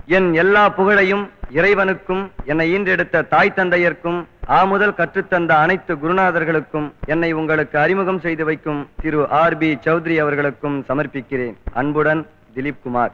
என் எல்லா புகழையும் இறைவனுக்கும் என்னை ஈன்றெடுத்த தாய் தந்தையர்க்கும் ஆ முதல் கற்றுத்தந்த அனைத்து குருநாதர்களுக்கும் என்னை உங்களுக்கு அறிமுகம் செய்து வைக்கும் திரு ஆர் பி சௌத்ரி அவர்களுக்கும் சமர்ப்பிக்கிறேன் அன்புடன் திலீப் குமார்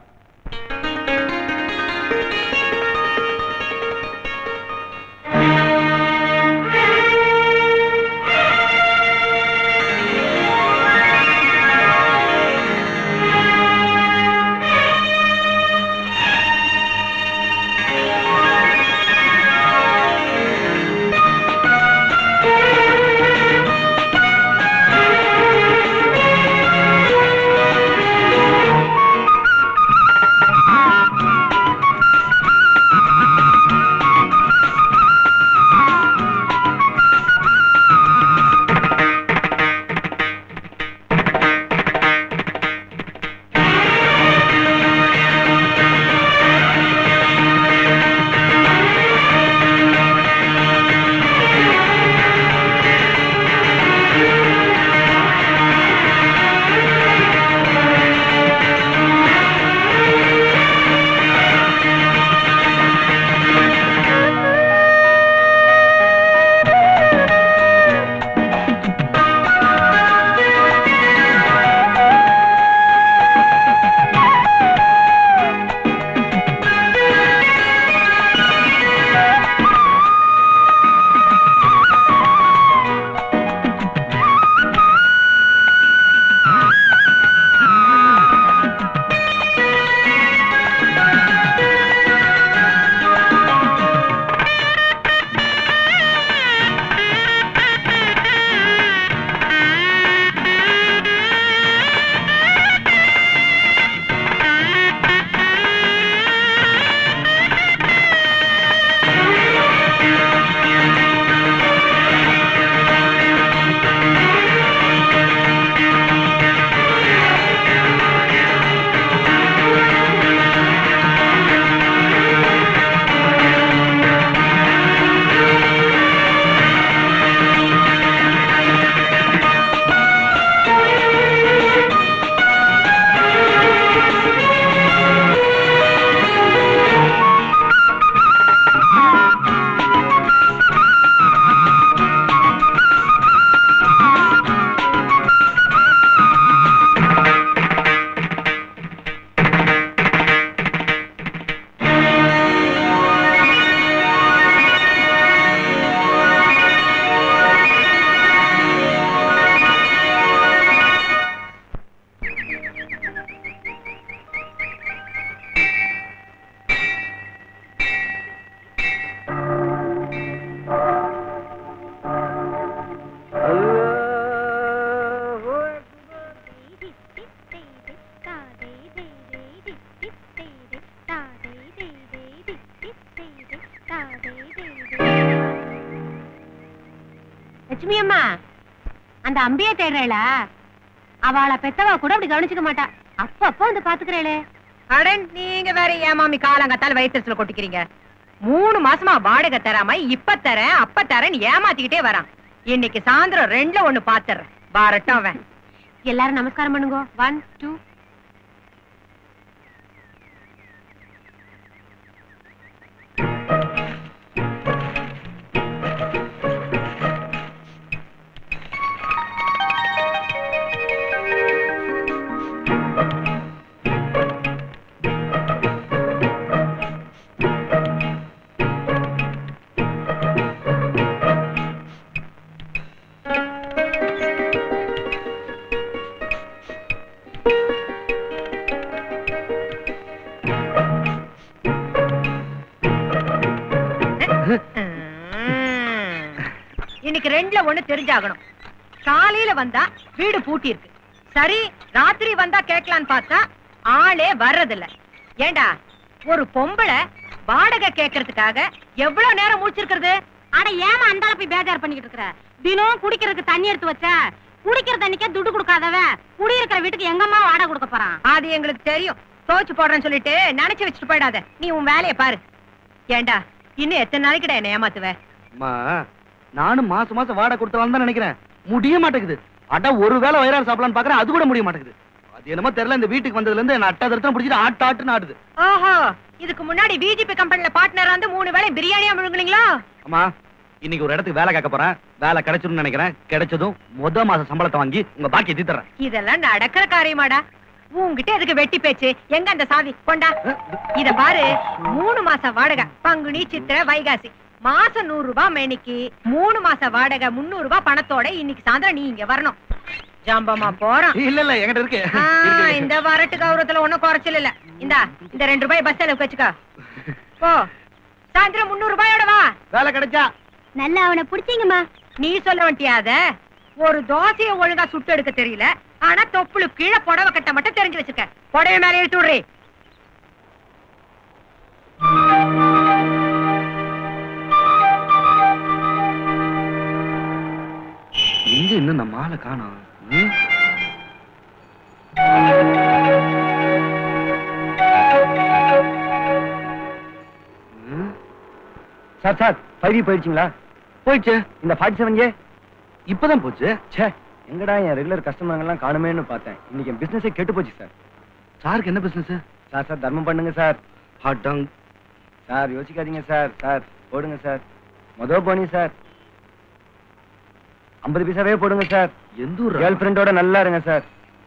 லட்சுமி அம்மா அந்த அம்பிய தேடுறேளா அவளை பெத்தவா கூட அப்படி கவனிச்சுக்க மாட்டா அப்பப்போ வந்து பாத்துக்கிறேளே அடன் நீங்க வேற ஏமாமி காலங்கத்தால வயிற்றுல கொட்டிக்கிறீங்க மூணு மாசமா வாடகை தராம இப்ப தரேன் அப்ப தரேன் ஏமாத்திக்கிட்டே வரான் இன்னைக்கு சாயந்தரம் ரெண்டுல ஒண்ணு பாத்துறேன் பாரட்டும் அவன் எல்லாரும் நமஸ்காரம் பண்ணுங்க ஒன் டூ உம். இன்னைக்கு ரெண்டுல ஒண்ணு தெரிஞ்சாகணும் காலையில வந்தா வீடு பூட்டி இருக்கு சரி ராத்திரி வந்தா கேட்கலான்னு பார்த்தா ஆளே வர்றதில்ல ஏண்டா ஒரு பொம்பளை வாடகை கேட்கறதுக்காக எவ்வளவு நேரம் முடிச்சிருக்கிறது அட ஏமா அந்த போய் பேஜார் பண்ணிக்கிட்டு இருக்கிற தினம் குடிக்கிறதுக்கு தண்ணி எடுத்து வச்ச குடிக்கிற தண்ணிக்கே துட்டு கொடுக்காதவன் குடியிருக்கிற வீட்டுக்கு எங்கம்மா வாடகை கொடுக்க போறான் அது எங்களுக்கு தெரியும் தோச்சு போடுறேன்னு சொல்லிட்டு நினைச்சு வச்சுட்டு போயிடாத நீ உன் வேலையை பாரு ஏண்டா இன்னும் எத்தனை நாளைக்குடா என்ன ஏமாத்துவ அம்மா நானும் மாசம் மாசம் வாடகை கொடுத்தலாம் தான் நினைக்கிறேன் முடிய மாட்டேங்குது அட ஒரு வேளை வயிறாறு சாப்பிடலாம்னு பாக்குறேன் அது கூட முடிய மாட்டேங்குது அது என்னமோ தெரியல இந்த வீட்டுக்கு வந்ததுல இருந்து என்ன அட்டா தரத்தம் பிடிச்சிட்டு ஆட்டு ஆட்டுன்னு ஆடுது ஓஹோ இதுக்கு முன்னாடி பிஜேபி கம்பெனில பார்ட்னரா வந்து மூணு வேளை பிரியாணியா முழுங்குனீங்களா அம்மா இன்னைக்கு ஒரு இடத்துக்கு வேலை கேட்க போறேன் வேலை கிடைச்சிரும்னு நினைக்கிறேன் கிடைச்சதும் முத மாச சம்பளத்தை வாங்கி உங்க பாக்கியை தீத்துறேன் இதெல்லாம் நடக்கிற காரியமாடா உன்கிட்ட எதுக்கு வெட்டி பேச்சு எங்க அந்த சாவி கொண்டா இத பாரு மூணு மாசம் வாடகை பங்குனி சித்திரை வைகாசி மாசம் நூறு ரூபாய் மேனிக்கு மூணு மாச வாடகை முன்னூறு ரூபாய் பணத்தோட இன்னைக்கு சாயந்தரம் நீ இங்க வரணும் ஜாம்பமா போறான் இல்ல இல்ல என்கிட்ட இருக்கு ஆ, இருக்கு, இருக்கு. இந்த வரட்டு கௌரவத்துல ஒண்ணும் குறைச்சல் இல்ல இந்தா இந்த ரெண்டு ரூபாய் பஸ் செலவுக்கு வச்சுக்கோ போ சாயந்தரம் முன்னூறு ரூபாயோட வா வேலை கிடைச்சா நல்லா அவனை புடிச்சீங்கம்மா நீ சொல்ல வேண்டியாத ஒரு தோசையை ஒழுங்கா சுட்டு எடுக்க தெரியல ஆனா தொப்புளு கீழே புடவை கட்ட மட்டும் தெரிஞ்சு வச்சுக்க புடவை மேல எடுத்து விடுறே எங்க இன்னும் நம்ம ஆளை காணோம் ம்? ம்? சார் சார் ஃபைவ் போயிடுச்சுங்களா போயிடுச்சு இந்த ஃபார்ட்டி செவன் ஏ இப்பதான் போச்சு ச்சே எங்கடா என் ரெகுலர் கஸ்டமர்லாம் காணுமேன்னு பார்த்தேன் இன்னைக்கு என் பிசினஸே கெட்டு போச்சு சார் சாருக்கு என்ன பிசினஸ் சார் சார் தர்மம் பண்ணுங்க சார் ஹாட் டாங் சார் யோசிக்காதீங்க சார் சார் போடுங்க சார் மொதல் போனி சார் ஐம்பது பைசாவே போடுங்க சார் எந்த ஊர் கேர்ள் ஃப்ரெண்டோட நல்லா இருங்க சார்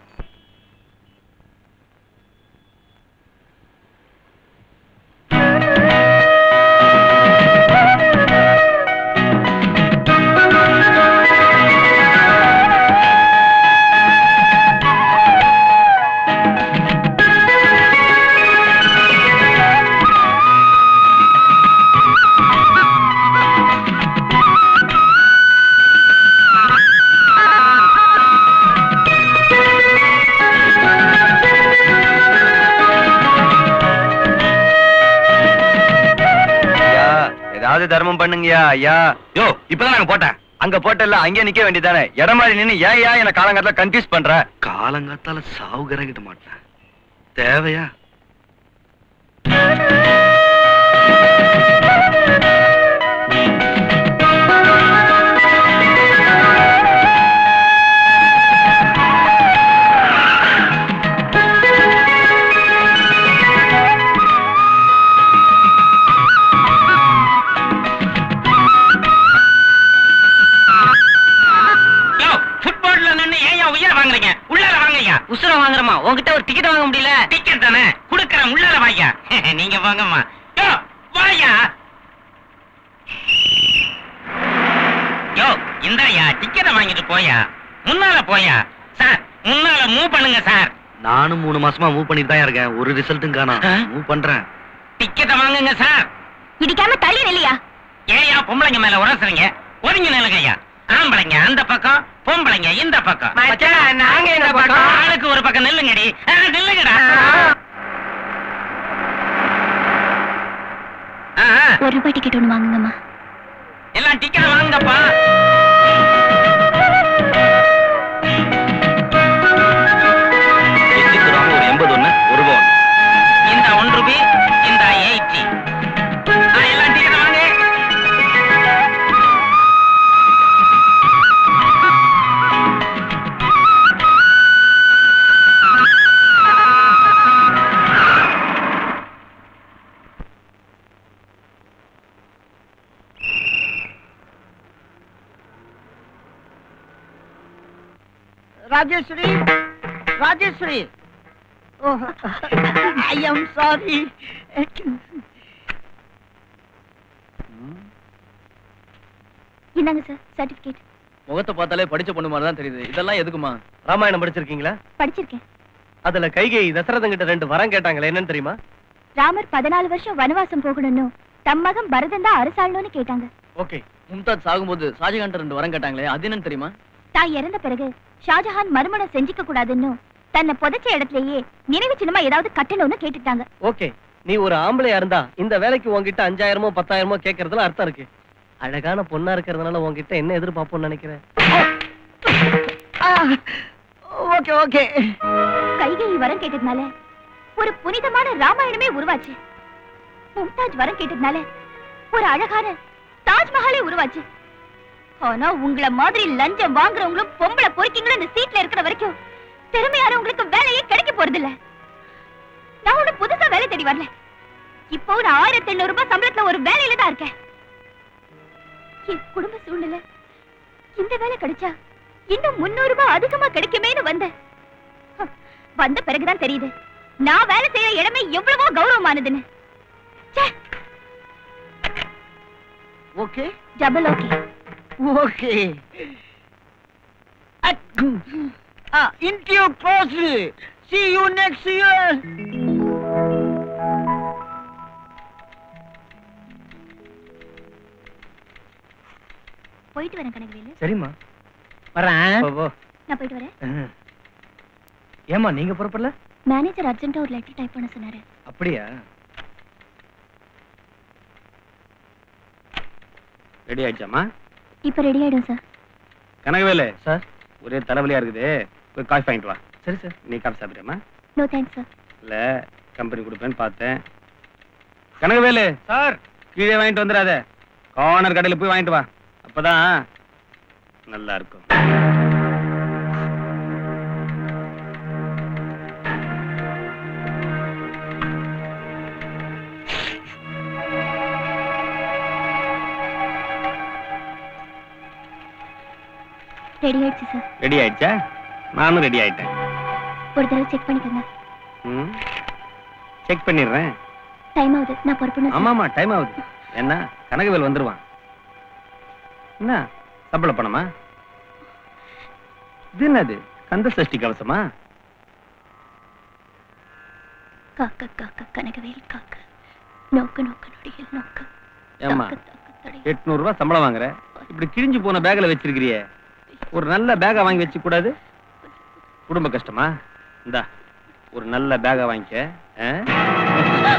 ஐயா ஏதாவது தர்மம் பண்ணுங்கய்யா ஐயா யோ இப்பதான் நாங்க போட்டேன் அங்க போட்டல அங்கே நிக்க வேண்டியதானே இடம் மாதிரி நின்னு ஏன் ஏன் என்ன காலங்காலத்துல கன்ஃபியூஸ் பண்ற காலங்காத்தால சாவு கறக்கிட்ட மாட்டேன் தேவையா யோ ஃபுட்பால்ல நின்னு ஏன் உயிரை வாங்குறீங்க உள்ளால வாங்கய்யா உசுர வாங்குறமா உன்கிட்ட ஒரு டிக்கெட் வாங்க முடியல டிக்கெட் தானே குடுக்கறேன் உள்ளால வாயா நீங்க வாங்கம்மா யோ வாயா யோ இந்தாயா டிக்கெட்டை வாங்கிட்டு போயா முன்னால போயா சார் முன்னால மூவ் பண்ணுங்க சார் நானும் மூணு மாசமா மூவ் பண்ணிட்டு தான் இருக்கேன் ஒரு ரிசல்ட்டும் காணோம் ஆ? மூவ் பண்றேன் டிக்கெட்டை வாங்குங்க சார் இடிக்காம தள்ளி நில்லையா ஏயா பொம்பளைங்க மேல உரசுறீங்க ஒதுங்கி நிலுங்கய்யா ஆம்பளைங்க அந்த பக்கம் பொம்பளைங்க இந்த பக்கம் நாங்க இந்த பக்கம் ஆளுக்கு ஒரு பக்கம் நில்லுங்கடி ஆ, நில்லுங்கடா ஆ, ஆ, ஒரு ரூபாய் டிக்கெட் ஒண்ணு வாங்குங்கம்மா எல்லாம் டிக்கெட் வாங்குங்கப்பா எச்சிக்கு ராம ஒரு எண்பது ஒண்ணு ஒரு ரூபா ஒண்ணு இந்த ஒன் ரூபி இந்த எயிட்டி எல்லாம் டிக்கெட் வாங்க Rajeshwari Rajeshwari I am sorry இந்தாங்க சார் சர்டிபிகேட் முகத்தை பார்த்தாலே படிச்ச பொண்ணு மாதிரி தான் தெரியுது இதெல்லாம் எதுக்குமா ராமாயணம் படிச்சிருக்கீங்களா படிச்சிருக்கேன் அதுல கைகை தசரதன் கிட்ட ரெண்டு வரம் கேட்டாங்களே என்னன்னு தெரியுமா ராமர் பதினாலு வருஷம் வனவாசம் போகணும்னு தம் மகன் பரதன் தான் அரசாளணும்னு கேட்டாங்க ஓகே மும்தாஜ் சாகும்போது ஷாஜகான் ரெண்டு வரம் கேட்டாங்களே அது என்னன்னு தெரியுமா தான் இறந்த பிறகு ஷாஜஹான் மறுமணம் செஞ்சுக்க கூடாதுன்னு தன்னை புதைச்ச இடத்துலயே நினைவு சின்னமா ஏதாவது கட்டணும்னு கேட்டுட்டாங்க ஓகே நீ ஒரு ஆம்பளையா இருந்தா இந்த வேலைக்கு உன்கிட்ட அஞ்சாயிரமோ பத்தாயிரமோ கேட்கறதுல அர்த்தம் இருக்கு அழகான பொண்ணா இருக்கிறதுனால உன்கிட்ட என்ன எதிர்பார்ப்போம்னு நினைக்கிறேன் ஓகே ஓகே கைகை வரம் கேட்டதுனால ஒரு புனிதமான ராமாயணமே உருவாச்சு மும்தாஜ் வரம் கேட்டதுனால ஒரு அழகான தாஜ்மஹாலே உருவாச்சு ஆனா உங்கள மாதிரி லஞ்சம் வாங்குறவங்களும் பொம்பளை பொறுக்கிங்களும் இந்த சீட்ல இருக்கிற வரைக்கும் திறமையானவங்களுக்கு வேலையே கிடையாது போறது இல்ல நான் ஒண்ணு புதுசா வேலை தேடி வரல இப்போ ஒரு ஆயிரத்தி எண்ணூறு ரூபாய் சம்பளத்துல ஒரு வேலையில தான் இருக்கேன் என் குடும்ப சூழ்நிலை இந்த வேலை கிடைச்சா இன்னும் முன்னூறு ரூபாய் அதிகமா கிடைக்குமேன்னு வந்தேன் ஹம், வந்த பிறகுதான் தெரியுது நான் வேலை செய்யற இடமே எவ்வளவோ கௌரவமானதுன்னு okay double okay okay interview close see you next year போயிட்டு வரேன் கனகவேலு சரிம்மா வரேன் போ, போ. நான் போயிட்டு வரேன் ஏம்மா நீங்க புறப்படல மேனேஜர் அர்ஜென்ட்டா ஒரு லெட்டர் டைப் பண்ண சொன்னாரு அப்படியா ரெடி ஆயிடுச்சாமா இப்ப ரெடி ஆயிடும் சார் கனகவேலு சார் ஒரே தலைவலியா இருக்குது போய் காஃபி வாங்கிட்டு வா சரி சார் நீ காஃபி சாப்பிடுறியாமா நோ தேங்க்ஸ் சார் இல்ல கம்பெனி கொடுப்பேன்னு பார்த்தேன் கனகவேலு சார் கீழே வாங்கிட்டு வந்துடாத கார்னர் கடையில போய் வாங்கிட்டு வா அப்பதான் நல்லா இருக்கும் ரெடி ஆயிடுச்சு சார் ரெடி ஆயிடுச்சா நானும் ரெடி ஆயிட்டேன் ஒரு தடவை செக் பண்ணிக்கோங்க ம் செக் பண்ணிடுறேன் டைம் ஆகுது நான் பொறுப்புன்னு ஆமாமா டைம் ஆகுது என்ன கனகவேல் வந்துருவான் என்ன சம்பள பணமா இது என்னது கந்த சஷ்டி கவசமா காக்க காக்க கனகவேல் காக்க நோக்கு நோக்கு நொடியில் நோக்கு ஏம்மா தாக்கு, தாக்கு, தடி. எட்நூறு ரூபாய் சம்பளம் வாங்குற இப்படி கிழிஞ்சு போன பேக்ல வச்சிருக்கிறியே ஒரு நல்ல பேக்கா வாங்கி வச்சு கூடாது குடும்ப கஷ்டமா இந்தா ஒரு நல்ல பேக்கா வாங்கிக்க ஆ?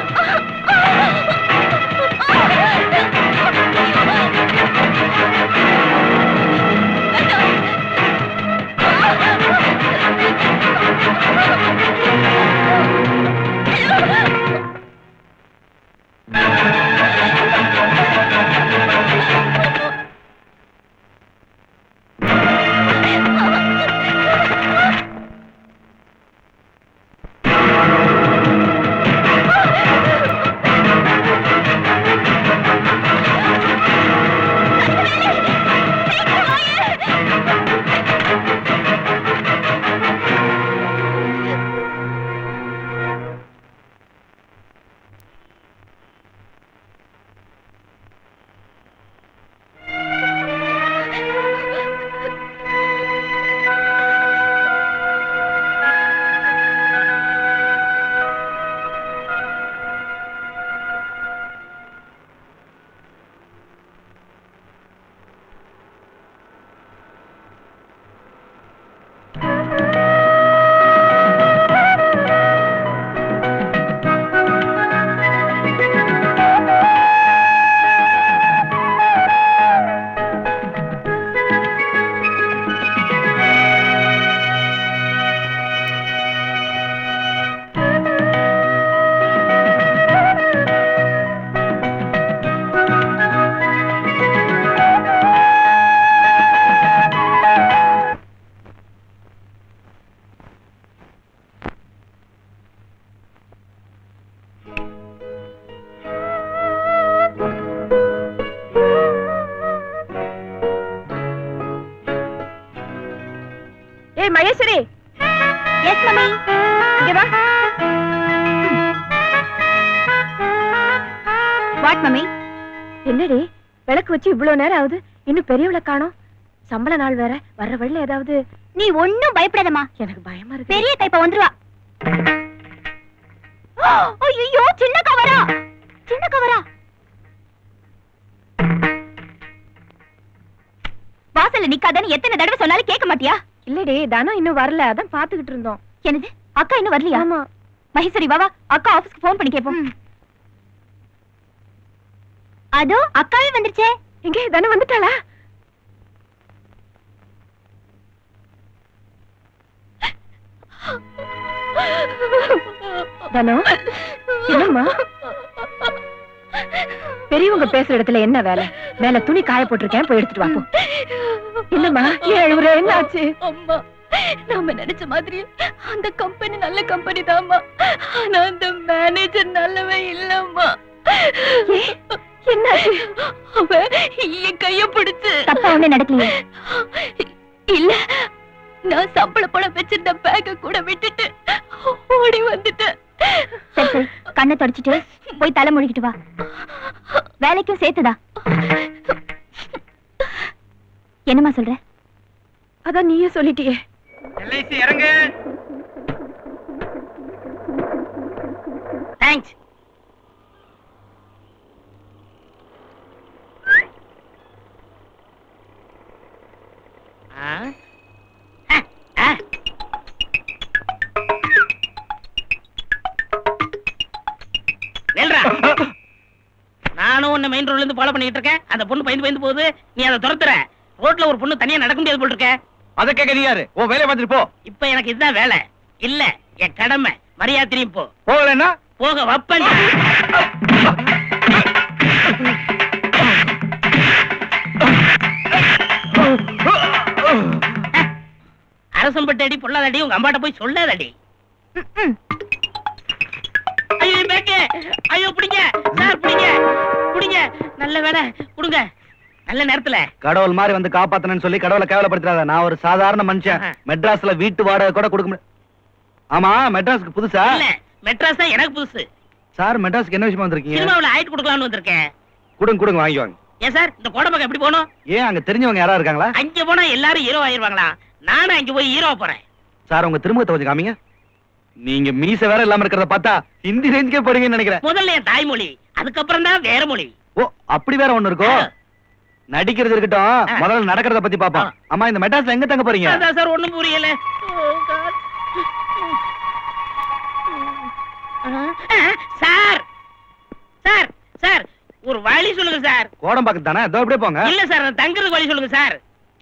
ஏய் மகேஸ்வரி எஸ் மம்மி இங்க வா வாட் மம்மி என்னடி விளக்கு வச்சு இவ்வளவு நேரம் ஆகுது இன்னும் பெரியவளை காணோம் சம்பள நாள் வேற வர்ற வழியில ஏதாவது நீ ஒண்ணும் பயப்படாதம்மா எனக்கு பயமா இருக்கு பெரிய டைப்ப வந்துருவா ஐயோ சின்ன கவரா சின்ன கவரா வாசல்ல நிக்காதன்னு எத்தனை தடவை சொன்னாலும் கேட்க மாட்டியா இல்லடி தனம் இன்னும் வரல அதான் பாத்துக்கிட்டு இருந்தோம் என்னது அக்கா இன்னும் வரலையா ஆமா மகேஸ்வரி வா வா அக்கா ஆபீஸ்க்கு ஃபோன் பண்ணி கேப்போம் அதோ அக்காவே வந்துருச்சே எங்க தனம் வந்துட்டாளா தனம் என்னம்மா பெரியவங்க பேசுற இடத்துல என்ன வேலை மேல துணி காய போட்டிருக்கேன் போய் எடுத்துட்டு வா போ என்னம்மா ஏன் அழுவுற என்ன ஆச்சு அம்மா நாம நினைச்ச மாதிரி அந்த கம்பெனி நல்ல கம்பெனி தாம்மா ஆனா அந்த மேனேஜர் நல்லவன் இல்லம்மா என்ன அவன் என் கைய பிடிச்சு தப்பா ஒண்ணு நடக்கலையே இல்ல நான் சம்பள பணம் வச்சிருந்த பேக்க கூட விட்டுட்டு ஓடி வந்துட்டேன் சரி சரி கண்ணை தொடச்சிட்டு போய் தலை முழுகிட்டு வா வேலைக்கும் சேர்த்துதா என்னம்மா சொல்ற அதான் நீயே சொல்லிட்டியே எல்ஐசி இறங்கு தேங்க்ஸ் நெல்றா நானும் உன்னை மெயின் ரோட்ல இருந்து ஃபாலோ பண்ணிட்டு இருக்கேன் அந்த பொண்ணு பயந்து பயந்து போகுது நீ அதை துரத்துற ரோட்ல ஒரு பொண்ணு தனியா நடக்க முடியாது போல் இருக்க அதை கேட்க நீ யாரு உன் வேலையை பார்த்துட்டு போ இப்ப எனக்கு இதுதான் வேலை இல்ல என் கடமை மரியாதையும் போ போகலன்னா போக வப்பன் அரசம்பட்டு அடி பொல்லாதடி உங்க அம்மாட்ட போய் சொல்லாதடி ஐயோ என் பேக்கு ஐயோ பிடிங்க சார் பிடிங்க பிடிங்க நல்ல வேலை கொடுங்க நல்ல நேரத்துல கடவுள் மாதிரி வந்து காப்பாத்தணும்னு சொல்லி கடவுளை கேவலப்படுத்தாத நான் ஒரு சாதாரண மனுஷன் ஆஹா. மெட்ராஸ்ல வீட்டு வாடகை கூட கொடுக்க முடியும் ஆமா மெட்ராஸ்க்கு புதுசா இல்ல மெட்ராஸ் தான் எனக்கு புதுசு சார் மெட்ராஸ்க்கு என்ன விஷயமா வந்திருக்கீங்க சினிமாவுல ஆயிட்டு கொடுக்கலாம்னு வந்திருக்கேன் கொடுங்க கொடுங்க வாங்கி வாங்க ஏன் சார் இந்த கோடம்பக்கம் எப்படி போகணும் ஏன் அங்க தெரிஞ்சவங்க யாரா இருக்காங்களா அங்க போனா எல்லாரும் ஹீரோ ஆயிருவாங்களா நானும் அங்க போய் ஹீரோ போறேன் சார் உங்க திருமுகத்தை கொஞ்சம் காமிங்க நீங்க மீச வேற இல்லாம இருக்கிறத பார்த்தா ஹிந்தி ரேஞ்சுக்கே போறீங்கன்னு நினைக்கிறேன் முதல்ல என் தாய்மொழி அதுக்கப்புறம் தான் வேற மொழி ஓ அப்படி வேற ஒண்ணு இருக்கோ ஆ. நடிக்கிறது இருக்கட்டும் ஆ. முதல்ல நடக்கிறத பத்தி பாப்போம் ஆ. அம்மா இந்த மெட்ராஸ்ல எங்க தங்க போறீங்க அதான் சார் ஒண்ணும் புரியல Oh, God. ஆ, சார் சார் சார் ஒரு வழி சொல்லுங்க சார் கோடம்பாக்கம் தானே இதோ இப்படியே போங்க இல்ல சார் நான் தங்குறதுக்கு வழி சொல்லுங்க சார்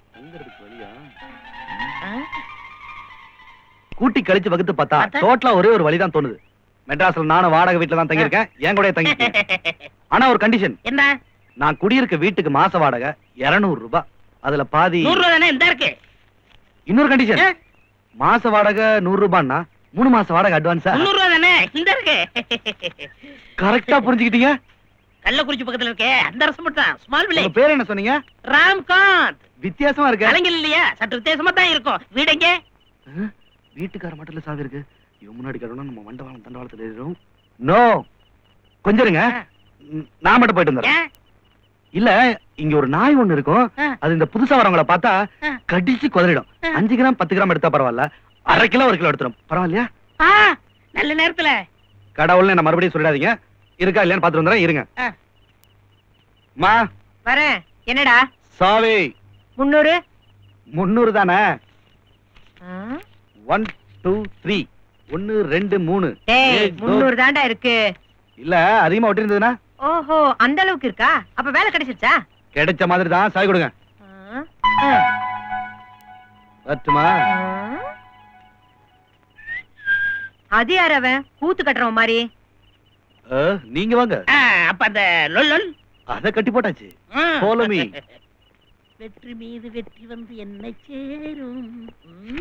ஆ? கூட்டி கழிச்சு வகுத்து பார்த்தா பார்த்தா? டோட்டலா ஒரே ஒரு வழிதான் தோணுது மெட்ராஸ்ல நானும் வாடகை வீட்டுல தான் தங்கியிருக்கேன் என் கூட தங்கி ஆனா ஒரு கண்டிஷன் என்ன நான் குடியிருக்க வீட்டுக்கு மாச வாடகை 200 ரூபாய் அதுல பாதி நூறு ரூபா தானே இந்த இருக்கு இன்னொரு கண்டிஷன் ஆ? மாச வாடகை நூறு ரூபான்னா மூணு மாச வாடகை அட்வான்ஸா முந்நூறு ரூபா தானே இந்த இருக்கு கரெக்டா புரிஞ்சுக்கிட்டீங்க கள்ளக்குறிச்சி பக்கத்துல இருக்கே அந்த அரசு மட்டும் ஸ்மால் உங்க வில்லேஜ் பேர் என்ன சொன்னீங்க ராம்காந்த் வித்தியாசமா இருக்கு கலைஞர் இல்லையா சற்று வித்தியாசமா தான் இருக்கும் வீடு எங்க ஆ? வீட்டுக்கார மட்டும் இல்ல சாவி இருக்கு இவன் முன்னாடி கடவுனா நம்ம மண்டவாளம் தண்டவாளத்துல ஏறும் நோ கொஞ்சம் இருங்க ம், நான் மட்டும் போயிட்டு வந்துடுறேன் ஏன்? இல்ல இங்க ஒரு நாய் ஒண்ணு இருக்கும் ஆ. அது இந்த புதுசா வரவங்கள பார்த்தா ஆ. கடிச்சு குதறிடும் ஆ. அஞ்சு கிராம் பத்து கிராம் எடுத்தா பரவாயில்ல அரை கிலோ ஒரு கிலோ எடுத்துரும் பரவாயில்லையா ஆ, நல்ல நேரத்துல கடவுள்னு என்ன மறுபடியும் சொல்லிடாதீங்க இருக்கா இல்லையான்னு பாத்துட்டு வந்துடுறேன் இருங்க ஆ. மா வரேன் என்னடா சாவி முன்னூறு முன்னூறு தானே ஆ? ஒன் டூ த்ரீ ஒன்னு ரெண்டு மூணு டேய் ஏய், தோ. முன்னூறு தாண்டா இருக்கு இல்ல அதிகமா ஒட்டி இருந்ததுன்னா ஓஹோ அந்த அளவுக்கு இருக்கா அப்ப வேலை கிடைச்சிருச்சா கிடைச்ச மாதிரி தான் சாவி கொடுங்க ஆ? ஆ. வரட்டுமா ஆ? அது யார் அவன் கூத்து கட்டுறவன் மாதிரி ஆ, நீங்க வாங்க ஆ, அப்ப அந்த லொல் லொல் அத கட்டி போட்டாச்சு ம். Follow me. வெற்றி மீது வெற்றி வந்து என்னை சேரும் ம்.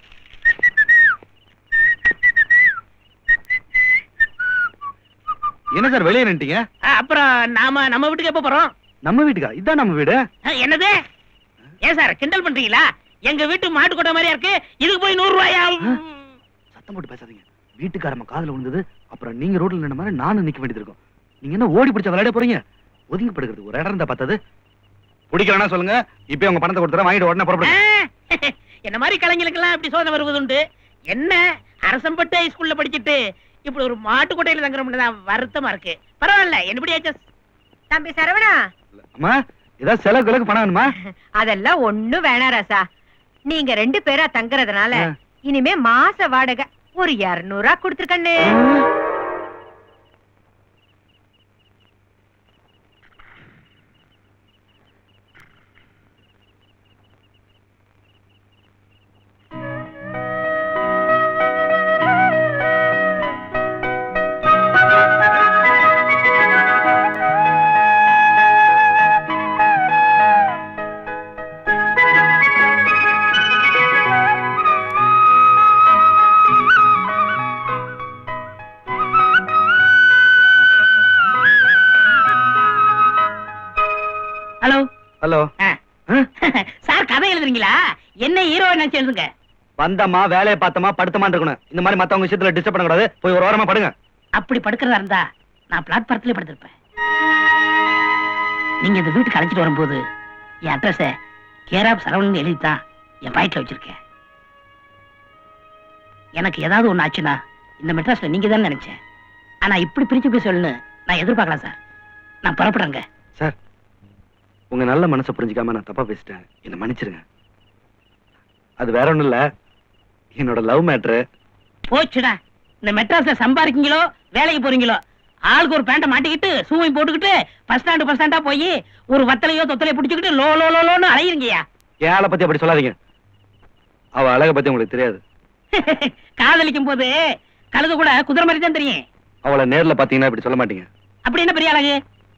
என்ன சார் வெளியே நின்ட்டீங்க ஆ, அப்புறம் நாம நம்ம வீட்டுக்கு எப்ப போறோம் நம்ம வீட்டுக்கா இதான் நம்ம வீடு ஆ, என்னது ஏன் சார் கிண்டல் பண்றீங்களா எங்க வீட்டு மாட்டு கொட்டை மாதிரியா இருக்கு இதுக்கு போய் நூறு ரூபாயா சத்தம் போட்டு பேசாதீங்க வீட்டுக்காரம்மா காதுல விழுந்தது அப்புறம் நீங்க ரோட்ல நின்ன மாதிரி நானும் நிக்க வேண்டியது இருக்கும் நீங்க என்ன ஓடி பிடிச்ச விளையாட போறீங்க ஒதுங்கி படுக்கிறது ஒரு இடம் இருந்தா பார்த்தது பிடிக்கலன்னா சொல்லுங்க இப்ப உங்க பணத்தை கொடுத்துறேன் வாங்கிட்டு உடனே ஆ, புறப்படுங்க என்ன மாதிரி கலைஞர்களுக்கெல்லாம் இப்படி சோதனை வருவதுண்டு என்ன அரசம்பட்டு ஹைஸ்கூல்ல படிச்சிட்டு இப்படி ஒரு மாட்டு கொட்டையில தங்குறோம்னு தான் வருத்தமா இருக்கு பரவாயில்ல என்னபடி தம்பி சரவணா அம்மா ஏதாவது செலவு கிழக்கு பணம் வேணுமா அதெல்லாம் ஒண்ணும் வேணாம் ராசா நீங்க ரெண்டு பேரா தங்குறதுனால ஆ. இனிமே மாச வாடகை ஒரு இருநூறா கொடுத்துருக்கண்ணே என்ன ஹீரோ நினைச்சு எழுதுங்க வந்தமா வேலையை பார்த்தமா படுத்தமா இருக்கணும் இந்த மாதிரி மத்தவங்க விஷயத்துல டிஸ்டர்ப் பண்ணக்கூடாது போய் ஒரு ஓரமா படுங்க அப்படி படுக்கிறதா இருந்தா நான் பிளாட்பாரத்திலே படுத்திருப்பேன் நீங்க இந்த வீட்டுக்கு அழைச்சிட்டு வரும்போது என் அட்ரஸ கேராப் சரவணன் எழுதி தான் என் பாக்கெட்ல வச்சிருக்கேன் எனக்கு ஏதாவது ஒண்ணு ஆச்சுன்னா இந்த மெட்ராஸ்ல நீங்க தான் நினைச்சேன் ஆனா இப்படி பிரிச்சு பேசணும்னு நான் எதிர்பார்க்கல சார் நான் புறப்படுறேங்க சார் உங்க நல்ல மனசை புரிஞ்சுக்காம நான் தப்பா பேசிட்டேன் என்ன மன்னிச்சிருங்க அது வேற ஒண்ணும் இல்ல என்னோட லவ் மேட்ரு போச்சுடா இந்த மெட்ராஸ்ல சம்பாதிக்கீங்களோ வேலைக்கு போறீங்களோ ஆளுக்கு ஒரு பேண்ட்டை மாட்டிக்கிட்டு சூவையும் போட்டுக்கிட்டு பஸ் ஸ்டாண்டு பஸ் ஸ்டாண்டா போய் ஒரு வத்தலையோ தொத்தலையோ பிடிச்சிக்கிட்டு லோ லோ லோ லோன்னு அலையுறீங்கய்யா என் ஆளை பத்தி அப்படி சொல்லாதீங்க அவ அழகை பத்தி உங்களுக்கு தெரியாது காதலிக்கும் போது கழுது கூட குதிரை மாதிரி தான் தெரியும் அவளை நேர்ல பாத்தீங்கன்னா இப்படி சொல்ல மாட்டீங்க அப்படி என்ன பெரிய அழகு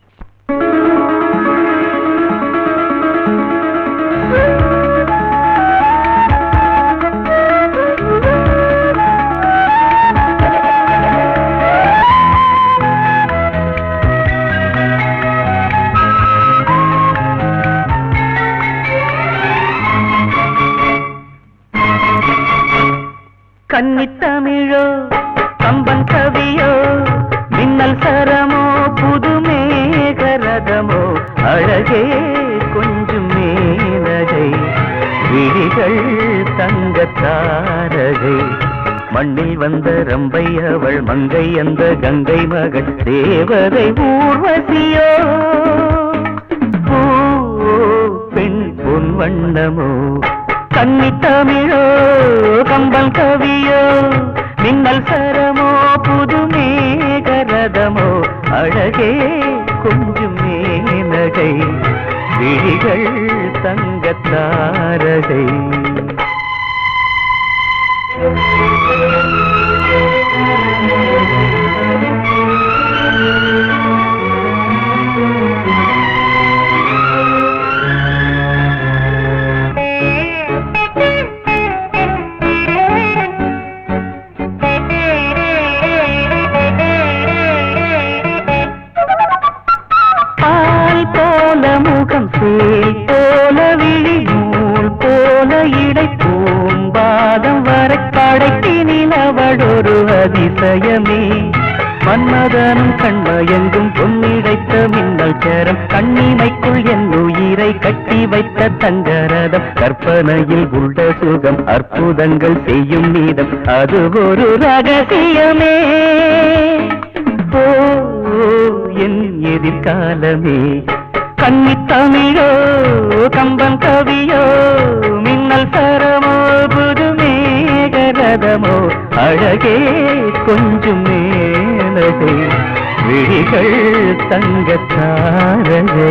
கன்னித்தமிழோ கம்பன் கவியோ மின்னல் சரமோ புதுமேகரதமோ அழகே கொஞ்சம் மேனகை விழிகள் தங்கத்தாரகை மண்ணில் வந்த ரம்பை அவள் மங்கை அந்த கங்கை மகள் தேவதை ஊர்வசியோ பூ பெண் பொன் வண்ணமோ கன்னி தமிழோ கம்பல் கவியோ மின்னல் சரமோ புது மேகரதமோ அழகே கொஞ்சம் மேனகை விழிகள் தங்கத்தாரகை பால் போல முகம் சேல் போல விழி நூல் போல இடை பூம்பாதம் வரை படைத்தினில் அவள் ஒரு அதிசயமே மன்மதனும் கண்மயங்கும் பொன்னிடைத்த மின்னல் சேரம் கண்ணிமைக்குள் என் உயிரை கட்டி வைத்த தங்கரதம் கற்பனையில் உள்ள சுகம் அற்புதங்கள் செய்யும் நீதம் அது ஒரு ரகசியமே ஓ என் எதிர்காலமே கன்னித் தமிழோ கம்பன் கவியோ மின்னல் சரமோ புது மேகரதமோ அழகே கொஞ்சம் மேலகை விழிகள் தங்கத்தாரகை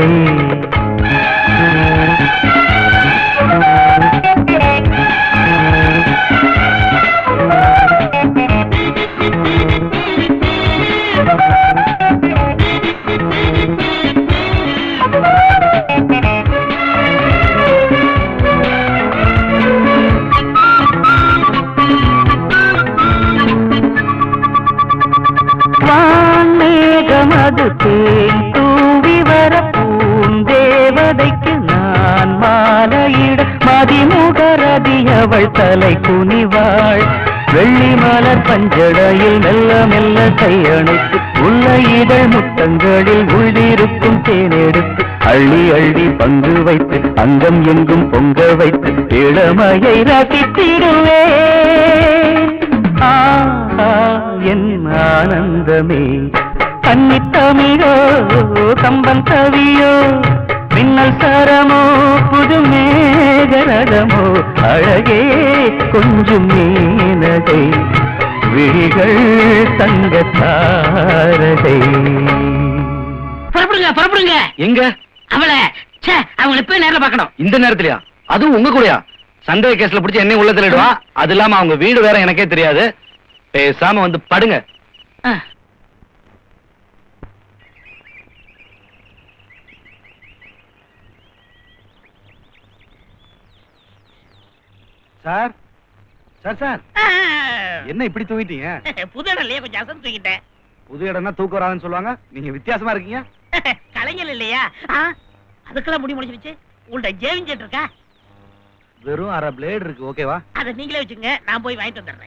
வான்மேகமது தேன் தூவி வர பூந்தேவதைக்கு நான் மாலையிட மதிமுகரதி அவள் தலை குனிவாள் வெள்ளி மலர் பஞ்சடையில் மெல்ல மெல்ல கையணைத்து உள்ள இதழ் முத்தங்களில் உள்ளிருக்கும் தேனெடுத்து அள்ளி அள்ளி பங்கு வைத்து அங்கம் எங்கும் பொங்க வைத்து இளமையை ரசித்திடுவேன் ஆஹா, என் ஆனந்தமே கன்னித் தமிழோ கம்பன் கவியோ மின்னல் சரமோ புது மேகரகமோ அழகே கொஞ்சம் மேனகை விழிகள் தங்கத்தாரகை புறப்படுங்க புறப்படுங்க எங்க அவளை ச்சே அவங்களை போய் நேரில் பார்க்கணும் இந்த நேரத்துலயா அதுவும் உங்க கூடயா சந்தேக கேஸ்ல பிடிச்சி என்ன உள்ள தள்ளிடுவா அது இல்லாம அவங்க வீடு வேற எனக்கே தெரியாது பேசாம வந்து படுங்க ஆ. சார் சார் சார் என்ன இப்படி தூங்கிட்டீங்க புது இடம் இல்லையா கொஞ்சம் அசந்து தூக்கிட்டேன் புது இடம்னா தூக்கம் வராதுன்னு சொல்லுவாங்க நீங்க வித்தியாசமா இருக்கீங்க கலைஞர் இல்லையா ஆ, அதுக்கெல்லாம் முடி முடிச்சிருச்சு உங்கள்ட்ட ஜேவிஞ்சட் இருக்கா வெறும் அரை பிளேடு இருக்கு ஓகேவா அதை நீங்களே வச்சுங்க நான் போய் வாங்கிட்டு வந்துடுறேன்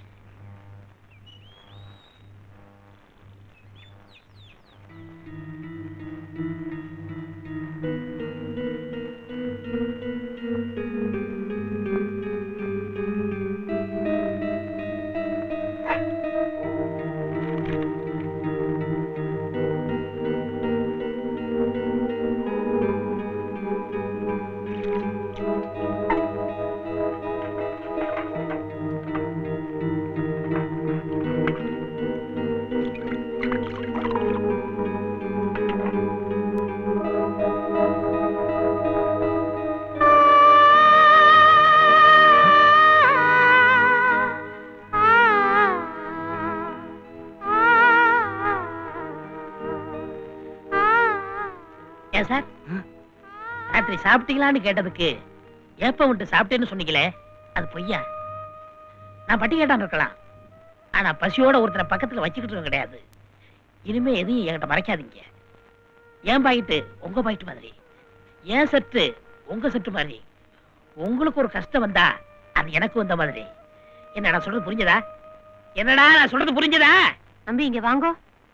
ஏன் சார் ராத்திரி சாப்பிட்டீங்களான்னு கேட்டதுக்கு ஏப்ப விட்டு சாப்பிட்டேன்னு சொன்னீங்களே அது பொய்யா நான் பட்டி கேட்டான் இருக்கலாம் ஆனா பசியோட ஒருத்தரை பக்கத்துல வச்சுக்கிட்டு கிடையாது இனிமே எதையும் என்கிட்ட மறைக்காதீங்க ஏன் பாயிட்டு உங்க பாயிட்டு மாதிரி ஏன் சற்று உங்க சற்று மாதிரி உங்களுக்கு ஒரு கஷ்டம் வந்தா அது எனக்கு வந்த மாதிரி என்ன நான் சொல்றது புரிஞ்சதா என்னடா நான் சொல்றது புரிஞ்சதா தம்பி இங்க வாங்கோ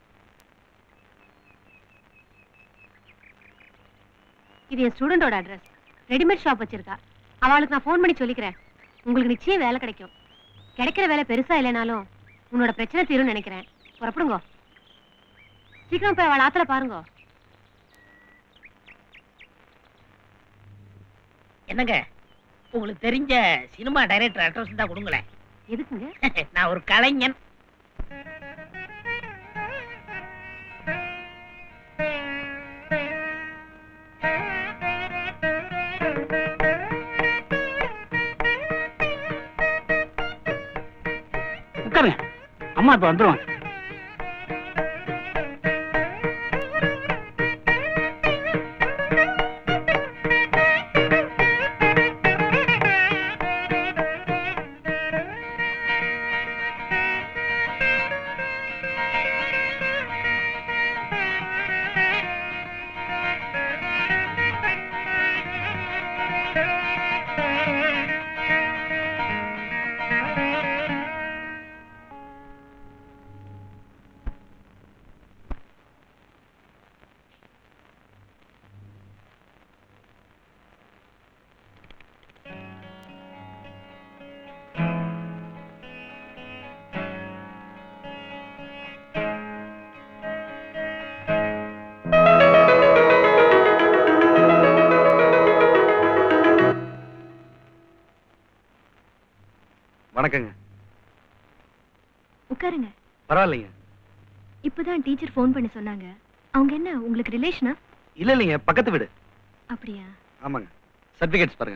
இது என் ஸ்டூடெண்டோட அட்ரஸ் ரெடிமேட் ஷாப் வச்சிருக்கா அவளுக்கு நான் ஃபோன் பண்ணி சொல்லிக்கிறேன் உங்களுக்கு நிச்சயம் வேலை கிடைக்கும் கிடைக்கிற வேலை பெருசா இல்லைனாலும் உன்னோட பிரச்சனை தீரும்னு நினைக்கிறேன் புறப்படுங்க சீக்கிரம் போய் அவள் ஆத்துல பாருங்க என்னங்க உங்களுக்கு தெரிஞ்ச சினிமா டைரக்டர் அட்ரஸ் தான் கொடுங்களேன் எதுக்குங்க நான் ஒரு கலைஞன் உட்காருங்க அம்மா இப்ப வந்துருவாங்க வணக்கங்க உட்காருங்க பரவாயில்லைங்க இப்பதான் டீச்சர் ஃபோன் பண்ணி சொன்னாங்க அவங்க என்ன உங்களுக்கு ரிலேஷனா இல்ல இல்லைங்க பக்கத்து வீடு அப்படியா ஆமாங்க சர்டிபிகேட்ஸ் பாருங்க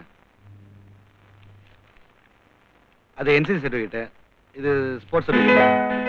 அது என்சிசி சர்டிபிகேட் இது ஸ்போர்ட்ஸ் சர்டிபிகேட்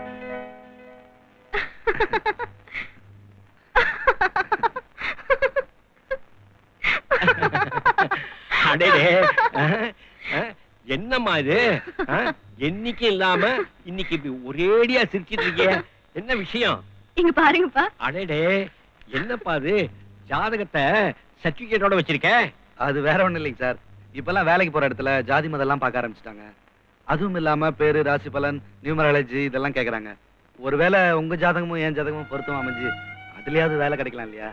அடேடே அஹ், அஹ், என்னம்மா இது அஹ், என்னைக்கும் இல்லாம இன்னைக்கு இப்படி ஒரேடியா சிரிச்சிட்டு இருக்கே என்ன விஷயம் இங்க பாருங்கப்பா அடேடே என்னப்பா அது ஜாதகத்தை சர்டிபிகேட்டோட வச்சிருக்க அது வேற ஒண்ணும் இல்லைங்க சார் இப்பெல்லாம் வேலைக்கு போற இடத்துல ஜாதி மதம்லாம் பார்க்க ஆரம்பிச்சிட்டாங்க அதுவும் இல்லாம பேரு ராசி பலன் நியூமராலஜி இதெல்லாம் கேக்குறாங்க ஒருவேளை உங்க ஜாதகமும் என் ஜாதகமும் பொருத்தம் அமைஞ்சு அதுலயாவது வேலை கிடைக்கலாம் இல்லையா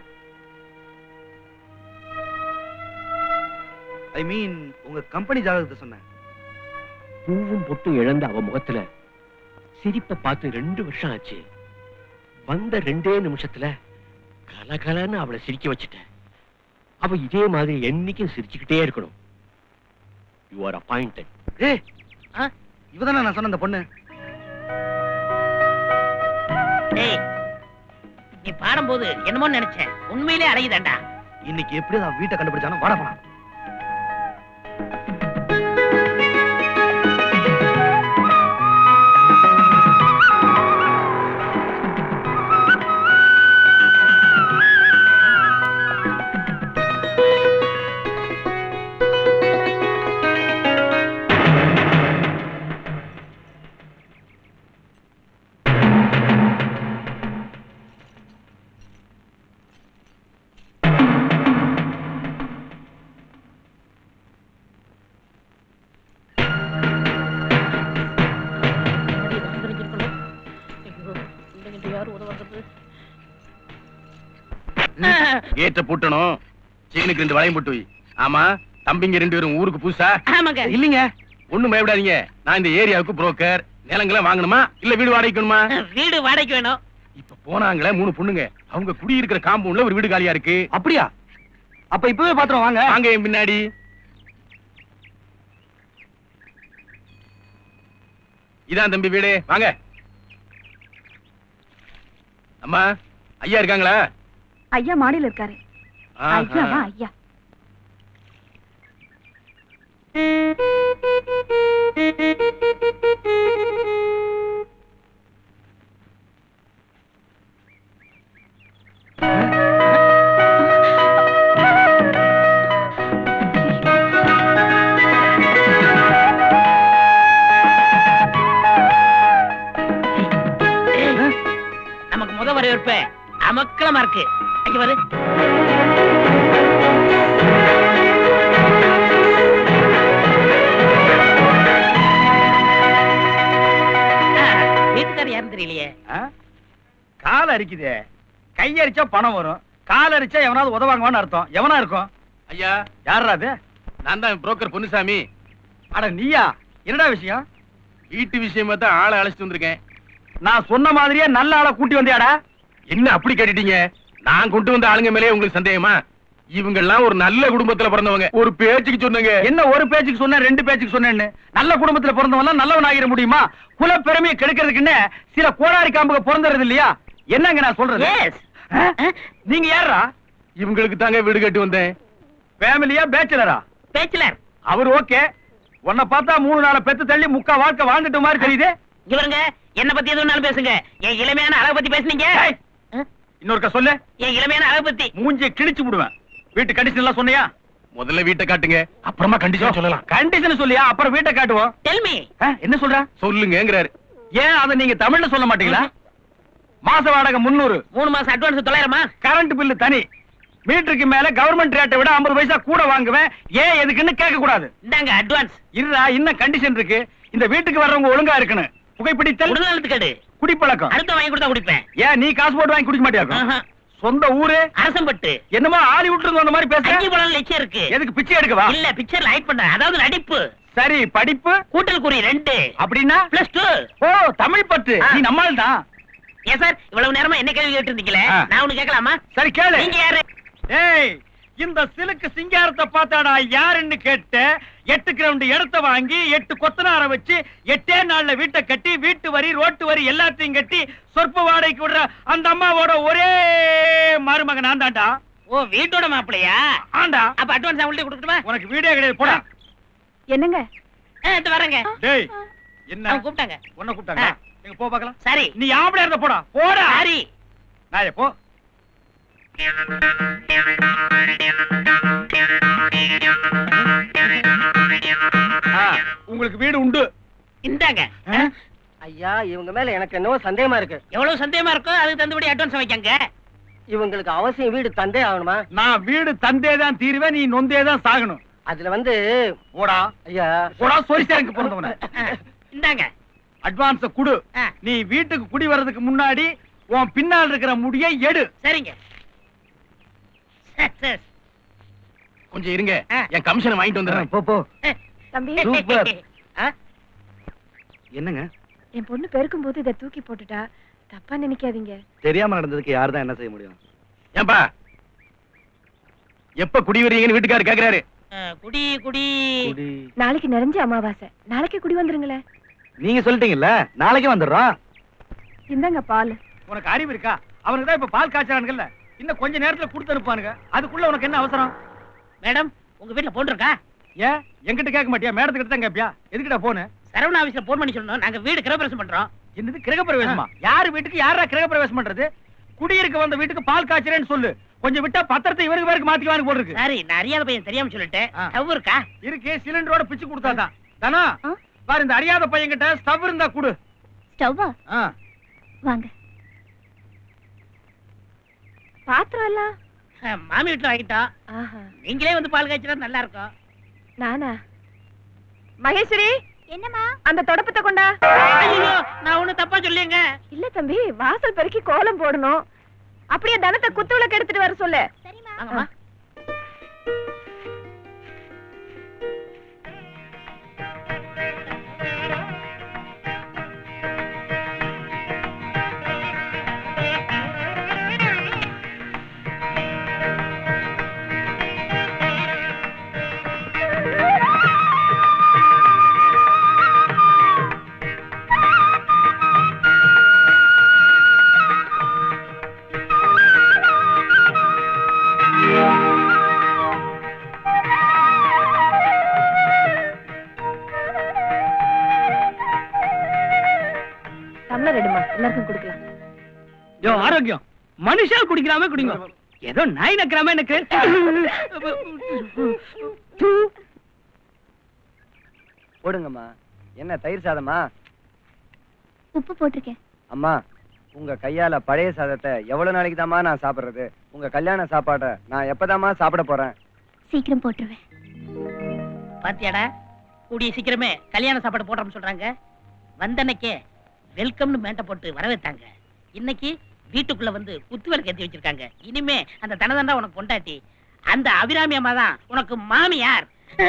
ஐ மீன் உங்க கம்பெனி ஜாதகத்தை சொன்னேன் பூவும் பொட்டும் இழந்த அவ முகத்துல சிரிப்பை பார்த்து ரெண்டு வருஷம் ஆச்சு வந்த ரெண்டே நிமிஷத்துல கலகலன்னு அவளை சிரிக்க வச்சுட்டேன் அவ இதே மாதிரி என்னைக்கும் சிரிச்சுக்கிட்டே இருக்கணும் யூ ஆர் அப்பாயிண்டட் ஏய் இவதானே நான் சொன்ன அந்த பொண்ணு டேய் நீ பாடும்போது என்னமோ நினைச்சேன் உண்மையிலே அடையுதாண்டா இன்னைக்கு எப்படி நான் வீட்டை கண்டுபிடிச்சானோ வாட போலாம் கேட்ட பூட்டணும் சீனுக்கு ரெண்டு வளையம் போட்டு வை. ஆமா தம்பிங்க ரெண்டு பேரும் ஊருக்கு புதுசா ஆமாங்க இல்லீங்க ஒண்ணும் பயப்படாதீங்க நான் இந்த ஏரியாவுக்கு புரோக்கர் நிலங்களை வாங்கணுமா இல்ல வீடு வாடகைக்கணுமா வீடு வாடகைக்கு வேணும் இப்ப போனாங்களே மூணு பொண்ணுங்க அவங்க குடி இருக்கிற காம்பவுண்ட்ல ஒரு வீடு காலியா இருக்கு அப்படியா அப்ப இப்பவே பாத்துறோம் வாங்க வாங்க என் பின்னாடி இதான் தம்பி வீடு வாங்க அம்மா ஐயா இருக்காங்களா ஐயா மாடியில இருக்காரு ஐயாவா ஐயா நமக்கு முத வரவேற்ப அமக்கலமா இருக்கு அங்க பாரு ஆ, வீட்டுக்காரர் யாரும் தெரியலையே கால் அரிக்குதே கையரிச்சா பணம் வரும் கால் அரிச்சா எவனாவது உதவாங்குவான்னு அர்த்தம் எவனா இருக்கும் ஐயா யாரா அது நான் தான் புரோக்கர் பொன்னுசாமி அட நீயா என்னடா விஷயம் வீட்டு விஷயமா தான் ஆளை அழைச்சிட்டு வந்திருக்கேன் நான் சொன்ன மாதிரியே நல்ல ஆளை கூட்டி வந்தியாடா என்ன அப்படி கேட்டுட்டீங்க நான் கொண்டு வந்த ஆளுங்க மேலே உங்களுக்கு சந்தேகமா இவங்க எல்லாம் ஒரு நல்ல குடும்பத்துல பிறந்தவங்க ஒரு பேச்சுக்கு சொன்னங்க என்ன ஒரு பேச்சுக்கு சொன்ன ரெண்டு பேச்சுக்கு சொன்னேன்னு நல்ல குடும்பத்துல பிறந்தவன் நல்லவன் ஆகிட முடியுமா குல பெருமையை கெடுக்கிறதுக்குன்னு சில கோடாரி காம்புக பிறந்துறது இல்லையா என்னங்க நான் சொல்றது Yes. ஆ? நீங்க யாரா இவங்களுக்கு தாங்க வீடு கட்டி வந்தேன் ஃபேமிலியா பேச்சுலரா பேச்சுலர் அவர் ஓகே உன்னை பார்த்தா மூணு நாளை பெத்து தள்ளி முக்கா வாழ்க்கை வாழ்ந்துட்ட மாதிரி தெரியுது இங்க பாருங்க என்ன பத்தி எதுவும் பேசுங்க என் இளமையான அழக பத்தி பேசுனீங்க ஏய், இன்னொருக்கா சொல்லு என் இளமையான அழக பத்தி மூஞ்சிய கிழிச்சு விடுவேன் வீட்டு கண்டிஷன் எல்லாம் சொன்னியா முதல்ல வீட்டை காட்டுங்க அப்புறமா கண்டிஷன் சொல்லலாம் கண்டிஷன் சொல்லியா அப்புறம் வீட்டை காட்டுவோம் டெல்மி ஆ, என்ன சொல்ற சொல்லுங்கிறாரு ஏன் அதை நீங்க தமிழ்ல சொல்ல மாட்டீங்களா மாச வாடகை முன்னூறு மூணு மாசம் அட்வான்ஸ் தொள்ளாயிரமா கரண்ட் பில்லு தனி மீட்டருக்கு மேல கவர்மெண்ட் ரேட்டை விட 50 பைசா கூட வாங்குவேன் ஏன் எதுக்குன்னு கேட்க கூடாது இந்தாங்க அட்வான்ஸ் இருடா இன்னும் கண்டிஷன் இருக்கு இந்த வீட்டுக்கு வர்றவங்க ஒழுங்கா இருக்கணும் புகைப்பிடித்தல் உடல்நலத்துக்கடு குடிப்பழக்கம் அடுத்த வாங்கி கொடுத்தா குடிப்பேன் ஏன் நீ காசு போட்டு வாங்கி குடிக்க மாட்டியா ஆஹா. சொந்த ஊரு அரசம்பட்டு என்னமோ ஆளி விட்டுருந்து அந்த மாதிரி அஞ்சு பேச படம் லட்சம் இருக்கு எதுக்கு பிச்சை எடுக்கவா இல்ல பிக்சர்ல ஹைட் பண்றேன் அதாவது நடிப்பு சரி படிப்பு கூட்டல் குறி ரெண்டு அப்படின்னா பிளஸ் டூ ஓ தமிழ் பத்து ஆ. நீ நம்மால் தான் ஏன் சார் இவ்வளவு நேரமா என்ன கேள்வி கேட்டு இருந்தீங்களே ஆ. நான் ஒண்ணு கேட்கலாமா சரி கேளு நீங்க யாரு ஏய் இந்த சிலுக்கு சிங்காரத்தை பார்த்தாடா யாருன்னு கேட்ட எட்டு கிரவுண்ட் இடத்த வாங்கி எட்டு கொத்தனார வச்சு எட்டே நாள்ல வீட்டை கட்டி வீட்டு வரி ரோட்டு வரி எல்லாத்தையும் கட்டி சொற்ப வாடகைக்கு விடுற அந்த அம்மாவோட ஒரே மருமகன் நான் தான்டா ஓ வீட்டோட மாப்பிளையா ஆண்டா அப்ப அட்வான்ஸ் அவங்கள்ட்ட கொடுக்கட்டுமா உனக்கு வீடே கிடையாது போடா என்னங்க ஆ, இது வரேங்க டேய் என்ன அவங்க கூப்பிட்டாங்க உன்னை கூப்பிட்டாங்க ஆ. எங்க போ பார்க்கலாம் சரி நீ ஆம்பளையா இருந்த போடா போடா சாரி நான் போ ஆ, உங்களுக்கு வீடு உண்டு இந்தாங்க ஐயா இவங்க மேல எனக்கு என்னவோ சந்தேகமா இருக்கு எவ்வளவு சந்தேகமா இருக்கோ அதுக்கு தகுந்தபடி அட்வான்ஸ் வைக்கங்க இவங்களுக்கு அவசியம் வீடு தந்தே ஆகணுமா நான் வீடு தந்தே தான் தீருவேன் நீ நொந்தே தான் சாகணும் அதுல வந்து போடா ஐயா போடா சொரிசாருக்கு பிறந்தவன ஆ, இந்தாங்க அட்வான்ஸ குடு ஆ. நீ வீட்டுக்கு குடி வர்றதுக்கு முன்னாடி உன் பின்னால் இருக்கிற முடியை எடு சரிங்க சரி, சரி. கொஞ்சம் இருங்க ஆ. என் கமிஷனை வாங்கிட்டு வந்துடுறேன் போ போ தம்பி சூப்பர். ஆ, என்னங்க என் பொண்ணு பெருக்கும் போது இதை தூக்கி போட்டுட்டா தப்பா நினைக்காதீங்க தெரியாம நடந்ததுக்கு யார் தான் என்ன செய்ய முடியும் ஏன்பா எப்ப குடி வரீங்கன்னு வீட்டுக்காரர் கேக்குறாரு ஆ, குடி குடி குடி. நாளைக்கு நிறைஞ்ச அமாவாசை நாளைக்கு குடி வந்துருங்களேன் நீங்க சொல்லிட்டீங்கல்ல நாளைக்கே வந்துடுறோம் இந்தாங்க பால் உனக்கு அறிவு இருக்கா அவனுக்கு தான் இப்ப பால் காய்ச்சறானுங்கல்ல இன்னும் கொஞ்ச நேரத்துல கொடுத்து அனுப்பானுங்க அதுக்குள்ள உனக்கு என்ன அவசரம் மேடம் உங்க வீட்டுல போன் இருக்கா ஏன் என்கிட்ட கேட்க மாட்டியா மேடத்துக்கிட்ட தான் கேப்பியா எதுக்கிட்ட போனு சரவண ஆபீஸ்ல போன் பண்ணி சொல்லணும் நாங்க வீடு கிரகப்பிரவேசம் பண்றோம் என்னது கிரகப்பிரவேசமா யாரு வீட்டுக்கு யாரா கிரகப்பிரவேசம் பண்றது குடியிருக்க வந்த வீட்டுக்கு பால் காய்ச்சறேன்னு சொல்லு கொஞ்சம் விட்டா பத்திரத்தை இவருக்கு பேருக்கு மாத்திக்குவான்னு போல இருக்கு சாரி நான் அறியாத பையன் தெரியாம சொல்லிட்டேன் ஆ. ஸ்டவ் இருக்கா இருக்கு சிலிண்டரோட பிச்சு கொடுத்தாதான் தானா ஆ? பாரு இந்த அறியாத பையன் கிட்ட ஸ்டவ் இருந்தா குடு ஸ்டவ்வா ஆ. வாங்க பாத்திரம் எல்லாம் ஆ, மாமி வீட்டுல வாங்கிட்டோம் ஆஹா நீங்களே வந்து பால் காய்ச்சா நல்லா இருக்கும் நானா மகேஸ்வரி என்னம்மா அந்த தொடப்பத்தை கொண்டா ஐயோ நான் ஒண்ணு தப்பா சொல்லிங்க இல்ல தம்பி வாசல் பெருக்கி கோலம் போடணும் அப்படியே தனத்தை குத்து விளக்கு எடுத்துட்டு வர சொல்லு வாங்கம்மா டம்ளர் எடுமா எல்லாருக்கும் கொடுக்கலாம் யோ ஆரோக்கியம் மனுஷா குடிக்கிறாம குடிங்க ஏதோ நாய் நக்கிறாம எனக்கு போடுங்கம்மா என்ன தயிர் சாதமா உப்பு போட்டிருக்கேன் அம்மா உங்க கையால பழைய சாதத்தை எவ்வளவு நாளைக்கு தாம்மா நான் சாப்பிடுறது உங்க கல்யாண சாப்பாட்டை நான் எப்பதாம்மா சாப்பிட போறேன் சீக்கிரம் போட்டுருவேன் பாத்தியாடா கூடிய சீக்கிரமே கல்யாண சாப்பாடு போடுறோம்னு சொல்றாங்க வந்தன்னைக்கே வெல்கம்னு மேட்டை போட்டு வரவேத்தாங்க இன்னைக்கு வீட்டுக்குள்ள வந்து குத்து விளக்கு ஏத்தி வச்சிருக்காங்க இனிமே அந்த தனதண்டா உனக்கு கொண்டாட்டி அந்த அபிராமி அம்மா தான் உனக்கு மாமியார்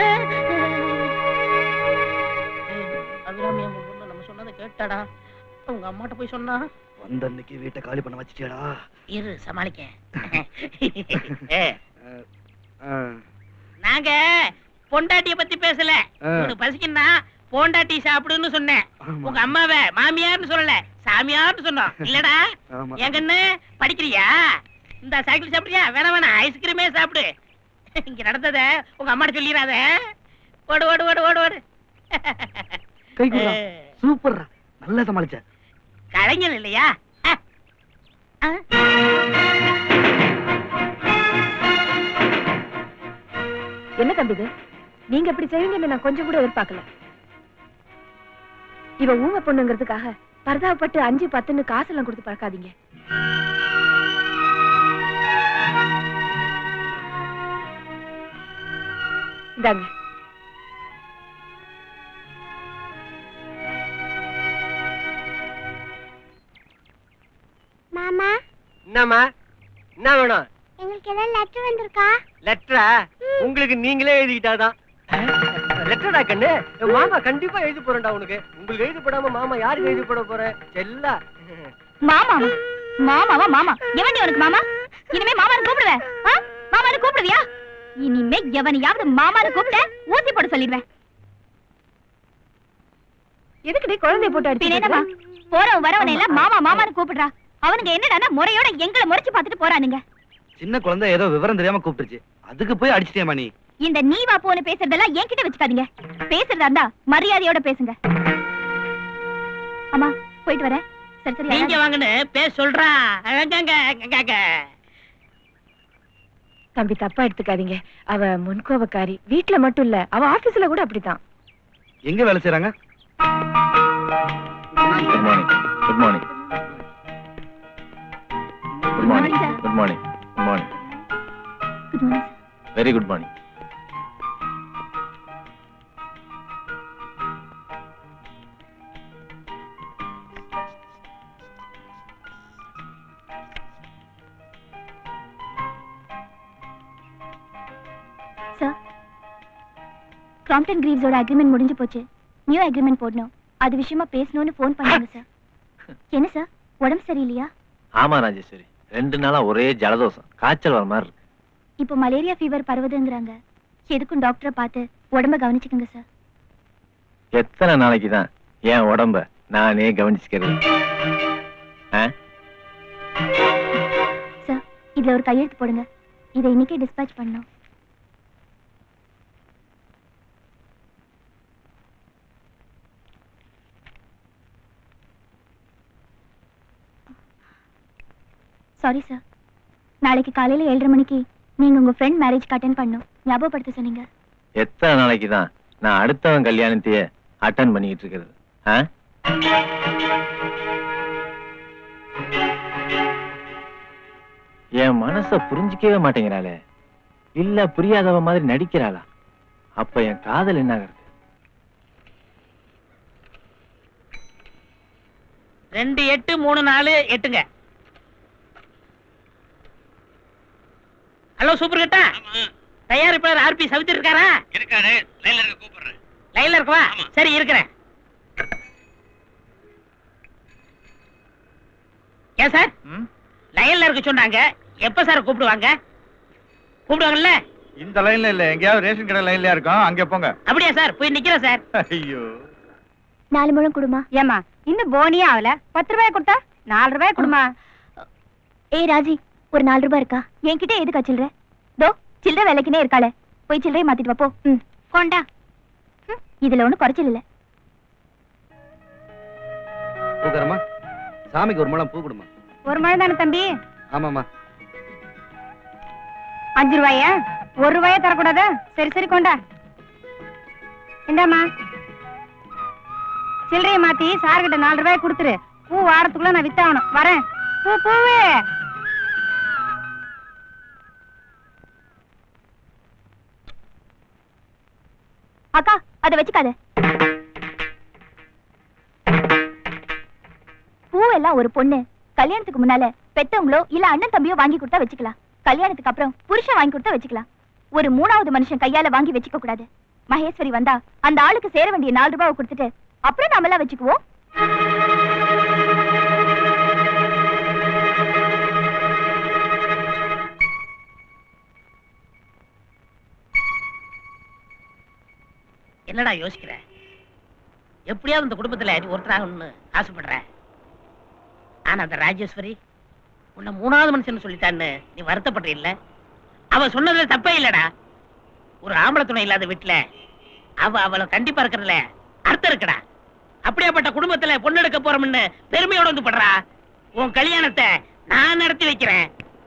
அபிராமி அம்மா பொண்ணு நம்ம சொன்னதை கேட்டாடா உங்க அம்மாட்ட போய் சொன்னா வந்த அன்னைக்கு வீட்டை காலி பண்ண வச்சுட்டியாடா இரு சமாளிக்க ஏ, ஆ. நாங்க பொண்டாட்டிய பத்தி பேசல ஆ. உனக்கு பசிக்குன்னா பொண்டாட்டி சாப்பிடுன்னு சொன்னேன் ஆமா. உங்க அம்மாவை மாமியார்னு சொல்லல சாமியார்னு சொன்னோம் இல்லடா ஆமா. என் கண்ணு படிக்கிறியா இந்த சைக்கிள் சாப்பிடுறியா வேணாம் வேணாம் ஐஸ்கிரீமே சாப்பிடு இங்க நடந்தத உங்க அம்மாட்ட சொல்லிடாத ஓடு ஓடு ஓடு ஓடு ஓடு கை கொடுறா சூப்பர்ரா நல்லா சமாளிச்ச கலைஞர் இல்லையா அஹ். அஹ். என்ன தம்பி இது நீங்க இப்படி செய்வீங்கன்னு நான் கொஞ்சம் கூட எதிர்பார்க்கல இவ ஊமை பொண்ணுங்கிறதுக்காக பரதாபப்பட்டு அஞ்சு பத்துன்னு காசெல்லாம் கொடுத்து பழக்காதீங்க இந்தாங்க மாமா என்னம்மா என்ன வேணும் எங்களுக்கு ஏதாவது லெட்டர் வந்திருக்கா லெட்டரா உங்களுக்கு நீங்களே எழுதிக்கிட்டாதான் லெட்டரா கண்ணு மாமா கண்டிப்பா எழுதி போறேன்டா உனக்கு உங்களுக்கு எழுதி போடாம மாமா யாருக்கு எழுதி போட போறேன் செல்லா மாமா மாமாவா மாமா எவன்டி உனக்கு மாமா இனிமே மாமான்னு கூப்பிடுவேன் ஆ? மாமான்னு கூப்பிடுவியா இனிமே எவனையாவது மாமான்னு கூப்பிட்ட ஊசி போட சொல்லிடுவேன் எதுக்குடி குழந்தைய போட்டு பின்ன அடிச்சு என்னம்மா போறவன் வரவனை எல்லாம் மாமா மாமான்னு கூப்பிடுறா அவனுங்க என்னடான்னா முறையோட எங்களை முறைச்சு பார்த்துட்டு போறானுங்க சின்ன குழந்தை ஏதோ விவரம் தெரியாம கூப்பிட்டுச்சு அதுக்கு போய் அடிச்சிட்டியாமா நீ இந்த நீ வா போன்னு பேசுறதெல்லாம் என்கிட்ட வச்சுக்காதீங்க பேசுறதா இருந்தா மரியாதையோட பேசுங்க அம்மா போயிட்டு வரேன் சரி சரி நீங்க அழாத. வாங்கன்னு பேர் சொல்றா அழகாங்க அழகாங்க. தம்பி தப்பா எடுத்துக்காதீங்க அவ முன்கோபக்காரி வீட்ல மட்டும் இல்ல அவ ஆபீஸ்ல கூட அப்படித்தான் எங்க வேலை செய்றாங்க good morning good morning good morning sir. Good morning good morning Good morning, sir. Very good morning sir Crompton கிரீவ்ஸோட அக்ரிமெண்ட் முடிஞ்சு போச்சு நியூ அக்ரிமெண்ட் போடணும் அது விஷயமா பேசணும்னு ஃபோன் பண்ணாங்க சார் என்ன சார் உடம்பு சரியில்லையா ஆமா ராஜேஸ்வரி ரெண்டு நாளா ஒரே ஜலதோஷம் காய்ச்சல் வர மாதிரி இருக்கு இப்போ மலேரியா ஃபீவர் பரவுதுங்கிறாங்க எதுக்கும் டாக்டரை பார்த்து உடம்ப கவனிச்சுக்கோங்க சார் எத்தனை நாளைக்கு தான் என் உடம்ப நானே கவனிச்சுக்கிறது ஆ? சார் இதுல ஒரு கையெழுத்து போடுங்க இதை இன்னைக்கே டிஸ்பேட்ச் பண்ணணும் சாரி சார் நாளைக்கு காலையில ஏழரை மணிக்கு நீங்க உங்க ஃப்ரெண்ட் மேரேஜ்க்கு அட்டென்ட் பண்ணணும் ஞாபகப்படுத்த சொன்னீங்க எத்தனை நாளைக்கு தான் நான் அடுத்தவன் கல்யாணத்தையே அட்டன் பண்ணிக்கிட்டு இருக்கிறது ஆ? என் மனச புரிஞ்சிக்கவே மாட்டேங்கிறாளே இல்ல புரியாதவ மாதிரி நடிக்கிறாளா அப்ப என் காதல் என்ன ஆகுறது ரெண்டு எட்டு மூணு நாலு எட்டுங்க ஹலோ சூப்பர் கிட்டா தயாரிப்பாளர் ஆர்பி சவித்து இருக்காரா இருக்காரு லைன்ல இருக்க கூப்பிடுறேன் லைன்ல இருக்கவா சரி இருக்கிறேன் ஏன் சார் லைன்ல இருக்க சொன்னாங்க எப்ப சார் கூப்பிடுவாங்க கூப்பிடுவாங்கல்ல இந்த லைன்ல இல்ல எங்கேயாவது ரேஷன் கடை லைன்லயா இருக்கும் அங்க போங்க அப்படியா சார் போய் நிக்கிறேன் சார் ஐயோ நாலு முழம் கொடுமா ஏமா இன்னும் போனியே ஆகல பத்து ரூபாய் கொடுத்தா நாலு ரூபாய் கொடுமா ஏய் ராஜி ஒரு நாலு ரூபாய் இருக்கா என்கிட்ட எதுக்கா சில்லற தோ சில்லற வேலைக்குனே இருக்காளே போய் சில்லறையை மாத்திட்டு வா போ ம் கொண்டா ம், இதுல ஒண்ணும் குறைச்சல் இல்ல பூக்காரம்மா சாமிக்கு ஒரு முழம் பூ கொடுமா ஒரு மழை தானே தம்பி ஆமாம்மா அஞ்சு ரூபாயா ஒரு ரூபாயா தரக்கூடாதா சரி சரி கொண்டா இந்தாம்மா சில்லறைய மாத்தி சார்கிட்ட நாலு ரூபாய் கொடுத்துரு பூ வாரத்துக்குள்ள நான் வித்தாகணும் வரேன் பூ பூவே அக்கா அதை வச்சுக்காத பூவெல்லாம் ஒரு பொண்ணு கல்யாணத்துக்கு முன்னால பெத்தவங்களோ இல்ல அண்ணன் தம்பியோ வாங்கி கொடுத்தா வச்சுக்கலாம் கல்யாணத்துக்கு அப்புறம் புருஷன் வாங்கி கொடுத்தா வச்சுக்கலாம் ஒரு மூணாவது மனுஷன் கையால வாங்கி வச்சுக்க கூடாது மகேஸ்வரி வந்தா அந்த ஆளுக்கு சேர வேண்டிய நாலு ரூபாவை கொடுத்துட்டு அப்புறம் நாமெல்லாம் வச்சுக்குவோம் என்னடா யோசிக்கிற எப்படியாவது இந்த குடும்பத்துல நீ ஒருத்தராகணும்னு ஆசைப்படுற ஆனா அந்த ராஜேஸ்வரி உன்னை மூணாவது மனுஷன் சொல்லிட்டான்னு நீ வருத்தப்படுற இல்ல அவ சொன்னதுல தப்பே இல்லடா ஒரு ஆம்பளை துணை இல்லாத வீட்டுல அவ அவளை கண்டிப்பா இருக்கிறதுல அர்த்தம் இருக்குடா அப்படியாப்பட்ட குடும்பத்துல பொண்ணெடுக்க போறோம்னு பெருமையோட வந்து படுறா உன் கல்யாணத்தை நான் நடத்தி வைக்கிறேன்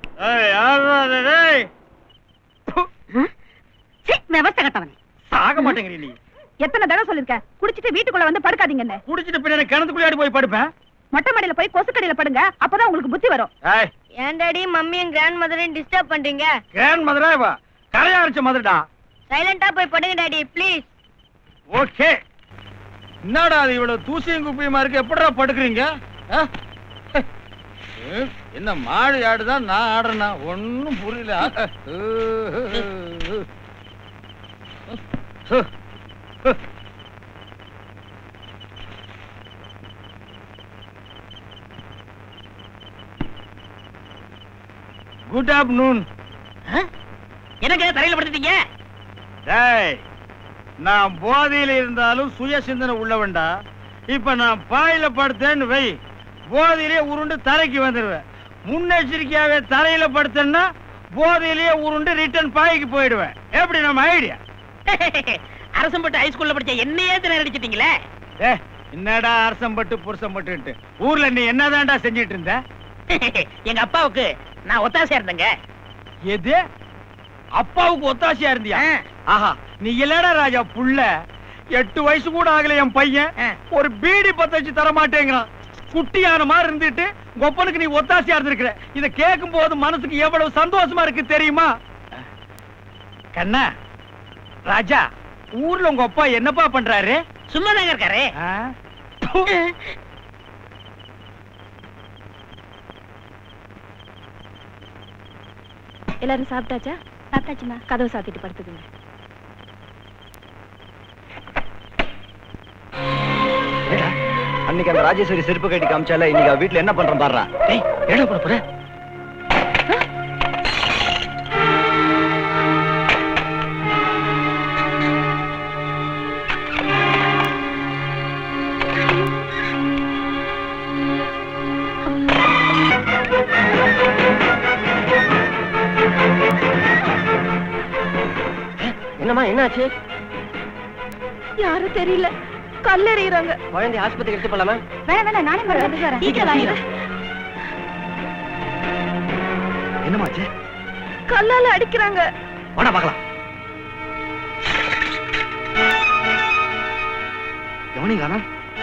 விவசாய கட்டவனே சாக மாட்டேங்கிறீ நீ எத்தனை தடவை சொல்லிருக்க குடிச்சிட்டு வீட்டுக்குள்ள வந்து படுக்காதீங்கன்னு குடிச்சிட்டு பின்னாடி கிணத்துக்குள்ளாடி போய் படுப்பேன் மொட்டை மாடியில போய் கொசுக்கடியில படுங்க அப்பதான் உங்களுக்கு புத்தி வரும் ஏய் ஏன் டாடி மம்மியும் கிராண்ட் மதரையும் டிஸ்டர்ப் பண்றீங்க கிராண்ட் மதுரா இவ கரையா அரைச்ச மதுரடா சைலண்டா போய் படுங்க டாடி ப்ளீஸ் ஓகே என்னடா அது இவ்வளவு தூசியும் குப்பியுமா இருக்கு எப்படிடா படுக்குறீங்க ஆ? ஏ, என்ன மாடு ஆடுதான் நான் ஆடுறேனா ஒண்ணும் புரியல குட் ஆஃப்டர்நூன் எனக்கு தரையில படுத்துட்டீங்க டேய் நான் போதையில இருந்தாலும் சுய சிந்தனை உள்ளவன்டா இப்ப நான் பாயில படுத்தேன்னு வை போதையிலே உருண்டு தரைக்கு வந்துடுவேன் முன்னெச்சரிக்கையாவே தரையில படுத்தேன்னா போதையிலேயே உருண்டு ரிட்டர்ன் பாய்க்கு போயிடுவேன் எப்படி நம்ம ஐடியா அரசம்பட்டு ஹைஸ்கூல்ல படிச்ச என்னையே திணற அடிச்சிட்டீங்களே ஏ என்னடா அரசம்பட்டு புருஷம்பட்டுன்ட்டு ஊர்ல நீ என்னதான்டா செஞ்சிட்டு இருந்த எங்க அப்பாவுக்கு நான் ஒத்தாசையா இருந்தேங்க எது அப்பாவுக்கு ஒத்தாசையா இருந்தியா ஆஹா நீ இல்லடா ராஜா புள்ள எட்டு வயசு கூட ஆகல என் பையன் ஒரு பீடி பத்த வச்சு தர மாட்டேங்கிறான் குட்டியான மாதிரி இருந்துட்டு கொப்பனுக்கு நீ ஒத்தாசையா இருந்திருக்கிற இத கேட்கும் போது மனசுக்கு எவ்வளவு சந்தோஷமா இருக்கு தெரியுமா கண்ணா ராஜா ஊர்ல உங்க அப்பா என்னப்பா பண்றாரு சும்மா தாங்க இருக்காரு ஆ? ப்பு. எல்லாரும் சாப்பிட்டாச்சா சாப்பிட்டாச்சுமா கதவு சாத்திட்டு படுத்துக்குங்க அன்னைக்கு அந்த ராஜேஸ்வரி செருப்பு கட்டி காமிச்சால இன்னைக்கு அவ வீட்டுல என்ன பண்றோம் பாடுறா டேய் என்ன பண்ண போற என்னம்மா என்னாச்சு யாரும் தெரியல கல்லெறிகிறாங்க குழந்தை ஆஸ்பத்திரி எடுத்து போலாமா வேணாம் வேணாம் நானே வரேன் வரேன் சீக்கிரம் வாங்க என்னமாச்சு கல்லால அடிக்கிறாங்க வாடா பார்க்கலாம் எவனையும் காணோம்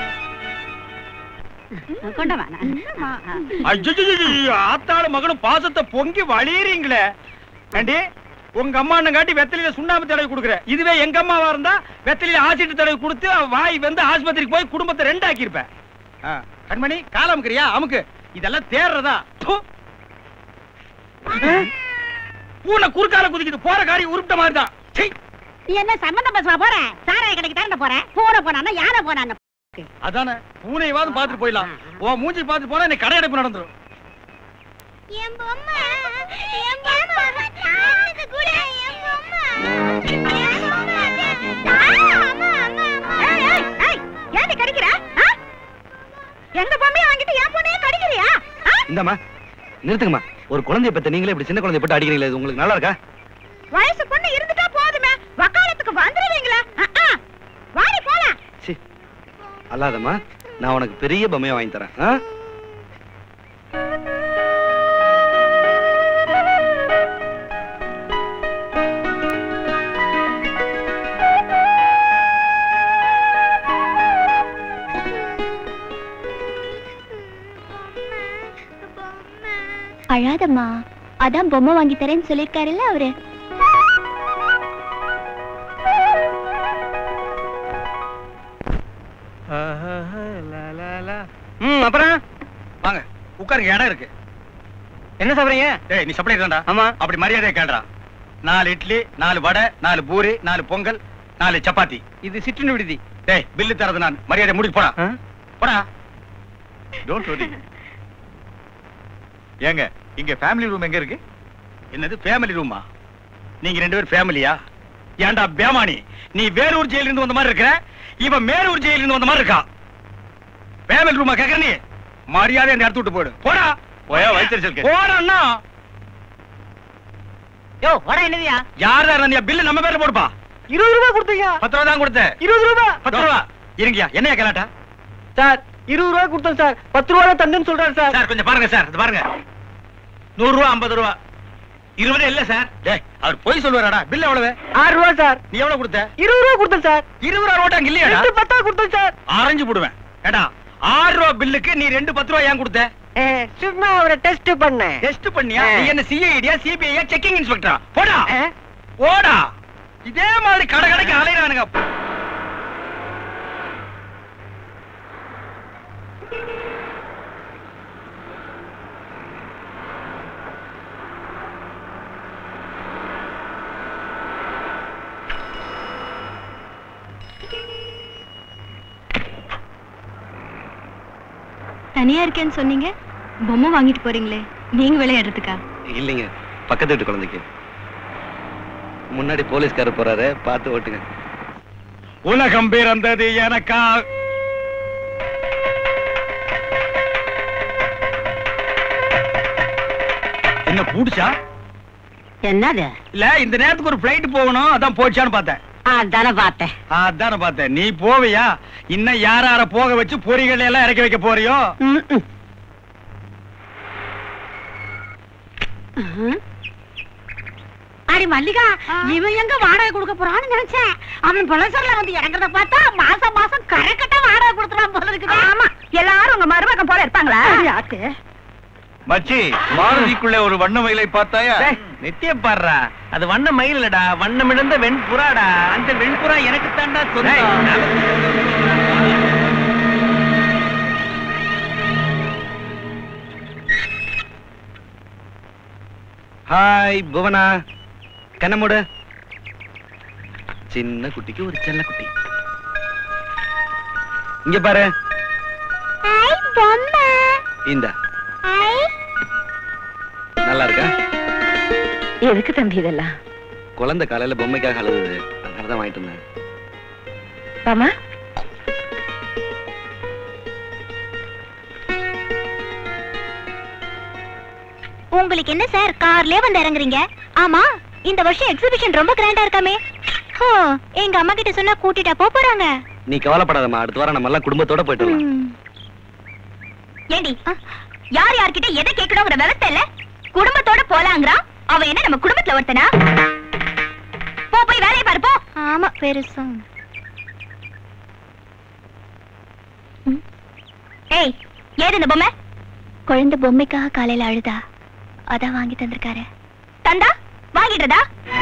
கொண்ட வேணாம் ஐயையையையோ, ஆத்தாளு மகனும் பாசத்தை பொங்கி வழியறீங்களே ஏண்டி உங்க அம்மா காட்டி வெத்தலையில சுண்ணாம்பு தடவை கொடுக்குற இதுவே எங்க அம்மாவா இருந்தா வெத்தலையில ஆசிட்டு தடவை கொடுத்து அவ வாய் வந்து ஆஸ்பத்திரிக்கு போய் குடும்பத்தை ரெண்டாக்கி இருப்பேன் கண்மணி காலம் அமுக்குறியா அமுக்கு இதெல்லாம் தேர்றதா ப்பு. பூனை குறுக்கால குதிக்குது போற காரியம் உருப்பிட்ட மாதிரி தான் நீ என்ன சம்பந்தம் பேசுவா போற சாராய கடைக்கு தானே போறேன் பூனை போனான்னா யானை போனான்னு அதானே பூனையவாது பாத்துட்டு போயிடலாம் உன் மூஞ்சி பாத்து போனா நீ கடை அடைப்பு நடந்துரும் என் பொம்மை என் பொம்மை எனக்கு கூட என் பொம்மை என் பொம்மை அம்மா அம்மா அம்மா ஏய், ஏய், ஏய், ஏன்டி கடிக்கிற ஆ? எங்க பொம்மையை வாங்கிட்டு என் பொண்ணையே கடிக்கிறியா ஆ? இந்தாம்மா நிறுத்துங்கம்மா ஒரு குழந்தைய பத்த நீங்களே இப்படி சின்ன குழந்தைய போட்டு அடிக்கிறீங்களே இது உங்களுக்கு நல்லா இருக்கா வயசு பொண்ணு இருந்துட்டா போதுமே வக்காலத்துக்கு வந்துருவீங்களா ஆ, ஆ. வாடி போலாம் சி அல்லாதம்மா நான் உனக்கு பெரிய பொம்மையை வாங்கி தரேன் ஆ? அழாதம்மா அதான் பொம்மை வாங்கி தரேன்னு சொல்லிருக்காருல்ல அவரு ம் அப்புறம் வாங்க உட்காருங்க இடம் இருக்கு என்ன சாப்பிடுறீங்க ஏய் நீ சப்ளை தான்டா ஆமா அப்படி மரியாதையா கேள்றா நாலு இட்லி நாலு வடை நாலு பூரி நாலு பொங்கல் நாலு சப்பாத்தி இது சிற்றுண்டி விடுதி டேய் பில்லு தரது நான் மரியாதை முடிச்சு போடா ஆ? போடா டோன்ட் வரி ஏங்க இங்க ஃபேமிலி ரூம் எங்க இருக்கு என்னது ஃபேமிலி ரூமா நீங்க ரெண்டு பேரும் ஃபேமிலியா ஏன்டா பேமானி நீ வேலூர் ஜெயில இருந்து வந்த மாதிரி இருக்கிற இவன் மேலூர் ஜெயில இருந்து வந்த மாதிரி இருக்கா ஃபேமிலி ரூமா கேக்குற நீ மரியாதை அந்த இடத்து விட்டு போயிடு போடா போயா வயிற்றுச்சல் போடா யோ வட என்னதியா யார் தான் பில்லு நம்ம பேர்ல போடுப்பா இருபது ரூபாய் கொடுத்தீங்க பத்து ரூபா தான் கொடுத்தேன் இருபது ரூபாய் பத்து ரூபா இருங்கயா என்னையா கலாட்டா சார் இருபது ரூபாய் கொடுத்தேன் சார் பத்து ரூபாய் தந்துன்னு சொல்றாரு சார் சார் கொஞ்சம் பாருங்க சார் இது பாருங்க நூறு ரூபா ஐம்பது ரூபா இருபது இல்ல சார் டேய் அவர் போய் சொல்லுவாராடா பில் எவ்வளவு ஆறு ரூபாய் சார் நீ எவ்வளவு கொடுத்த இருபது ரூபாய் கொடுத்தேன் சார் இருபது ரூபா நோட்டா இல்லையா ரெண்டு பத்தா கொடுத்தேன் சார் ஆரஞ்சு போடுவேன் ஏடா ஆறு ரூபா பில்லுக்கு நீ ரெண்டு பத்து ரூபா ஏன் கொடுத்த ஏ, சும்மா அவரை டெஸ்ட் பண்ணேன் டெஸ்ட் பண்ணியா ஆ. நீ என்ன சிஐடியா சிபிஐயா செக்கிங் இன்ஸ்பெக்டரா போடா ஆ? போடா இதே மாதிரி கடை கடைக்கு அலையறானுங்க தனியா இருக்கேன்னு சொன்னீங்க பொம்மை வாங்கிட்டு போறீங்களே நீங்க விளையாடுறதுக்கா இல்லைங்க பக்கத்து வீட்டு குழந்தைக்கு முன்னாடி போலீஸ்காரர் போறாரு பார்த்து ஓட்டுங்க உலகம் பிறந்தது எனக்கா என்ன பூடிச்சா என்னது இல்ல இந்த நேரத்துக்கு ஒரு பிளைட் போகணும் அதான் போச்சான்னு பார்த்தேன் அதானே பார்த்தேன் அதானே பார்த்தேன் நீ போவியா இன்னும் யார யார போக வச்சு பொறிகளை எல்லாம் இறக்கி வைக்க போறியோ ம், ம். ம்ஹும். அடி மல்லிகா இவன் எங்க வாடகை கொடுக்க போறான்னு நினைச்சேன் அவன் புலசர்ல வந்து இறங்குறத பார்த்தா மாசம் மாசம் கரெக்டா வாடகை கொடுத்துறான் போல இருக்குது ஆமா எல்லாரும் உங்க மருமகன் போல இருப்பாங்களா யாக்கு மச்சி மாருதிக்குள்ள ஒரு வண்ண மயிலை பார்த்தாயா நித்தியம் பாடுறா அது வண்ண மயில் இல்லடா வண்ணம் இழந்த வெண்புறாடா அந்த வெண்புறா எனக்கு தாண்டா ஹாய் புவனா கண்ண மூடு சின்ன குட்டிக்கு ஒரு செல்ல குட்டி இங்க பாரு ஐ பொம்மை இந்த ஐ நல்லா இருக்கா எதுக்கு தம்பி இதெல்லாம் குழந்தை காலையில பொம்மைக்காக அழுகுது அதனாலதான் வாங்கிட்டு வந்தேன் ஆமா உங்களுக்கு என்ன சார் கார்லயே வந்து இறங்குறீங்க ஆமா இந்த வருஷம் எக்ஸிபிஷன் ரொம்ப கிராண்டா இருக்காமே ஹோ, எங்க அம்மா கிட்ட சொன்னா கூட்டிட்டா போப் போறாங்க நீ கவலைப்படாதம்மா அடுத்த வாரம் நம்ம எல்லாம் குடும்பத்தோட போயிட்டு வரலாம் ம். ஏண்டி யார் யார்கிட்ட எதை கேட்கணுங்கிற விவசாய இல்ல குடும்பத்தோட போலாங்கிறான் அவன் என்ன நம்ம குடும்பத்துல ஒருத்தனா போ போய் வேலையை பாரு போ ஆமா பெருசா ஏய் ஏது இந்த பொம்மை குழந்தை பொம்மைக்காக காலையில அழுதா அதான் வாங்கி தந்திருக்காரு தந்தா வாங்கிடுறதா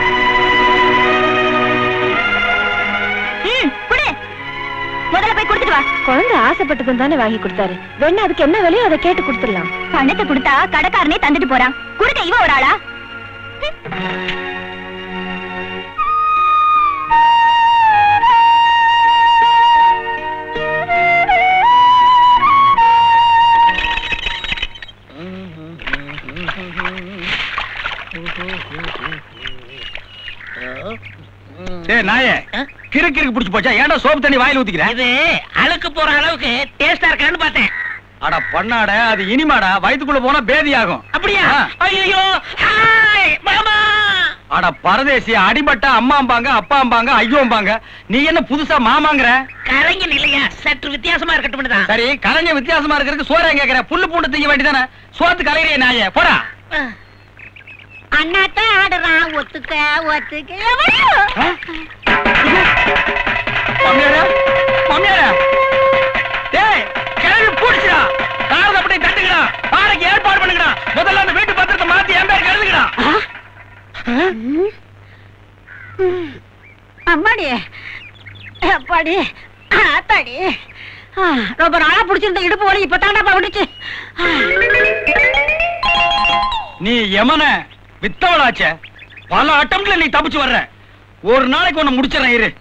ம் குடு முதல்ல போய் கொடுத்துட்டு வா குழந்தை ஆசைப்பட்டதும் தானே வாங்கி கொடுத்தாரு வேணா அதுக்கு என்ன விலையோ அதை கேட்டு கொடுத்துடலாம் பணத்தை கொடுத்தா கடைக்காரனே தந்துட்டு போறான் கொடுக்க இவ ஒரு ஆளா டேய் நாயே கிறுக்கு கிறுக்கு புடிச்சு போச்சா ஏன்டா சோப்பு தண்ணி வாயில ஊத்திக்கிற இது அழுக்கு போற அளவுக்கு டேஸ்டா இருக்கான்னு பார்த்தேன் அட பண்ணாட அது இனிமாடா வயித்துக்குள்ள போனா பேதி ஆகும் அப்படியா ஆ. ஐயோ ஹாய் மாமா அட பரதேசி அடிபட்டா அம்மாம்பாங்க அப்பாம்பாங்க ஐயோம்பாங்க நீ என்ன புதுசா மாமாங்கிற கலைஞன் இல்லையா சற்று வித்தியாசமா இருக்கட்டும் தான் சரி கலைஞ வித்தியாசமா இருக்கிறதுக்கு சோற கேக்குற புல்லு பூண்டு திங்க வேண்டியதானே சோத்து கலையிறிய நாயே போடா அண்ணாத்தான் ஆடுறான் ஒத்துக்க ஒத்துக்க மாமியாரா மாமியாரா டேய் கிளம்பி பூடிச்சுடா காரத அப்படியே தட்டுங்கடா பாறைக்கு ஏற்பாடு பண்ணுங்கடா முதல்ல அந்த வீட்டு பத்திரத்தை மாத்தி என் பேருக்கு எழுதுங்கடா அம்மாடி அப்பாடி ஆத்தாடி ஆ, ரொம்ப நாளா பிடிச்சிருந்த இடுப்பு வலி இப்ப தாண்டாப்பா விட்டுச்சு நீ யமன வித்தவளாச்சே பல அட்டம்ல நீ தப்பிச்சு வர்ற ஒரு நாளைக்கு உன்னை முடிச்சிடறேன் இரு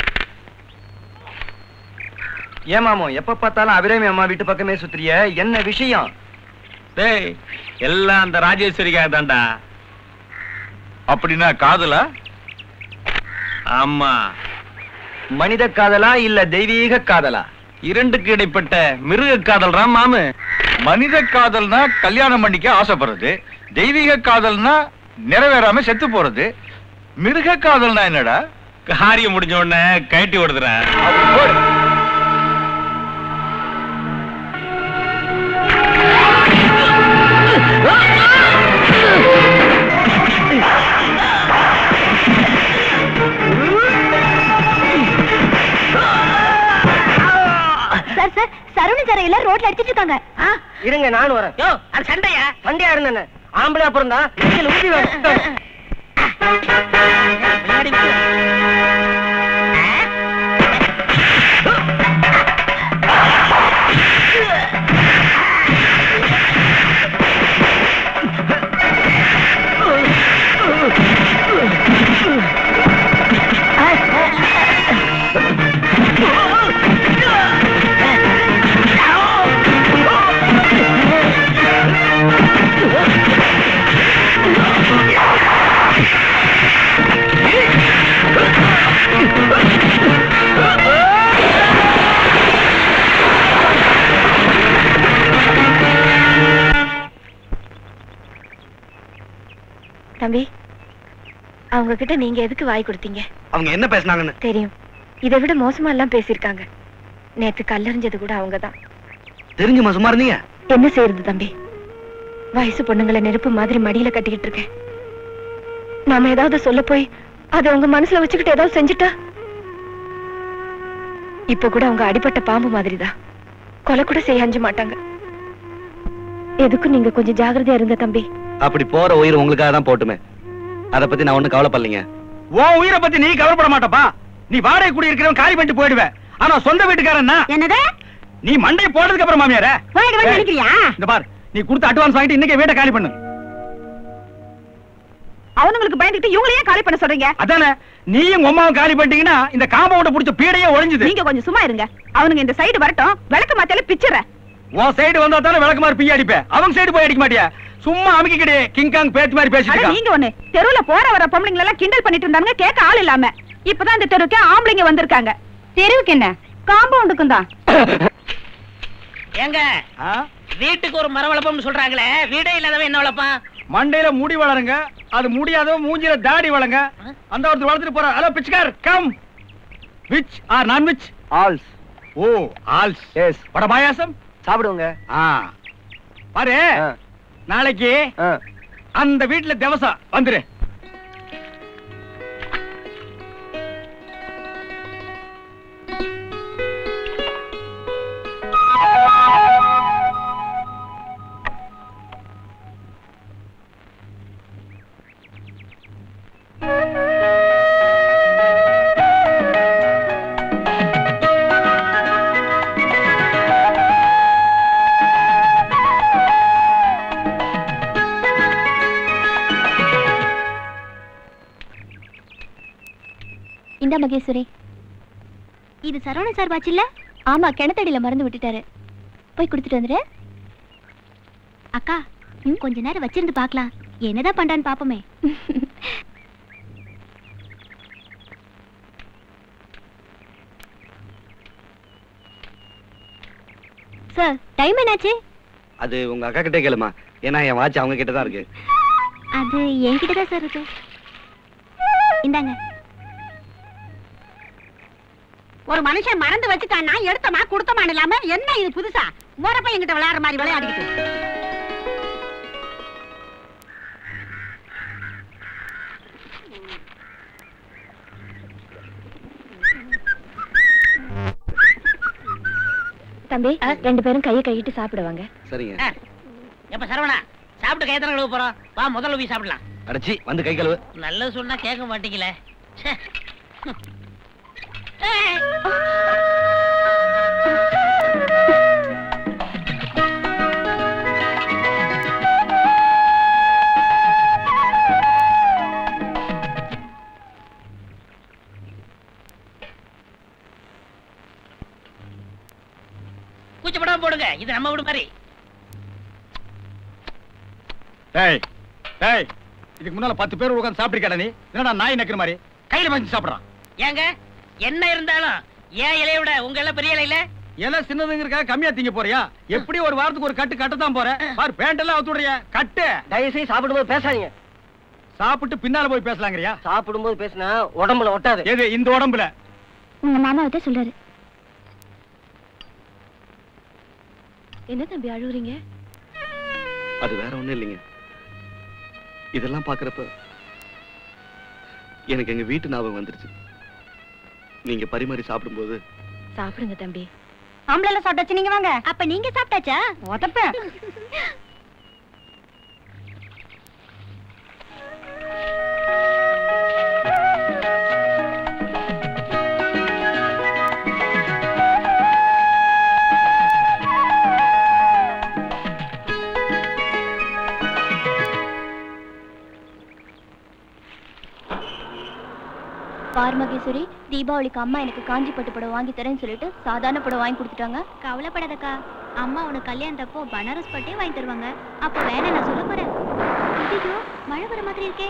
ஏமாமோ எப்ப பார்த்தாலும் அபிராமி அம்மா வீட்டு பக்கமே சுத்துறிய என்ன விஷயம் டேய் எல்லாம் அந்த ராஜேஸ்வரிக்காக தான்டா அப்படின்னா காதலா ஆமா மனித காதலா இல்ல தெய்வீக காதலா இரண்டுக்கு இடைப்பட்ட மிருக காதல் மாமு மனித காதல்னா கல்யாணம் பண்ணிக்க ஆசைப்படுறது தெய்வீக காதல்னா நிறைவேறாம செத்து போறது மிருக காதல்னா என்னடா காரியம் முடிஞ்ச உடனே கழட்டி விடுதுறேன் சார் சார் சரவணன் சார் எல்லாம் ரோட்ல அடிச்சிட்டு இருக்காங்க இருங்க நானும் வரேன் யோ அது சண்டையா சண்டையா இருந்தேன் ஆம்பளை அப்புறம் தான் ஊதி வேணும் முன்னாடி போ. தம்பி அவங்க கிட்ட நீங்க எதுக்கு வாய் கொடுத்தீங்க அவங்க என்ன பேசுனாங்கன்னு தெரியும் இதை விட மோசமா எல்லாம் பேசியிருக்காங்க நேத்து கல்லறிஞ்சது கூட அவங்கதான் தெரிஞ்சுமா சும்மா இருந்தீங்க என்ன செய்யறது தம்பி வயசு பொண்ணுங்களை நெருப்பு மாதிரி மடியில கட்டிக்கிட்டு இருக்கேன் நாம ஏதாவது சொல்ல போய் அதை உங்க மனசுல வச்சுக்கிட்டு ஏதாவது செஞ்சுட்டா இப்ப கூட அவங்க அடிபட்ட பாம்பு மாதிரிதான் கொலை கூட செய்ய அஞ்ச மாட்டாங்க எதுக்கும் நீங்க கொஞ்சம் ஜாகிரதையா இருங்க தம்பி அப்படி போற உயிர் உங்களுக்காக தான் போட்டுமே அத பத்தி நான் ஒண்ணும் கவலைப்படலைங்க உன் உயிரை பத்தி நீ கவலைப்பட மாட்டப்பா நீ வாடகை குடி இருக்கிறவன் காலி பண்ணிட்டு போயிடுவேன் ஆனா சொந்த வீட்டுக்காரன் என்னது நீ மண்டை போடுறதுக்கு அப்புறம் மாமியாரே போயிட்டு வந்து நினைக்கிறியா இந்த பார் நீ கொடுத்த அட்வான்ஸ் வாங்கிட்டு இன்னைக்கு வீட்டை காலி பண்ணு அவனுங்களுக்கு பயந்துட்டு இவங்களையே காலி பண்ண சொல்றீங்க அதானே நீயும் உங்க அம்மாவும் காலி பண்ணிட்டீங்கன்னா இந்த காம்பவுண்ட புடிச்ச பீடையே ஒழிஞ்சுது நீங்க கொஞ்சம் சும்மா இருங்க அவனுங்க இந்த சைடு வரட்டும் விளக்கு மாத்தால பிச்சுறேன் உன் சைடு வந்தா தானே விளக்கு மாதிரி பீ அடிப்பேன் அவங்க சைடு போய் அடிக்க மாட்டியா சும்மா அமுக்கி கிடையே கிங்காங் பேச்சு மாதிரி பேசிட்டு அட இருக்கான். நீங்க ஒண்ணு தெருவுல போற வர பொம்பளைங்க எல்லாம் கிண்டல் பண்ணிட்டு இருந்தாங்க கேட்க ஆள் இல்லாம இப்பதான் இந்த தெருவுக்கு ஆம்பளைங்க வந்திருக்காங்க தெருவுக்கு என்ன காம்பவுண்டுக்கும் தான் ஏங்க ஆ? வீட்டுக்கு ஒரு மரம் வளர்ப்போம்னு சொல்றாங்களே வீடே இல்லாதவன் என்ன வளர்ப்பான் மண்டையில முடி வளருங்க அது முடியாதவ மூஞ்சில தாடி வளங்க அந்த ஒருத்தர் வளர்த்துட்டு போற ஹலோ பிச்சைக்கார் கம் விச் ஆர் நான் which also oh also yes vada payasam சாப்பிடுவோங்க ஆ பாரு ஆ, நாளைக்கு ஆ. அந்த வீட்டுல திவசம் வந்துரு மகேஸ்வரி இது சரவணன் சார் பாச்சு இல்ல ஆமா கிணத்தடியில மறந்து விட்டுட்டாரு போய் கொடுத்துட்டு வந்துரு அக்கா ம், கொஞ்ச நேரம் வச்சிருந்து பார்க்கலாம் என்னதான் பண்றான்னு பாப்போமே சார் டைம் என்னாச்சு அது உங்க அக்கா கிட்டே கேளுமா ஏன்னா என் வாட்ச் அவங்க கிட்ட தான் இருக்கு அது என்கிட்ட தான் சார் இருக்கு இந்தாங்க ஒரு மனுஷன் மறந்து வச்சுட்டான்னா எடுத்தமா கொடுத்தமான்னு இல்லாம என்ன இது புதுசா மோரப்ப என்கிட்ட விளையாடுற மாதிரி விளையாடிக்கிட்டு தம்பி ரெண்டு பேரும் கையை கழுவிட்டு சாப்பிடுவாங்க சரிங்க எப்ப சரவணா சாப்பிட்டு கையத்தனை கழுவ போறோம் வா முதல்ல போய் சாப்பிடலாம் அடைச்சி வந்து கை கழுவு நல்லது சொன்னா கேட்க மாட்டீங்களே ச்சே. கூச்சப்படாம போடுங்க இது நம்ம வீடு மாதிரி டேய் டேய் இதுக்கு முன்னால பத்து பேர் உட்கார்ந்து சாப்பிட்டு நீ என்னடா நாய் நக்கிற மாதிரி கையில வாங்கி சாப்பிடுறான் ஏங்க என்ன இருந்தாலும் ஏன் இலைய விட உங்க எல்லாம் பெரிய இலையில எல்லாம் சின்னதுங்கிறக்காக கம்மியா திங்க போறியா எப்படி ஒரு வாரத்துக்கு ஒரு கட்டு கட்டத்தான் போற பாரு பேண்ட் எல்லாம் அவுத்து விடுறியா கட்டு தயவு செய்து சாப்பிடும்போது பேசாதீங்க சாப்பிட்டு பின்னால போய் பேசலாங்கறியா சாப்பிடும்போது பேசினா உடம்புல ஒட்டாது எது இந்த உடம்புல உங்க மாமாவை தான் சொல்றாரு என்ன தம்பி அழுவுறீங்க அது வேற ஒண்ணும் இல்லைங்க இதெல்லாம் பாக்குறப்ப எனக்கு எங்க வீட்டு ஞாபகம் வந்துருச்சு நீங்க பரிமாறி சாப்பிடும்போது சாப்பிடுங்க தம்பி ஆம்பளை சாப்பிட்டாச்சு நீங்க வாங்க அப்ப நீங்க சாப்பிட்டாச்சா உதப்பேன் பார் மகேஸ்வரி தீபாவளிக்கு அம்மா எனக்கு காஞ்சி பட்டு புடவை வாங்கி தரேன்னு சொல்லிட்டு சாதாரண புடவை வாங்கி கொடுத்துட்டாங்க கவலைப்படாதக்கா அம்மா உனக்கு கல்யாணத்தப்போ பனாரஸ் பட்டே வாங்கி தருவாங்க அப்போ வேற நான் சொல்ல போறேன் ஐயோ மழை வர மாதிரி இருக்கே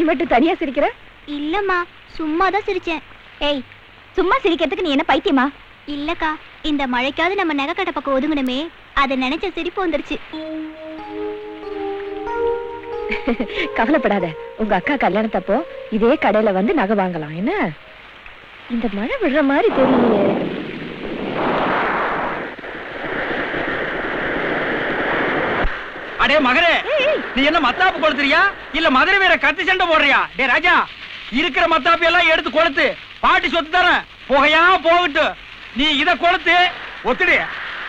மட்டும் தனியா சிரிக்கிற இல்லம்மா சும்மா தான் சிரிச்சேன் ஏய் சும்மா சிரிக்கிறதுக்கு நீ என்ன பைத்தியமா இல்லக்கா இந்த மழைக்காவது நம்ம நகைக்கடை பக்கம் ஒதுங்கணுமே அதை நினைச்ச சிரிப்பு வந்துருச்சு கவலைப்படாத உங்க அக்கா கல்யாணத்தப்போ இதே கடையில வந்து நகை வாங்கலாம் என்ன இந்த மழை விடுற மாதிரி தெரியலையே அடே மகரே நீ என்ன மத்தாப்பு கொளுத்துறியா இல்ல மதுரை வேற கத்தி சண்டை போடுறியா டே ராஜா இருக்கிற மத்தாப்பு எல்லாம் எடுத்து கொளுத்து பாட்டி சொத்து தரேன் புகையா போகட்டும் நீ இத கொளுத்து ஒத்துடு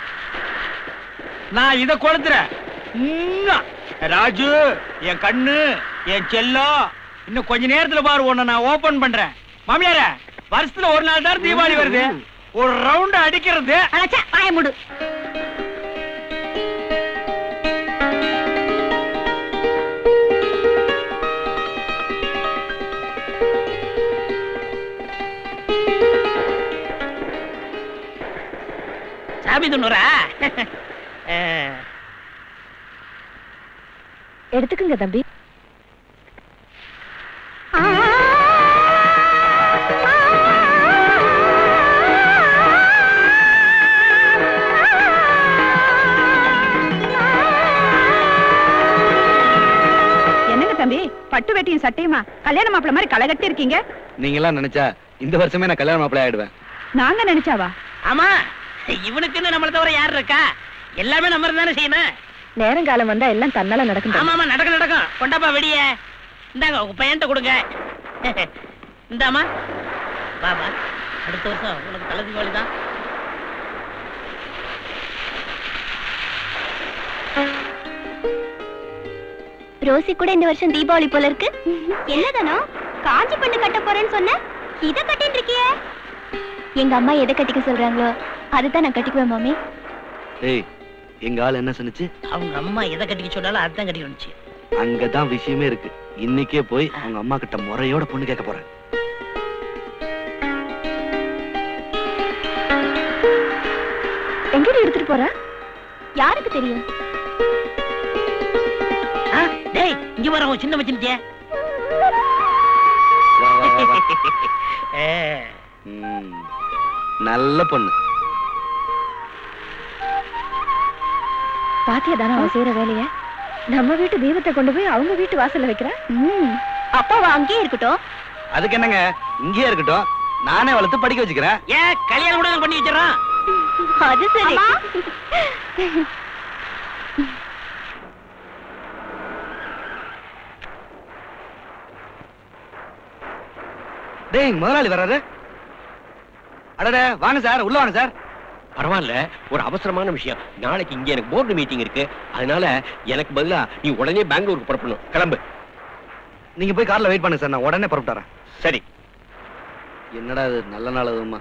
நான் இத கொளுத்துறேன் உம்மா. ராஜு என் கண்ணு என் செல்லம் இன்னும் கொஞ்ச நேரத்துல பாரு உன்னை நான் ஓபன் பண்றேன் மாமியார வருஷத்துல ஒரு நாள் தான் தீபாவளி வருது ஒரு ரவுண்ட் அடிக்கிறது வாய முடு சாமி துண்ணுறா எடுத்துக்குங்க தம்பி என்னங்க தம்பி பட்டு வேட்டியும் சட்டையுமா கல்யாண மாப்பிள்ள மாதிரி களைகட்டி இருக்கீங்க நீங்க எல்லாம் நினைச்சா இந்த வருஷமே நான் கல்யாணம் மாப்பிள்ளை ஆயிடுவேன் நாங்க நினைச்சாவா ஆமா இவனுக்குன்னு நம்மள தவிர யார் இருக்கா எல்லாமே நம்ம தானே செய்யணும் நேரங்காலம் வந்தா எல்லாம் தன்னால நடக்கும் ஆமா தம்பி. ஆமா நடக்கும் நடக்கும் கொண்டாப்பா வெடிய இந்தாங்க உங்க பையன்ட்ட கொடுங்க இந்தாமா பாபா அடுத்த வருஷம் உனக்கு தலை தீபாவளி தான் ரோசி கூட இந்த வருஷம் தீபாவளி போல இருக்கு என்னதானோ காஞ்சி பண்ணு கட்ட போறேன்னு சொன்ன இத கட்டிட்டு இருக்கியே எங்க அம்மா எதை கட்டிக்க சொல்றாங்களோ அதுதான் நான் கட்டிக்குவேன் மாமி ஏய் எங்க ஆள் என்ன சொன்னுச்சு அவங்க அம்மா எதை கட்டிக்க சொன்னாலும் அதுதான் கட்டி வந்துச்சு அங்கதான் விஷயமே இருக்கு இன்னைக்கே போய் அவங்க அம்மா கிட்ட முறையோட பொண்ணு கேட்க போறேன் எங்கடி எடுத்துட்டு போற யாருக்கு தெரியும் ஆ, டேய் இங்க வர உன் சின்ன மச்சினிச்சே வா, வா, வா, வா. ம், நல்ல பொண்ணு பாத்தியா தானே அவன் செய்யற வேலைய நம்ம வீட்டு தெய்வத்தை கொண்டு போய் அவங்க வீட்டு வாசல்ல வைக்கிறா அப்பாவா அங்கேயே இருக்கட்டும் அதுக்கு என்னங்க இங்கேயே இருக்கட்டும் நானே வளர்த்து படிக்க வச்சுக்கிறேன் ஏன் கல்யாணம் கூட பண்ணி வச்சிடறோம் அது சரி டேய் முதலாளி வர்றாரு அடடே வாங்க சார் உள்ள வாங்க சார் பரவாயில்ல ஒரு அவசரமான விஷயம் நாளைக்கு இங்க எனக்கு போர்டு மீட்டிங் இருக்கு அதனால எனக்கு பதிலா நீ உடனே பெங்களூருக்கு புறப்படணும் கிளம்பு நீங்க போய் கார்ல வெயிட் பண்ணுங்க சார் நான் உடனே புறப்பட்டு வரேன் சரி என்னடா இது நல்ல நாள் அதுமா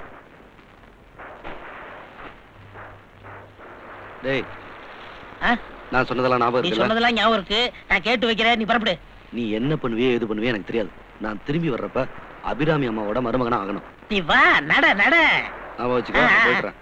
டேய் ஆ? நான் சொன்னதெல்லாம் ஞாபகம் நீ இருக்குல்ல சொன்னதெல்லாம் ஞாபகம் இருக்கு நான் கேட்டு வைக்கிறேன் நீ புறப்படு நீ என்ன பண்ணுவியோ எது பண்ணுவியோ எனக்கு தெரியாது நான் திரும்பி வர்றப்ப அபிராமி அம்மாவோட மருமகனா ஆகணும் நீ வா நட நட ஞாபகம் வச்சுக்கோ ஆ, ஆ. நான் போயிடுறேன்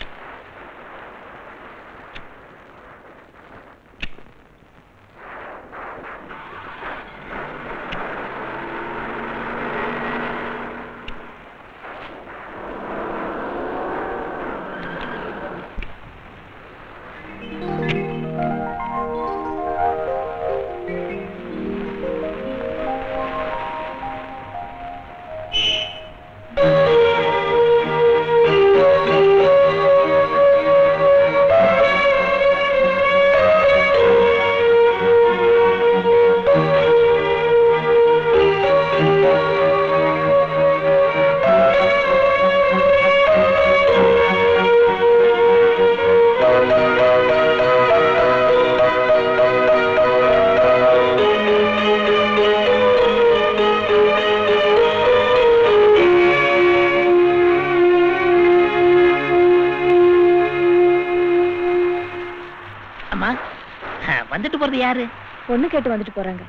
அம்மா ஆ, வந்துட்டு போறது யாரு பொண்ணு கேட்டு வந்துட்டு போறாங்க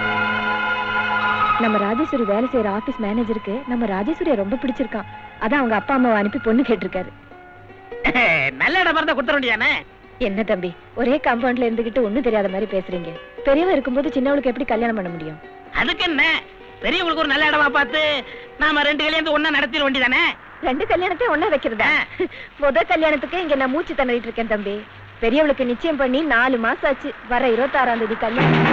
நம்ம ராஜேஸ்வரி வேலை செய்யற ஆபீஸ் மேனேஜருக்கு நம்ம ராஜேஸ்வரியை ரொம்ப பிடிச்சிருக்கான் அதான் அவங்க அப்பா அம்மாவை அனுப்பி பொண்ணு கேட்டிருக்காரு நல்ல இடம் இருந்தா கொடுத்துட வேண்டியதானே என்ன தம்பி ஒரே காம்பவுண்ட்ல இருந்துகிட்டு ஒண்ணும் தெரியாத மாதிரி பேசுறீங்க பெரியவ இருக்கும்போது சின்னவளுக்கு எப்படி கல்யாணம் பண்ண முடியும் அதுக்கு என்ன பெரியவங்களுக்கு ஒரு நல்ல இடமா பார்த்து நாம ரெண்டு கல்யாணத்தை ஒண்ணா நடத்திட வேண்டியதானே ரெண்டு கல்யாணத்தையும் ஒண்ணா வைக்கிறதா முத கல்யாணத்துக்கு இங்க நான் மூச்சு திணறிட்டு இருக்கேன் தம்பி பெரியவளுக்கு நிச்சயம் பண்ணி நாலு மாசம் ஆச்சு வர இருபத்தாறாம் தேதி கல்யாணம்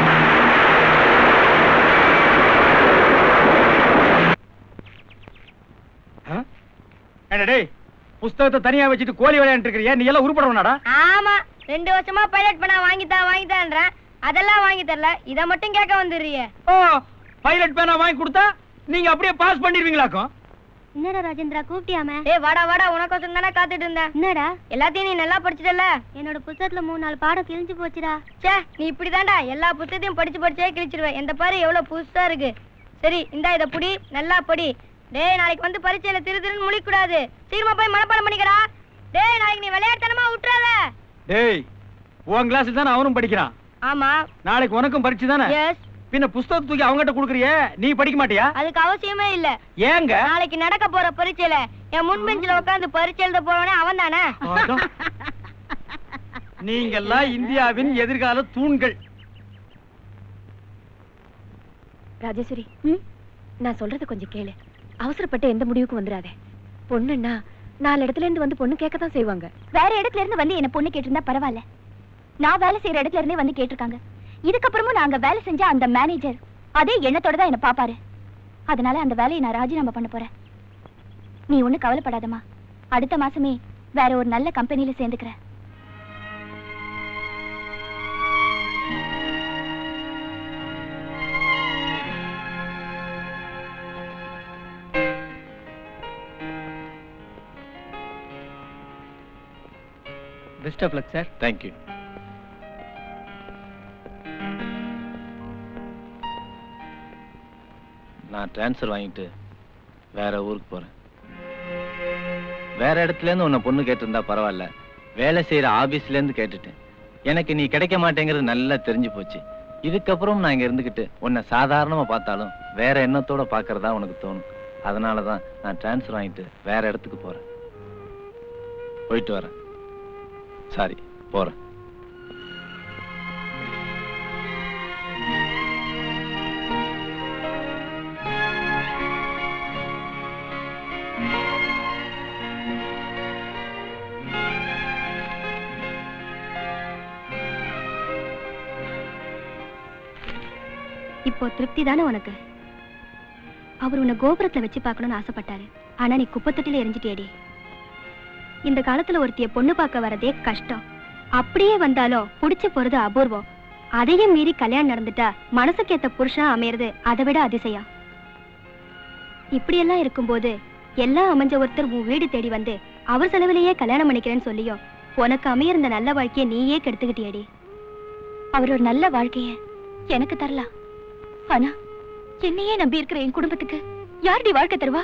ஏண்டா டேய் புஸ்தகத்தை தனியா வச்சுட்டு கோழி விளையாண்டு இருக்கிறியா நீ எல்லாம் உருப்படணும்டா ஆமா ரெண்டு வருஷமா பைலட் பண்ண வாங்கித்தா வாங்கித்தான்றேன் அதெல்லாம் வாங்கி தரல இத மட்டும் கேட்க வந்துடுறியே ஓ பைலட் பேனா வாங்கி கொடுத்தா நீங்க அப்படியே பாஸ் பண்ணிடுவீங்களாக்கும் என்னடா ராஜேந்திரா கூப்பிட்டியாமே ஏய் வாடா வாடா உனக்கோசரம் தானே காத்துட்டு இருந்தேன் என்னடா எல்லாத்தையும் நீ நல்லா படிச்சிட்டல என்னோட புத்தகத்துல மூணு நாலு பாடம் கிழிஞ்சு போச்சுடா ச்சே நீ இப்படிதான்டா எல்லா புத்தகத்தையும் படிச்சு படிச்சே கிழிச்சிருவேன் எந்த பாரு எவ்வளவு புதுசா இருக்கு சரி இந்தா இத புடி நல்லா படி டேய் நாளைக்கு வந்து பரீட்சையில திரு திருன்னு முழிக்க கூடாது சீக்கிரமா போய் மனப்பாடம் பண்ணிக்கடா டேய் நாளைக்கு நீ விளையாட்டுத்தனமா விட்டுறாத டேய் உன் கிளாஸில் தானே அவனும் படிக்கிறான் ஆமா நாளைக்கு உனக்கும் பரீட்சை தானே எஸ் பின்ன புஸ்தகத்தை தூக்கி அவங்ககிட்ட கொடுக்குறியே நீ படிக்க மாட்டியா அதுக்கு அவசியமே இல்ல ஏங்க நாளைக்கு நடக்க போற பரீட்சையில என் முன் பெஞ்சில உட்கார்ந்து பரீட்சை எழுத போறவனே அவன் தானே அதான். நீங்கெல்லாம் இந்தியாவின் எதிர்கால தூண்கள் ராஜேஸ்வரி நான் சொல்றது கொஞ்சம் கேளு அவசரப்பட்டு எந்த முடிவுக்கும் வந்துடாதே பொண்ணுன்னா நாலு இடத்துல இருந்து வந்து பொண்ணு கேட்க தான் செய்வாங்க வேற இடத்துல இருந்து வந்து என்ன பொண்ணு கேட்டிருந்தா பரவாயில்ல நான் வேலை செய்யற இடத்துல இருந்தே வந்து கேட்டிருக்காங்க இதுக்கப்புறமும் நாங்க வேலை செஞ்ச அந்த மேனேஜர் அதே எண்ணத்தோட தான் என்ன பாப்பாரு அதனால அந்த வேலையை நான் ராஜினாமா பண்ண போறேன் நீ ஒண்ணு கவலைப்படாதம்மா அடுத்த மாசமே வேற ஒரு நல்ல கம்பெனில சேர்ந்துக்கிற best of luck sir thank you நான் ட்ரான்ஸ்ஃபர் வாங்கிட்டு வேற ஊருக்கு போறேன் வேற இடத்துல இருந்து உன்னை பொண்ணு கேட்டிருந்தா பரவாயில்ல வேலை செய்யற ஆபீஸ்ல இருந்து கேட்டுட்டேன் எனக்கு நீ கிடைக்க மாட்டேங்கிறது நல்லா தெரிஞ்சு போச்சு இதுக்கப்புறம் நான் இங்க இருந்துகிட்டு உன்னை சாதாரணமா பார்த்தாலும் வேற எண்ணத்தோட பார்க்கறதா உனக்கு தோணும் அதனால தான் நான் ட்ரான்ஸ்ஃபர் வாங்கிட்டு வேற இடத்துக்கு போறேன் போயிட்டு வரேன் சாரி போறேன் இப்போ திருப்தி தானே உனக்கு அவர் உன்னை கோபுரத்துல வச்சு பார்க்கணும்னு ஆசைப்பட்டாரு ஆனா நீ குப்பத்தொட்டில எரிஞ்சிட்டியடி இந்த காலத்துல ஒருத்திய பொண்ணு பார்க்க வரதே கஷ்டம் அப்படியே வந்தாலும் புடிச்சு போறது அபூர்வம் அதையும் மீறி கல்யாணம் நடந்துட்டா மனசுக்கு ஏத்த புருஷன் அமையறது அதை விட அதிசயம் இப்படியெல்லாம் இருக்கும்போது எல்லாம் அமைஞ்ச ஒருத்தர் உன் வீடு தேடி வந்து அவர் செலவிலேயே கல்யாணம் பண்ணிக்கிறேன்னு சொல்லியும் உனக்கு அமைய இருந்த நல்ல வாழ்க்கைய நீயே கெடுத்துக்கிட்டியடி அவர் ஒரு நல்ல வாழ்க்கைய எனக்கு தரலாம் ஆனா என்னையே நம்பி இருக்கிற என் குடும்பத்துக்கு யாருடி வாழ்க்கை தருவா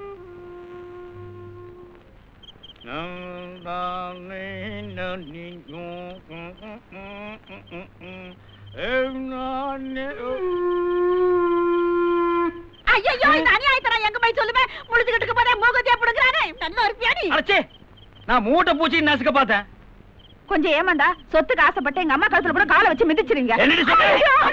ஐயோ இந்த அநியாயத்தை நான் எங்க போய் சொல்லுவேன் முழுதுகிட்டு இருக்க போதே மூகத்தையே புடுங்குறானே நல்ல ஒரு பியாடி அடச்சே நான் மூட்டை பூச்சி நசுக்க பார்த்தேன் கொஞ்சம் ஏமாந்தா சொத்துக்கு ஆசைப்பட்டு எங்க அம்மா கழுத்துல கூட காலை வச்சு மிதிச்சிருங்க என்னடி சொல்ற?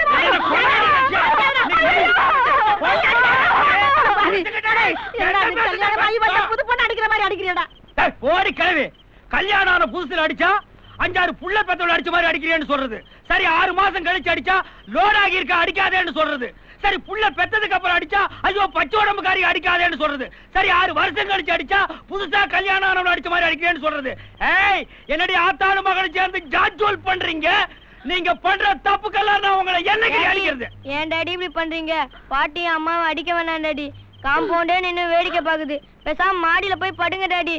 என்னடா இது கல்யாணம் ஆகி வந்த புது பொண்ணு அடிக்கிற மாதிரி அடிக்கிறியடா ஏய், போடி கிழவி கல்யாணம் ஆன புதுசுல அடிச்சா அஞ்சாறு புள்ள பெத்தவள அடிச்ச மாதிரி அடிக்கிறேன்னு சொல்றது சரி ஆறு மாசம் கழிச்சு அடிச்சா லோட் ஆகி இருக்க அடிக்காதேன்னு சொல்றது சரி புள்ள பெத்ததுக்கு அப்புறம் அடிச்சா ஐயோ பச்சை உடம்புக்காரி அடிக்காதேன்னு சொல்றது சரி ஆறு வருஷம் கழிச்சு அடிச்சா புதுசா கல்யாணம் ஆனவன அடிச்ச மாதிரி அடிக்கிறேன்னு சொல்றது ஏய் என்னடி ஆத்தாளு மகளும் சேர்ந்து ஜாஜ்வல் பண்றீங்க நீங்க பண்ற தப்புக்கெல்லாம் நான் உங்களை என்னைக்கு அழிக்கிறது ஏன் டாடி இப்படி பண்றீங்க பாட்டியும் அம்மாவை அடிக்க வேணாம் டாடி காம்பவுண்டே நின்னு வேடிக்கை பாக்குது பேசாம மாடியில போய் படுங்க டாடி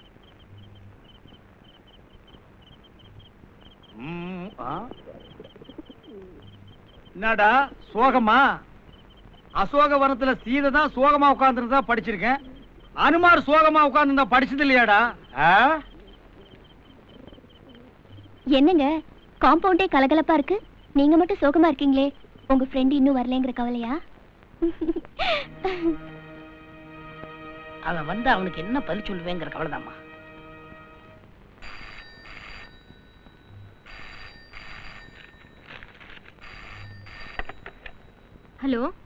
ம், ஆ? என்னடா சோகமா அசோக வனத்துல சீதை தான் சோகமா உட்கார்ந்துருந்தா படிச்சிருக்கேன் அனுமார் சோகமா உட்கார்ந்துருந்தா படிச்சது இல்லையாடா ஆ? என்னங்க காம்பவுண்டே கலகலப்பா இருக்கு நீங்க மட்டும் சோகமா இருக்கீங்களே உங்க ஃப்ரெண்ட் இன்னும் வரலங்கிற கவலையா அவன் வந்து அவனுக்கு என்ன பதில் சொல்லுவேங்கிற கவலைதாம்மா ஹலோ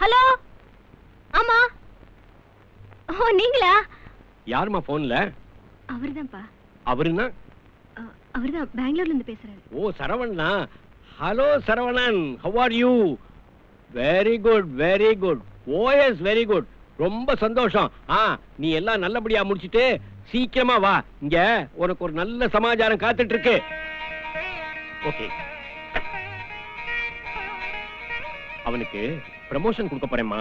ஹலோ ஆமா ஓ நீங்களா யாரும்மா போன்ல அவர்தான்ப்பா அவருன்னா அவர்தான் பெங்களூர்ல இருந்து பேசுறாரு ஓ Saravana hello Saravanan how are you very good very good oh yes very good ரொம்ப சந்தோஷம் ஆ நீ எல்லாம் நல்லபடியா முடிச்சிட்டு சீக்கிரமா வா இங்க உனக்கு ஒரு நல்ல சமாச்சாரம் காத்துட்டு இருக்கு ஓகே அவனுக்கு ப்ரமோஷன் கொடுக்க போறேம்மா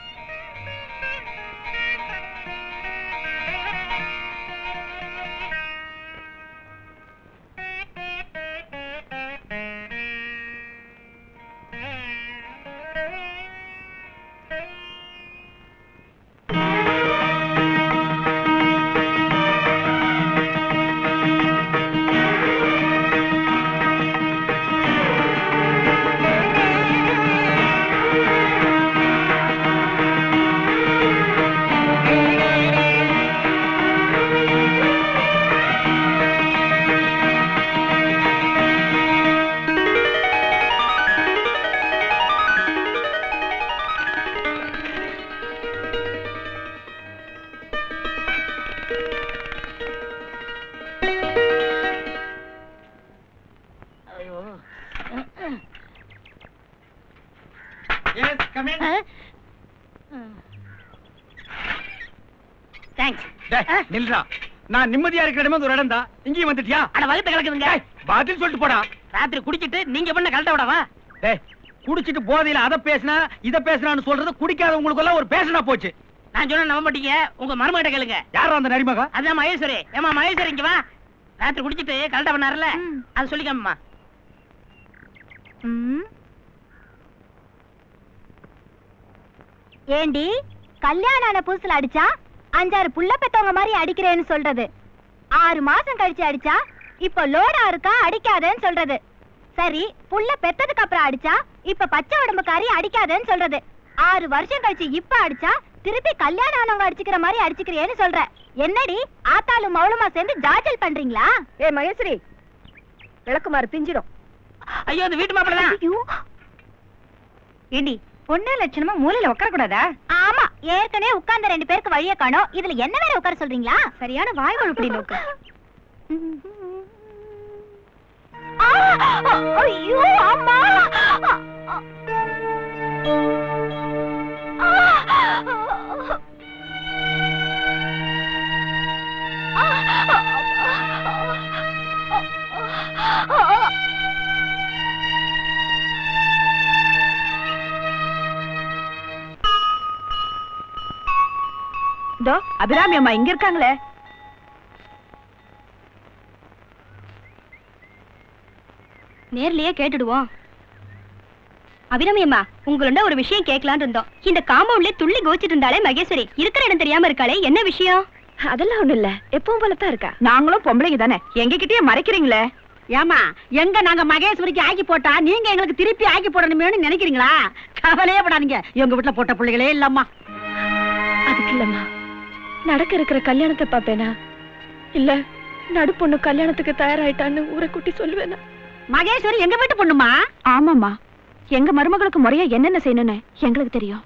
எஸ் கம் இன் தேங்க்ஸ் நில்றா நான் நிம்மதியா இருக்கிற இடமே ஒரு இடம் தான் இங்கேயும் வந்துட்டியா அட வகுத்து கலக்குதுங்க பதில் சொல்லிட்டு போடா ராத்திரி குடிச்சிட்டு நீங்க பண்ண கலட்ட விடவா டேய் குடிச்சிட்டு போதையில அத பேசினா இத பேசினான்னு சொல்றது குடிக்காதவங்களுக்கு எல்லாம் ஒரு பேசனா போச்சு நான் சொன்ன நம்ப மாட்டீங்க உங்க மருமகிட்ட கேளுங்க யாரா அந்த நரிமகா அதான் மகேஸ்வரி ஏமா மகேஸ்வரி இங்க வா ராத்திரி குடிச்சிட்டு கலட்ட பண்ணாருல அது சொல்லிக்காமமா ஏண்டி கல்யாணம் ஆன புதுசுல அடிச்சா அஞ்சாறு புள்ள பெத்தவங்க மாதிரி அடிக்கிறேன்னு சொல்றது ஆறு மாசம் கழிச்சு அடிச்சா இப்ப லோடா இருக்கா அடிக்காதேன்னு சொல்றது சரி புள்ள பெத்ததுக்கு அப்புறம் அடிச்சா இப்ப பச்சை உடம்புக்காரி அடிக்காதேன்னு சொல்றது ஆறு வருஷம் கழிச்சு இப்ப அடிச்சா திருப்பி கல்யாணம் ஆனவங்க அடிச்சுக்கிற மாதிரி அடிச்சுக்கிறியேன்னு சொல்ற என்னடி ஆத்தாலும் மௌலமா சேர்ந்து ஜாஜல் பண்றீங்களா ஏ மகேஸ்வரி விளக்குமாறு பிஞ்சிடும் ஐயோ அந்த வீட்டு மாப்பிள்ள தான் ஏண்டி பொண்ணு லட்சணமா மூலையில உட்கார கூடாதா ஆமா ஏற்கனவே உட்கார்ந்த ரெண்டு பேருக்கு வழிய காணோம் இதுல என்ன வேற உட்கார சொல்றீங்களா சரியான வாய் வழுப்படி நோக்கு ஆ, ஐயோ அம்மா இதோ அபிராமி அம்மா இங்க இருக்காங்களே நேர்லயே கேட்டுடுவோம் அபிராமி அம்மா உங்களோட ஒரு விஷயம் கேட்கலான்னு இருந்தோம் இந்த காம்பவுண்ட்ல துள்ளி கோச்சிட்டு இருந்தாலே மகேஸ்வரி இருக்கிற இடம் தெரியாம இருக்காளே என்ன விஷயம் அதெல்லாம் ஒண்ணும் இல்ல எப்பவும் போலத்தான் இருக்கா நாங்களும் பொம்பளைங்க தானே எங்க கிட்டயே மறைக்கிறீங்களே ஏமா எங்க நாங்க மகேஸ்வரிக்கு ஆக்கி போட்டா நீங்க எங்களுக்கு திருப்பி ஆக்கி போடணுமேனு நினைக்கிறீங்களா கவலையே படாதீங்க எங்க வீட்டுல போட்ட பிள்ளைகளே இல்லம்மா அதுக்கு இல்லம்மா நடக்க இருக்கிற கல்யாணத்தை பாப்பேனா இல்ல நடுப்பொண்ணு கல்யாணத்துக்கு தயாராயிட்டான்னு ஊரை கூட்டி சொல்லுவேனா மகேஸ்வரி எங்க வீட்டு பொண்ணுமா ஆமாம்மா எங்க மருமகளுக்கு முறையா என்னென்ன செய்யணும்னு எங்களுக்கு தெரியும்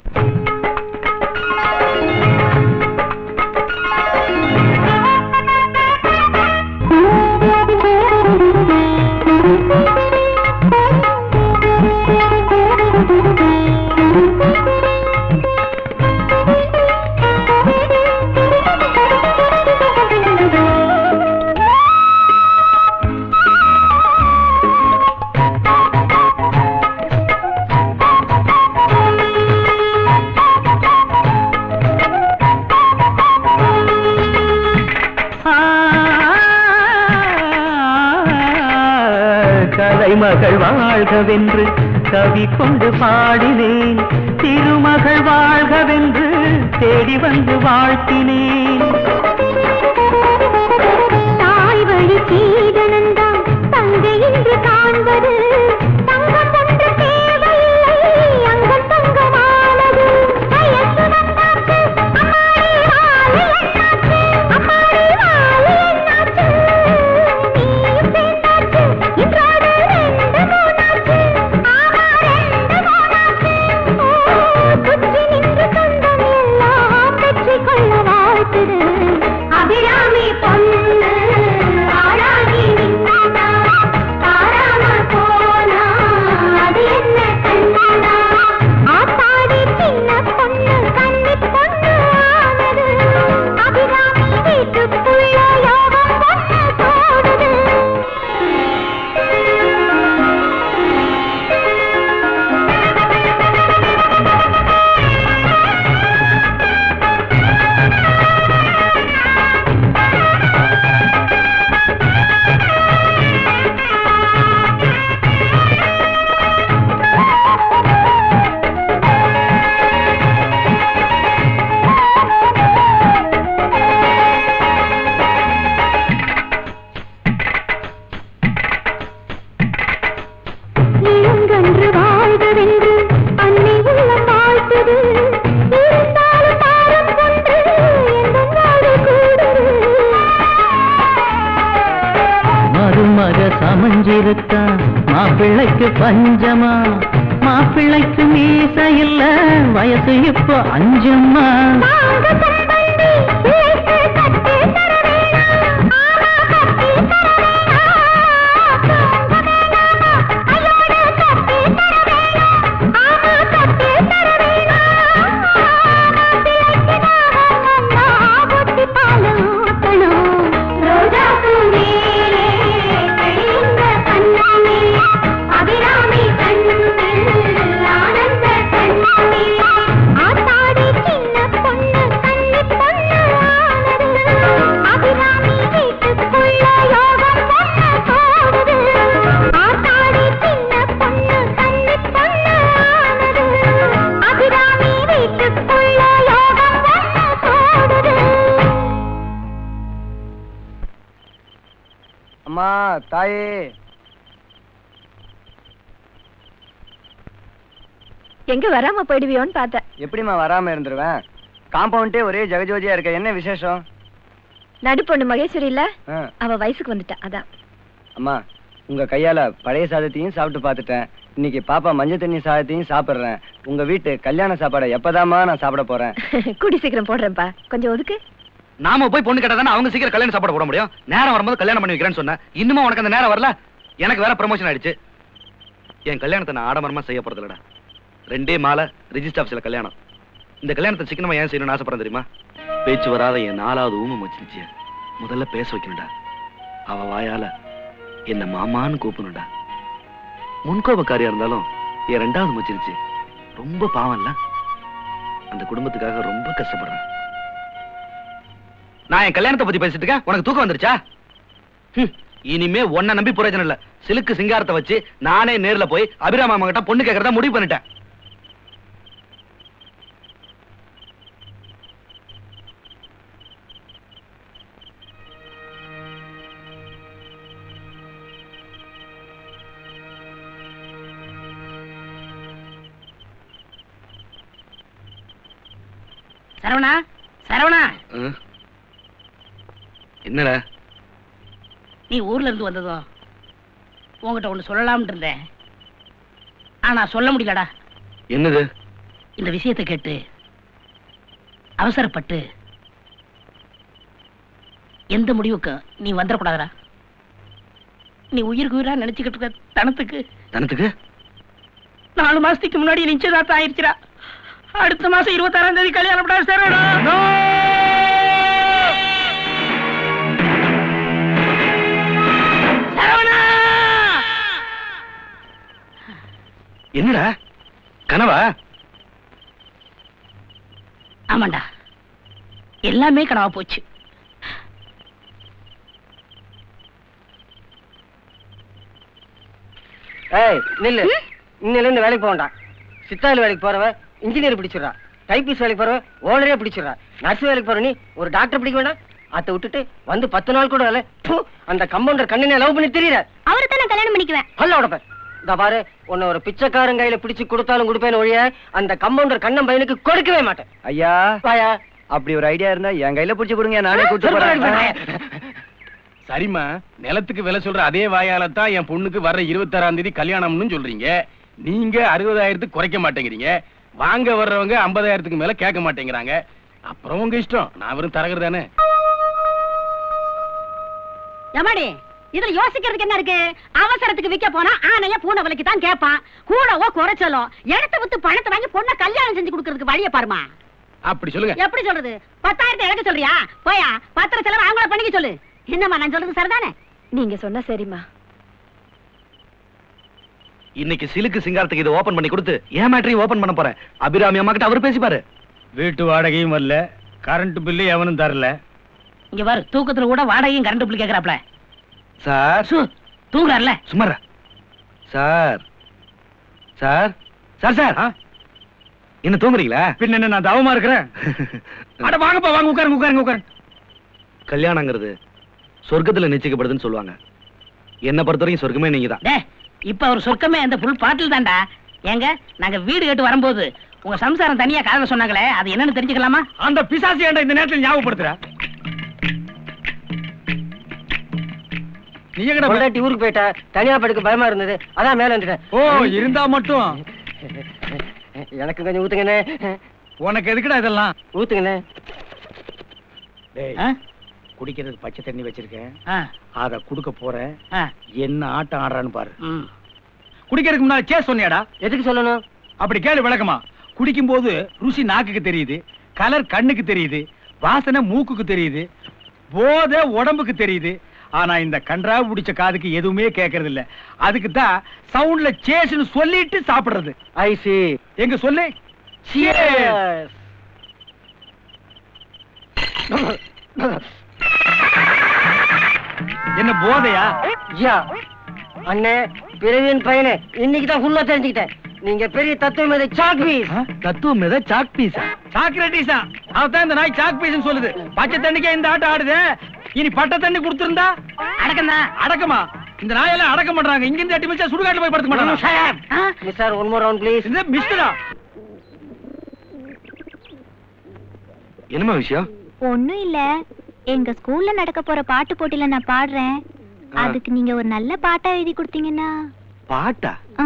கலைமகள் வாழ்கவென்று கவி கொண்டு பாடினேன் திருமகள் வாழ்கவென்று தேடி வந்து வாழ்த்தினேன் தாய் வழி சீதனந்தான் தங்கை என்று காண்பது தங்கம் ஒன்று தேவையில்லை அங்கம் தங்கமானது வயசு வந்தாச்சு அம்மாடி வாழி என்னாச்சு அம்மாடி வாழி என்னாச்சு நீயும் சேர்ந்தாச்சு இன்றோடு ரெண்டு மூணாச்சு ஆமா ரெண்டு மூணாச்சு ஓ மருமக சமஞ்சிருக்கா மாப்பிள்ளைக்கு பஞ்சமா மாப்பிள்ளைக்கு மீச இல்ல வயசு இப்போ அஞ்சம்மா அம்மா தாயே எங்க வராம போயிடுவியோன்னு பார்த்தேன் எப்படிம்மா வராம இருந்துருவேன் காம்பவுண்டே ஒரே ஜெகஜோதியா இருக்க என்ன விசேஷம் நடுப்பொண்ணு மகேஸ்வரி இல்ல ஆ, அவ வயசுக்கு வந்துட்டா அதான் அம்மா உங்க கையால பழைய சாதத்தையும் சாப்பிட்டு பார்த்துட்டேன் இன்னைக்கு பாப்பா மஞ்சள் தண்ணி சாதத்தையும் சாப்பிடுறேன் உங்க வீட்டு கல்யாண சாப்பாடை எப்பதாம்மா நான் சாப்பிட போறேன் கூடி சீக்கிரம் போடுறேன்ப்பா கொஞ்சம் ஒதுக்கு நாம போய் பொண்ணு கேட்டா தானே அவங்க சீக்கிரம் கல்யாணம் சாப்பாடு போட முடியும் நேரம் வரும்போது கல்யாணம் பண்ணி வைக்கிறேன்னு சொன்னேன் இன்னுமா உனக்கு அந்த நேரம் வரல எனக்கு வேற ப்ரமோஷன் ஆயிடுச்சு என் கல்யாணத்தை நான் ஆடம்பரமா செய்ய போறது இல்லடா ரெண்டே மாலை ரிஜிஸ்டர் ஆஃபீஸ்ல கல்யாணம் இந்த கல்யாணத்தை சிக்கனமா ஏன் செய்யணும்னு ஆசைப்படுறேன் தெரியுமா பேச்சு வராத என் நாலாவது ஊமை மச்சிருச்சிய முதல்ல பேச வைக்கணும்டா அவ வாயால என்ன மாமான்னு கூப்பிடணும்டா முன்கோபக்காரியா இருந்தாலும் என் ரெண்டாவது மச்சிருச்சு ரொம்ப பாவம்ல அந்த குடும்பத்துக்காக ரொம்ப கஷ்டப்படுறேன் நான் என் கல்யாணத்தை பத்தி பேசிட்டு இருக்கேன் உனக்கு தூக்கம் வந்துருச்சா ஹம், இனிமே உன்னை நம்பி பிரயோஜனம் இல்ல சிலுக்கு சிங்காரத்தை வச்சு நானே நேர்ல போய் அபிராம கிட்ட பொண்ணு கேட்கறதா முடிவு பண்ணிட்டேன் சரவணா சரவணா ஆ? என்னடா நீ ஊர்ல இருந்து வந்ததும் உன்கிட்ட ஒண்ணு சொல்லலாம்னு இருந்தேன் ஆனா சொல்ல முடியலடா என்னது இந்த விஷயத்தை கேட்டு அவசரப்பட்டு எந்த முடிவுக்கு நீ வந்துடக்கூடாதுடா நீ உயிருக்கு உயிரா நினைச்சுக்கிட்டு இருக்க தனத்துக்கு தனத்துக்கு நாலு மாசத்துக்கு முன்னாடி நிச்சயதார்த்தம் ஆயிருச்சுடா அடுத்த மாசம் இருபத்தாறாம் தேதி கல்யாணம் பண்ணா சரவணா சரவணா என்னடா கனவா ஆமாண்டா எல்லாமே கனவா போச்சு ஏய் நில்லு இன்னில இருந்து வேலைக்கு போக வேண்டாம் சித்தாள் வேலைக்கு போறவ இன்ஜினியர் பிடிச்சிடுறா டைபிஸ்ட் வேலைக்கு போறவ ஓனரே பிடிச்சிடுறா நர்ஸ் வேலைக்கு போற நீ ஒரு டாக்டர் பிடிக்க வேண்டாம் அதை விட்டுட்டு வந்து பத்து நாள் கூட இல்ல ப்பு, அந்த கம்பவுண்டர் கண்ணனை லவ் பண்ணி தெரியற அவரை தான் நான் கல்யாணம் பண்ணிக்குவேன் அல்ல உடப்ப இந்த பாரு உன்னை ஒரு பிச்சைக்காரன் கையில பிடிச்சு கொடுத்தாலும் கொடுப்பேன் ஒழிய அந்த கம்பவுண்டர் கண்ணன் பையனுக்கு கொடுக்கவே மாட்டேன் ஐயா வாயா அப்படி ஒரு ஐடியா இருந்தா என் கையில புடிச்சு கொடுங்க நானே கூட்டு போறேன் சரிம்மா நிலத்துக்கு விலை சொல்ற அதே வாயால தான் என் பொண்ணுக்கு வர்ற இருபத்தாறாம் தேதி கல்யாணம்னு சொல்றீங்க நீங்க அறுபதாயிரத்துக்கு குறைக்க மாட்டேங்கிறீங்க வாங்க வர்றவங்க ஐம்பதாயிரத்துக்கு மேல கேட்க மாட்டேங்கிறாங்க அப்புறம் உங்க இஷ்டம் நான் வெறும் தரகர் தானே எமாடி இதுல யோசிக்கிறதுக்கு என்ன இருக்கு அவசரத்துக்கு விக்க போனா ஆனைய பூனை விலைக்கு தான் கேட்பான் கூடவோ குறைச்சலோ இடத்த வித்து பணத்தை வாங்கி பொண்ணை கல்யாணம் செஞ்சு கொடுக்கறதுக்கு வழிய பாருமா அப்படி சொல்லுங்க எப்படி சொல்றது பத்தாயிரத்தை இழக்க சொல்றியா போயா பத்திர செலவு அவங்கள பண்ணிக்க சொல்லு என்னம்மா நான் சொல்றது சரிதானே நீங்க சொன்னா சரிம்மா இன்னைக்கு சிலுக்கு சிங்காரத்துக்கு இதை ஓபன் பண்ணி கொடுத்து ஏன் மேட்டரையும் ஓபன் பண்ண போறேன் அபிராமி அம்மா கிட்ட அவர் பேசிப்பாரு வீட்டு வாடகையும் வரல கரண்ட் பில்லு எவனும் தரல இங்க பாரு தூக்கத்துல கூட வாடகையும் கரண்ட் பில் கேக்குறாப்ல சார் தூங்குறாருல சுமார் சார் சார் சார் சார் என்ன தூங்குறீங்களா பின்ன என்ன நான் தவமா இருக்கிறேன் அட வாங்கப்பா வாங்க உட்காருங்க உட்காருங்க உட்காருங்க கல்யாணங்கிறது சொர்க்கத்துல நிச்சயிக்கப்படுதுன்னு சொல்லுவாங்க என்ன பொறுத்த வரைக்கும் சொர்க்கமே நீங்க தான் டே இப்ப அவர் சொர்க்கமே அந்த புல் பாட்டில் தான்டா ஏங்க நாங்க வீடு கேட்டு வரும்போது உங்க சம்சாரம் தனியா காதல சொன்னாங்களே அது என்னன்னு தெரிஞ்சுக்கலாமா அந்த பிசாசு ஏன்டா இந்த நேரத்தில் ஞாபகப்படுத்துற நீ எங்கடா பொண்டாட்டி ஊருக்கு போயிட்டா தனியா படுக்க பயமா இருந்தது அதான் மேல வந்துட்டேன் ஓ இருந்தா மட்டும் எனக்கு கொஞ்சம் ஊத்துங்கண்ணே உனக்கு எதுக்குடா இதெல்லாம் ஊத்துங்கண்ணே டேய், குடிக்கிறதுக்கு பச்சை தண்ணி வச்சிருக்கேன் அத குடுக்க போறேன் என்ன ஆட்டம் ஆடுறான்னு பாரு குடிக்கிறதுக்கு முன்னால சே சொன்னியாடா எதுக்கு சொல்லணும் அப்படி கேளு விளக்கமா குடிக்கும் போது ருசி நாக்குக்கு தெரியுது கலர் கண்ணுக்கு தெரியுது வாசனை மூக்குக்கு தெரியுது போதை உடம்புக்கு தெரியுது ஆனா இந்த கன்றா பிடிச்ச காதுக்கு எதுவுமே கேட்கறது இல்ல அதுக்கு தான் சவுண்ட்ல சேஸ்னு சொல்லிட்டு சாப்பிடுறது ஐசி எங்க சொல்லு Cheers. என்ன போதையா யா அண்ணே பிறவியின் பையனே இன்னைக்கு தான் ஃபுல்லா தெரிஞ்சுக்கிட்டேன் நீங்க பெரிய தத்துவம் மேதை சாக் பீஸ் தத்துவம் மேத சாக் பீஸா சாக்ரட்டிஸா அவதான் இந்த நாய் சாக் பீஸ்னு சொல்லுது பச்சை தண்ணிக்கே இந்த ஆட்டம் ஆடுது இனி பட்ட தண்ணி கொடுத்திருந்தா அடக்கம்னா அடக்கமா இந்த நாயெல்லாம் அடக்கம் பண்றாங்க இங்க இருந்து எட்டு மிச்சா சுடுகாட்டுல போய் படுத்துக்க மாட்டாங்க miss sir one more round please இந்த மிஸ்டரா என்னமா விஷயம் ஒண்ணும் இல்ல எங்க ஸ்கூல்ல நடக்க போற பாட்டு போட்டியில நான் பாடுறேன் ஆ. அதுக்கு நீங்க ஒரு நல்ல பாட்டா எழுதி கொடுத்தீங்கன்னா பாட்டா ஆ.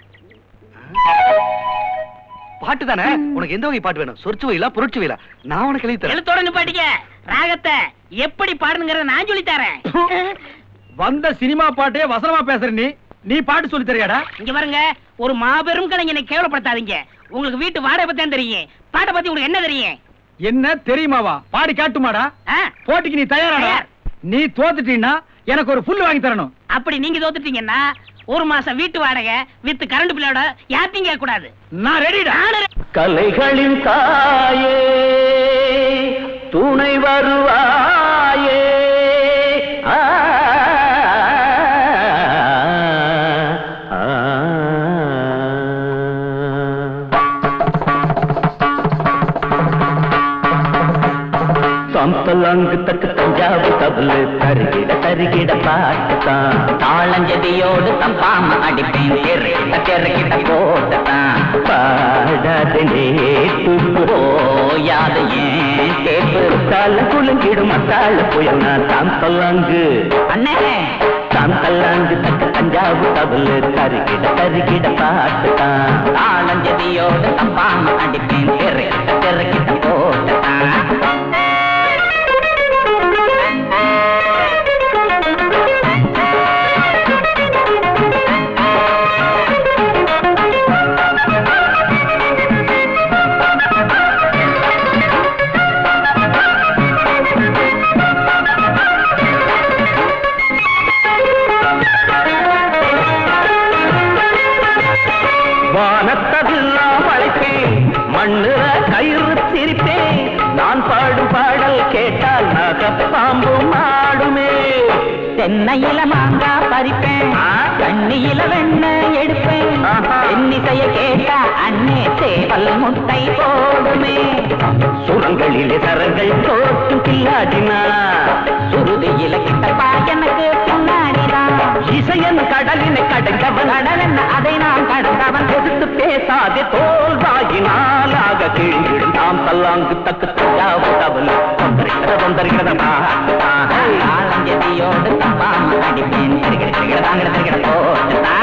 பாட்டு தானே உனக்கு எந்த வகை பாட்டு வேணும் சொற்சுவையிலா புரட்சுவையிலா நான் உனக்கு எழுதி தரேன் எழுத்தோட நிப்பாட்டிக்க ராகத்தை எப்படி பாடணுங்கிறத நான் சொல்லி தரேன் வந்த சினிமா பாட்டே வசனமா பேசுற நீ நீ பாட்டு சொல்லி தரியாடா இங்க பாருங்க ஒரு மாபெரும் கலைஞனை கேவலப்படுத்தாதீங்க உங்களுக்கு வீட்டு வாடகை பத்தி தான் தெரியும் பாட்டை பத்தி உங்களுக்கு என்ன தெரியும் என்ன தெரியுமாவா பாடி காட்டுமாடா போட்டிக்கு நீ தயாராடா நீ தோத்துட்டீன்னா எனக்கு ஒரு புல்லு வாங்கி தரணும் அப்படி நீங்க தோத்துட்டீங்கன்னா ஒரு மாசம் வீட்டு வாடகை வித்து கரண்ட் பில்லோட யாத்தையும் கேட்க கூடாது நான் ரெடிடா கலைகளின் தாயே துணை வருவாயே ஆ, ஆ, தம்பலங்கு தக்கு தஞ்சாவு தபுலு தருகிட தருகிட பாட்டுத்தான் தாளஞ்சதியோடு தப்பாம அடிப்பேன் தெருக்கிட்ட தெருக்கிட்ட போட்டுதான் பாடாத நேற்று போயாது ஏன் கேப்பு தல குலுங்கிடும் மத்தாள புயல் நான் தம்பலங்கு அண்ணே தம்பலங்கு தக்கு தஞ்சாவு தபுலு தருகிட தருகிட பாட்டுத்தான் தாளஞ்சதியோடு தப்பாம அடிப்பேன் தெருக்கிட்ட தெருக்கிட்ட போட்டுதான் வானத்ததெல்லாம் அழைப்பேன் மண்ணுற கயிறு சிரிப்பேன் நான் பாடும் பாடல் கேட்டால் நகப்பாம்பும் ஆடுமே தென்னையில மாங்கா பறிப்பேன் தண்ணியில வெண்ணெய் எடுப்பேன் தென்னிசைய கேட்டா அண்ணே சேவல் முட்டை போடுமே சுரங்களிலே சரங்கள் தோற்றும் கில்லாடினா சுருதியில கிட்டப்பா எனக்கு பின்னாடிதான் இசையன் கடலினை கடைந்தவன் கடலென்ன அதை நான் கடந்தவன் எதிர்த்து பேசாதே தோல்வாயினாலாக கீழிடும் தாம் தல்லாங்கு தக்கு தஞ்சாவு தவல் தொந்தரிக்கிற தொந்தரிக்கிறதா ஆலஞ்சதியோடு தப்பாம அடிப்பேன் திருகிட திருகிட தாங்கிட திருகிட போட்டுதான்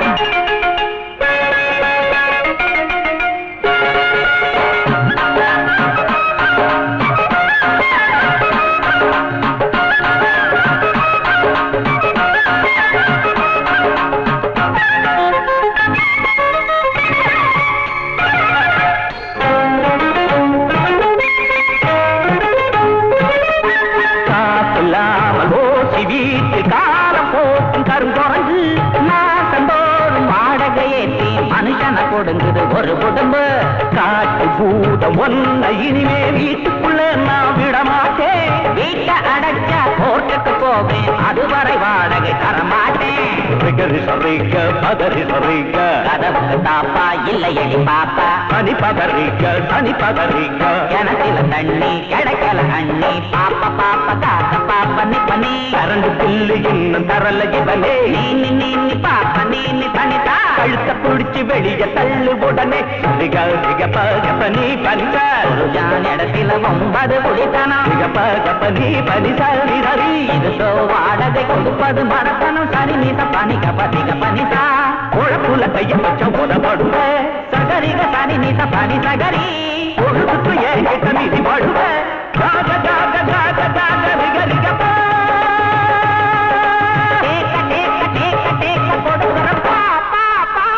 காப்பில்லாமல் ஓசி வீட்டு காலம் போக்கும் கருங்குரங்கு மாசந்தோறும் வாடகை ஏற்றி மனுஷனை கொடுங்குது ஒரு குடும்பு காட்டு பூதம் ஒன்ன இனிமே வீட்டுக்குள்ள நான் விட மாட்டேன் வீட்டை அடைச்சா கோர்ட்டுக்கு போவேன் அதுவரை வாடகை தர மாட்டேன் ரிகரி சரிக்க பதறி சரிக்க கதவுக்கு தாப்பா இல்லையடி பாப்பா தனி பதறிக்க தனி பதறிக்க கிணத்துல தண்ணி கிடைக்கல அண்ணி பாப்பா பாப்பா காக்க பாப்பா நிப்பனி கரண்டு பில்லு இன்னும் தரல இவனே நீ நீ நீ நீ பாப்பா நீ நீ பண்ணிட்டா கழுத்த பிடிச்ச புடிச்சு வெளிய தள்ளு உடனே ரிக ரிக பகப்ப நீ பனிச ஒரு ஜான் இடத்துல ஒன்பது புடித்தனம் ரிக பகப்ப நீ பனிச நிரவி இது சோ வாடகை கொடுப்பது மடத்தனம் சரி நீச பனிக பதிக பனிசா உழப்புல கைய வச்ச உதப்படுவ சகரிக சரி நீச பனி சகரி உழுதுக்கு ஏன் கிட்ட நிதி படுவ காக காக காக காக ரிக ரிக பா டேக்க டேக்க டேக்க டேக்க கொடுக்குற பா பா பா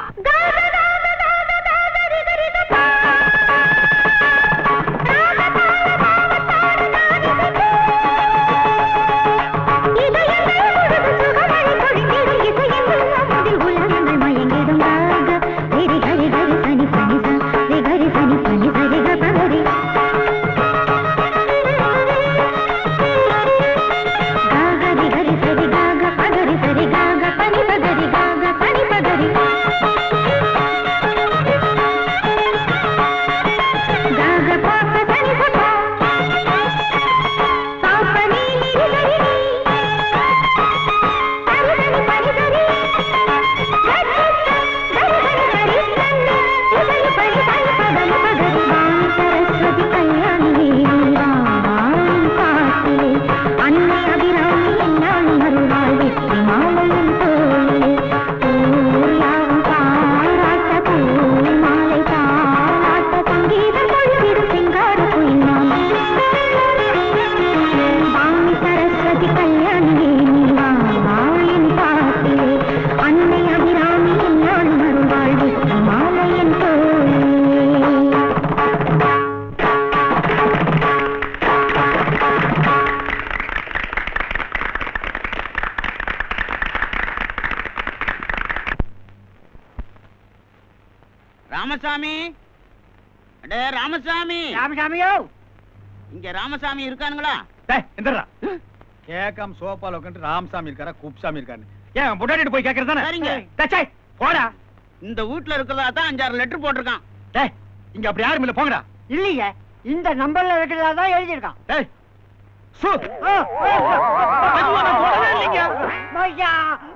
ராமசாமி அடே ராமசாமி ராமசாமியோ இங்க ராமசாமி இருக்கானுங்களா எந்திரா கேக்காம சோபால உட்காந்து ராமசாமி இருக்காரா குப்சாமி இருக்காரு ஏன் புட்டாட்டிட்டு போய் கேக்குறது தானே சரிங்க. டேய், சை, போடா இந்த வீட்ல இருக்கிறதா தான் அஞ்சாறு லெட்டர் போட்டிருக்கான் டேய் இங்க அப்படி யாரும் இல்ல போங்கடா இல்லையே இந்த நம்பர்ல இருக்கிறதா தான் எழுதியிருக்கான் டேய் சு ஆ, ஆ, ஆ. மெதுவா, நான் தொடவே இல்லைங்க. ஐயா,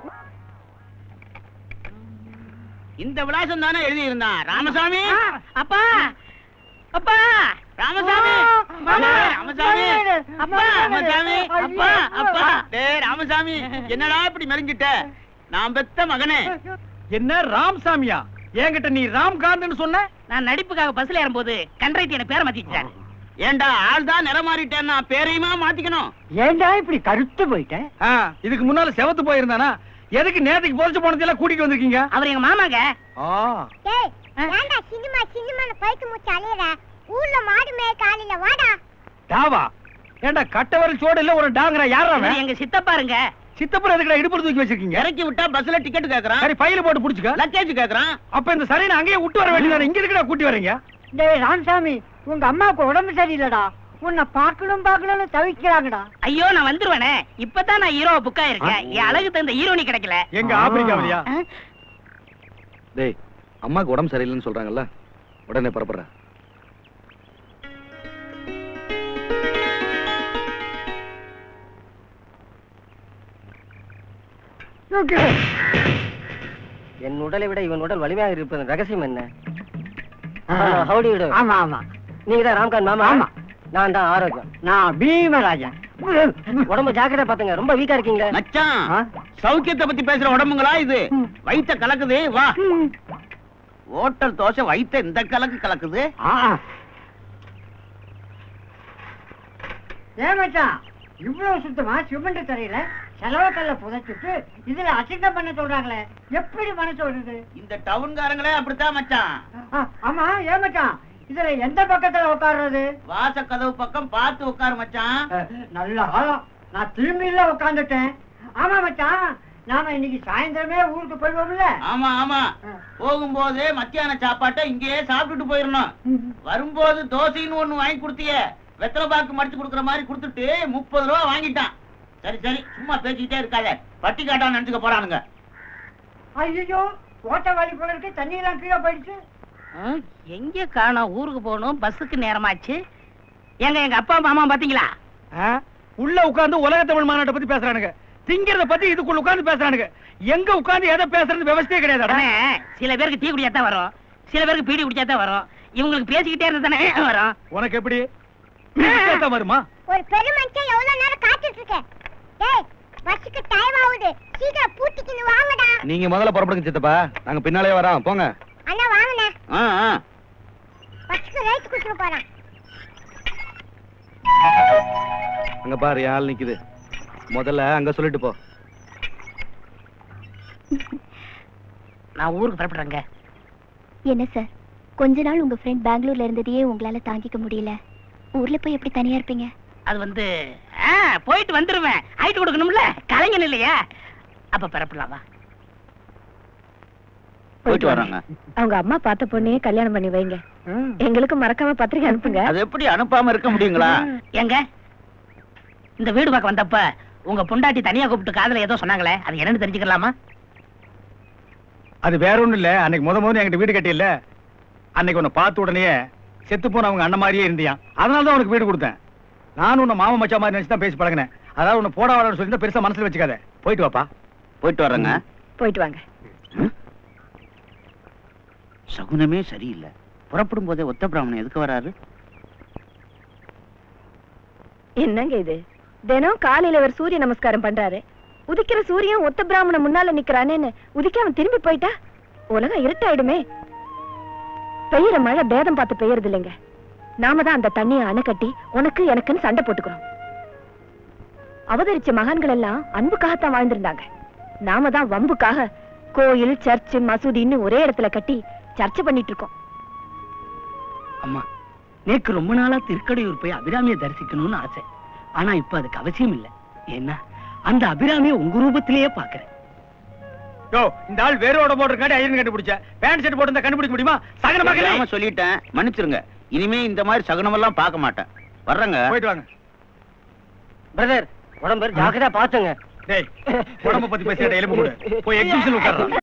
இந்த விலாசம் தானே எழுதி இருந்தான் ராமசாமி அப்பா அப்பா ராமசாமி மாமா, ராமசாமி அப்பா, ராமசாமி அப்பா ஐயோ. அப்பா டேய் ராமசாமி என்னடா இப்படி மெலிஞ்சிட்ட நான் பெத்த மகனே என்ன ராமசாமியா என்கிட்ட நீ ராம்காந்த்னு சொன்ன நான் நடிப்புக்காக பஸ்ல ஏறும்போது கண்ட்ரைட் என்ன பேரை மாத்திட்டாரு ஏண்டா ஆள் தான் நிற மாறிட்டேன்னா பேரையுமா மாத்திக்கணும் ஏன்டா இப்படி கருத்து போயிட்டேன் ஆ, இதுக்கு முன்னால செவத்து போயிருந்தானா எதுக்கு நேத்துக்கு போலீஸ் போனதெல்லாம் கூட்டிட்டு வந்திருக்கீங்க அவர் எங்க மாமாங்க ஆ ஏய் ஏன்டா சினிமா சினிமான்னு பைக்கு மூச்சு அலையற ஊர்ல மாடு மேய காலையில வாடா டாவா ஏண்டா கட்டவரல் சோடு இல்ல ஒரு டாங்கரா யாரா இவர் எங்க சித்தப்பாருங்க சித்தப்புறம் எதுக்குடா இடுப்பு தூக்கி வச்சிருக்கீங்க இறக்கி விட்டா பஸ்ல டிக்கெட் கேக்குறான் சரி பையில போட்டு புடிச்சுக்க லக்கேஜ் கேக்குறான் அப்ப இந்த சரியான அங்கேயே விட்டு வர வேண்டியதானே இங்க இருக்குடா கூட்டி வரீங்க டேய் ராமசாமி உங்க அம்மாவுக்கு உடம்பு சரியில்லடா உன்னை பார்க்கணும் பார்க்கணும்னு தவிக்கிறாங்கடா ஐயோ நான் வந்துருவேனே இப்பதான் நான் ஹீரோ புக் ஆயிருக்கேன் என் அழகு தகுந்த ஹீரோனி கிடைக்கல எங்க ஆப்பிரிக்காவிலியா ஆ? டேய் அம்மாக்கு உடம்பு சரியில்லைன்னு சொல்றாங்கல்ல உடனே புறப்படுறேன் என் உடலை விட இவன் உடல் வலிமையாக இருப்பதன் ரகசியம் என்ன ஆ. ஹவுடி விடு ஆமா ஆமா நீங்க தான் ராம்காந்த் மாமா ஆமா. நான் தான் ஆரோக்கியம் நான் பீமராஜன் உடம்பு ஜாக்கிரதை பாத்துங்க ரொம்ப வீக்கா இருக்கீங்களே மச்சான் ஆ? சௌக்கியத்தை பத்தி பேசுற உடம்புங்களா இது வயித்த கலக்குது வா ஹோட்டல் தோசை வயித்த இந்த கலக்கு கலக்குது ஆ. ஏன் மச்சான் இவ்வளவு சுத்தமா சிமெண்ட் தரையில செலவக்கல்ல புதைச்சிட்டு இதுல அசிங்கம் பண்ண சொல்றாங்களே எப்படி மனசு வருது இந்த டவுன்காரங்களே அப்படித்தான் மச்சான் ஆ, ஆமா ஏன் மச்சான் இதுல எந்த பக்கத்துல உட்கார்றது வாச கதவு பக்கம் பார்த்து உட்காரு மச்சான் நல்ல காலம் நான் திரும்பியில உட்காந்துட்டேன் ஆமா மச்சான் நாம இன்னைக்கு சாயந்தரமே ஊருக்கு போயிடுவோம்ல ஆமா ஆமா போகும்போது மத்தியான சாப்பாட்டை இங்கேயே சாப்பிட்டுட்டு போயிடணும் வரும்போது தோசைன்னு ஒண்ணு வாங்கி கொடுத்தியே வெத்தலை பாக்கு மடிச்சு கொடுக்குற மாதிரி கொடுத்துட்டு முப்பது ரூபா வாங்கிட்டான் சரி சரி சும்மா பேசிக்கிட்டே இருக்காத பட்டி காட்டான்னு நினைச்சுக்க போறானுங்க ஐயோ ஓட்ட வாலி போல இருக்கு தண்ணி எல்லாம் கீழே போயிடுச்சு ஆ, எங்க காணோம் ஊருக்கு போகணும் பஸ்ஸுக்கு நேரமாச்சு ஏங்க எங்க அப்பா மாமா பாத்தீங்களா ஆ? உள்ள உட்கார்ந்து உலக தமிழ் மாநாட்டை பத்தி பேசுறானுங்க திங்கிறத பத்தி இதுக்குள்ள உட்கார்ந்து பேசுறானுங்க எங்க உட்கார்ந்து எதை பேசுறது விவசாயே கிடையாது அண்ணே, சில பேருக்கு டீ குடிச்சா தான் வரும் சில பேருக்கு பீடி குடிச்சா தான் வரும் இவங்களுக்கு பேசிக்கிட்டே இருந்தா தானே வரும் உனக்கு எப்படி பேச வருமா ஒரு பெருமனுஷன் எவ்வளவு நேரம் காத்துட்டு இருக்க டேய் பஸ்ஸுக்கு டைம் ஆகுது சீக்கிரம் பூட்டிக்கின்னு வாங்கடா நீங்க முதல்ல புறப்படுங்க சித்தப்பா நாங்க பின்னாலே வரோம் போங்க அண்ணா வாங்கண்ணே ஆ, ஆ. பஸ்ஸுக்கு ரைட் குடுத்துட்டு போறான் அங்க பாரு என் ஆள் நிக்குது முதல்ல அங்க சொல்லிட்டு போ நான் ஊருக்கு புறப்படுறேங்க என்ன சார் கொஞ்ச நாள் உங்க ஃப்ரெண்ட் பெங்களூர்ல இருந்ததையே உங்களால தாங்கிக்க முடியல ஊர்ல போய் எப்படி தனியா இருப்பீங்க அது வந்து ஆ, போயிட்டு வந்துருவேன் ஹைட் கொடுக்கணும்ல கலைஞன் இல்லையா அப்ப பிறப்படலாமா போயிட்டு வர்றாங்க அவங்க அம்மா பார்த்த பொண்ணையே கல்யாணம் பண்ணி வைங்க எங்களுக்கு மறக்காம பத்திரிக்கை அனுப்புங்க அது எப்படி அனுப்பாம இருக்க முடியுங்களா எங்க இந்த வீடு பார்க்க வந்தப்ப உங்க பொண்டாட்டி தனியா கூப்பிட்டு காதுல ஏதோ சொன்னாங்களே அது என்னன்னு தெரிஞ்சுக்கலாமா அது வேற ஒண்ணும் இல்ல அன்னைக்கு முத முதல்ல என்கிட்ட வீடு கட்டியில்ல அன்னைக்கு உன்னை பார்த்த உடனே செத்து போன அவங்க அண்ணன் மாதிரியே இருந்தியான் அதனால தான் உனக்கு வீடு கொடுத்தேன் நானும் உன்னை மாமா மச்சா மாதிரி நினைச்சு தான் பேசி பழகினேன் அதாவது உன்னை போட வாடன்னு சொல்லி பெருசா மனசுல வச்சுக்காத போயிட்டு வாப்பா போயிட்டு வர்றேங்க போயிட்டு வாங்க சகுனமே சரியில்லை புறப்படும் போதே ஒத்த பிராமணன் எதுக்கு வராரு என்னங்க இது தினம் காலையில ஒரு சூரிய நமஸ்காரம் பண்றாரு உதிக்கிற சூரியன் ஒத்த பிராமண முன்னால நிக்கிறானேன்னு உதிக்காம திரும்பி போயிட்டா உலகம் இருட்டாயிடுமே பெய்யற மழை பேதம் பார்த்து பெய்யறது இல்லைங்க நாம தான் அந்த தண்ணியை அணை கட்டி உனக்கு எனக்குன்னு சண்டை போட்டுக்கிறோம் அவதரிச்ச மகான்கள் எல்லாம் அன்புக்காகத்தான் வாழ்ந்திருந்தாங்க நாம தான் வம்புக்காக கோயில் சர்ச் மசூதின்னு ஒரே இடத்துல கட்டி சர்ச்சை பண்ணிட்டு இருக்கோம் அம்மா நேக்கு ரொம்ப நாளா திருக்கடையூர் போய் அபிராமியை தரிசிக்கணும்னு ஆசை ஆனா இப்ப அதுக்கு அவசியம் இல்ல ஏன்னா அந்த அபிராமியை உங்க ரூபத்திலேயே பாக்குறேன் யோ இந்த ஆள் வேரோட போட்டிருக்காடி ஐயன் கண்டுபிடிச்ச பேண்ட் ஷர்ட் போட்டு கண்டுபிடிக்க முடியுமா சகன தெரியாம சொல்லிட்டேன் மன்னிச்சிருங்க இனிமே இந்த மாதிரி சகுனமெல்லாம் பார்க்க மாட்டேன் வர்றேங்க போயிட்டு வாங்க பிரதர் உடம்பு ஜாக்கிரதா பாத்துங்க டேய் உடம்ப பத்தி பேசிட்ட எலும்பு கூட போய் எக்ஸிபிஷன் உட்கார்றான்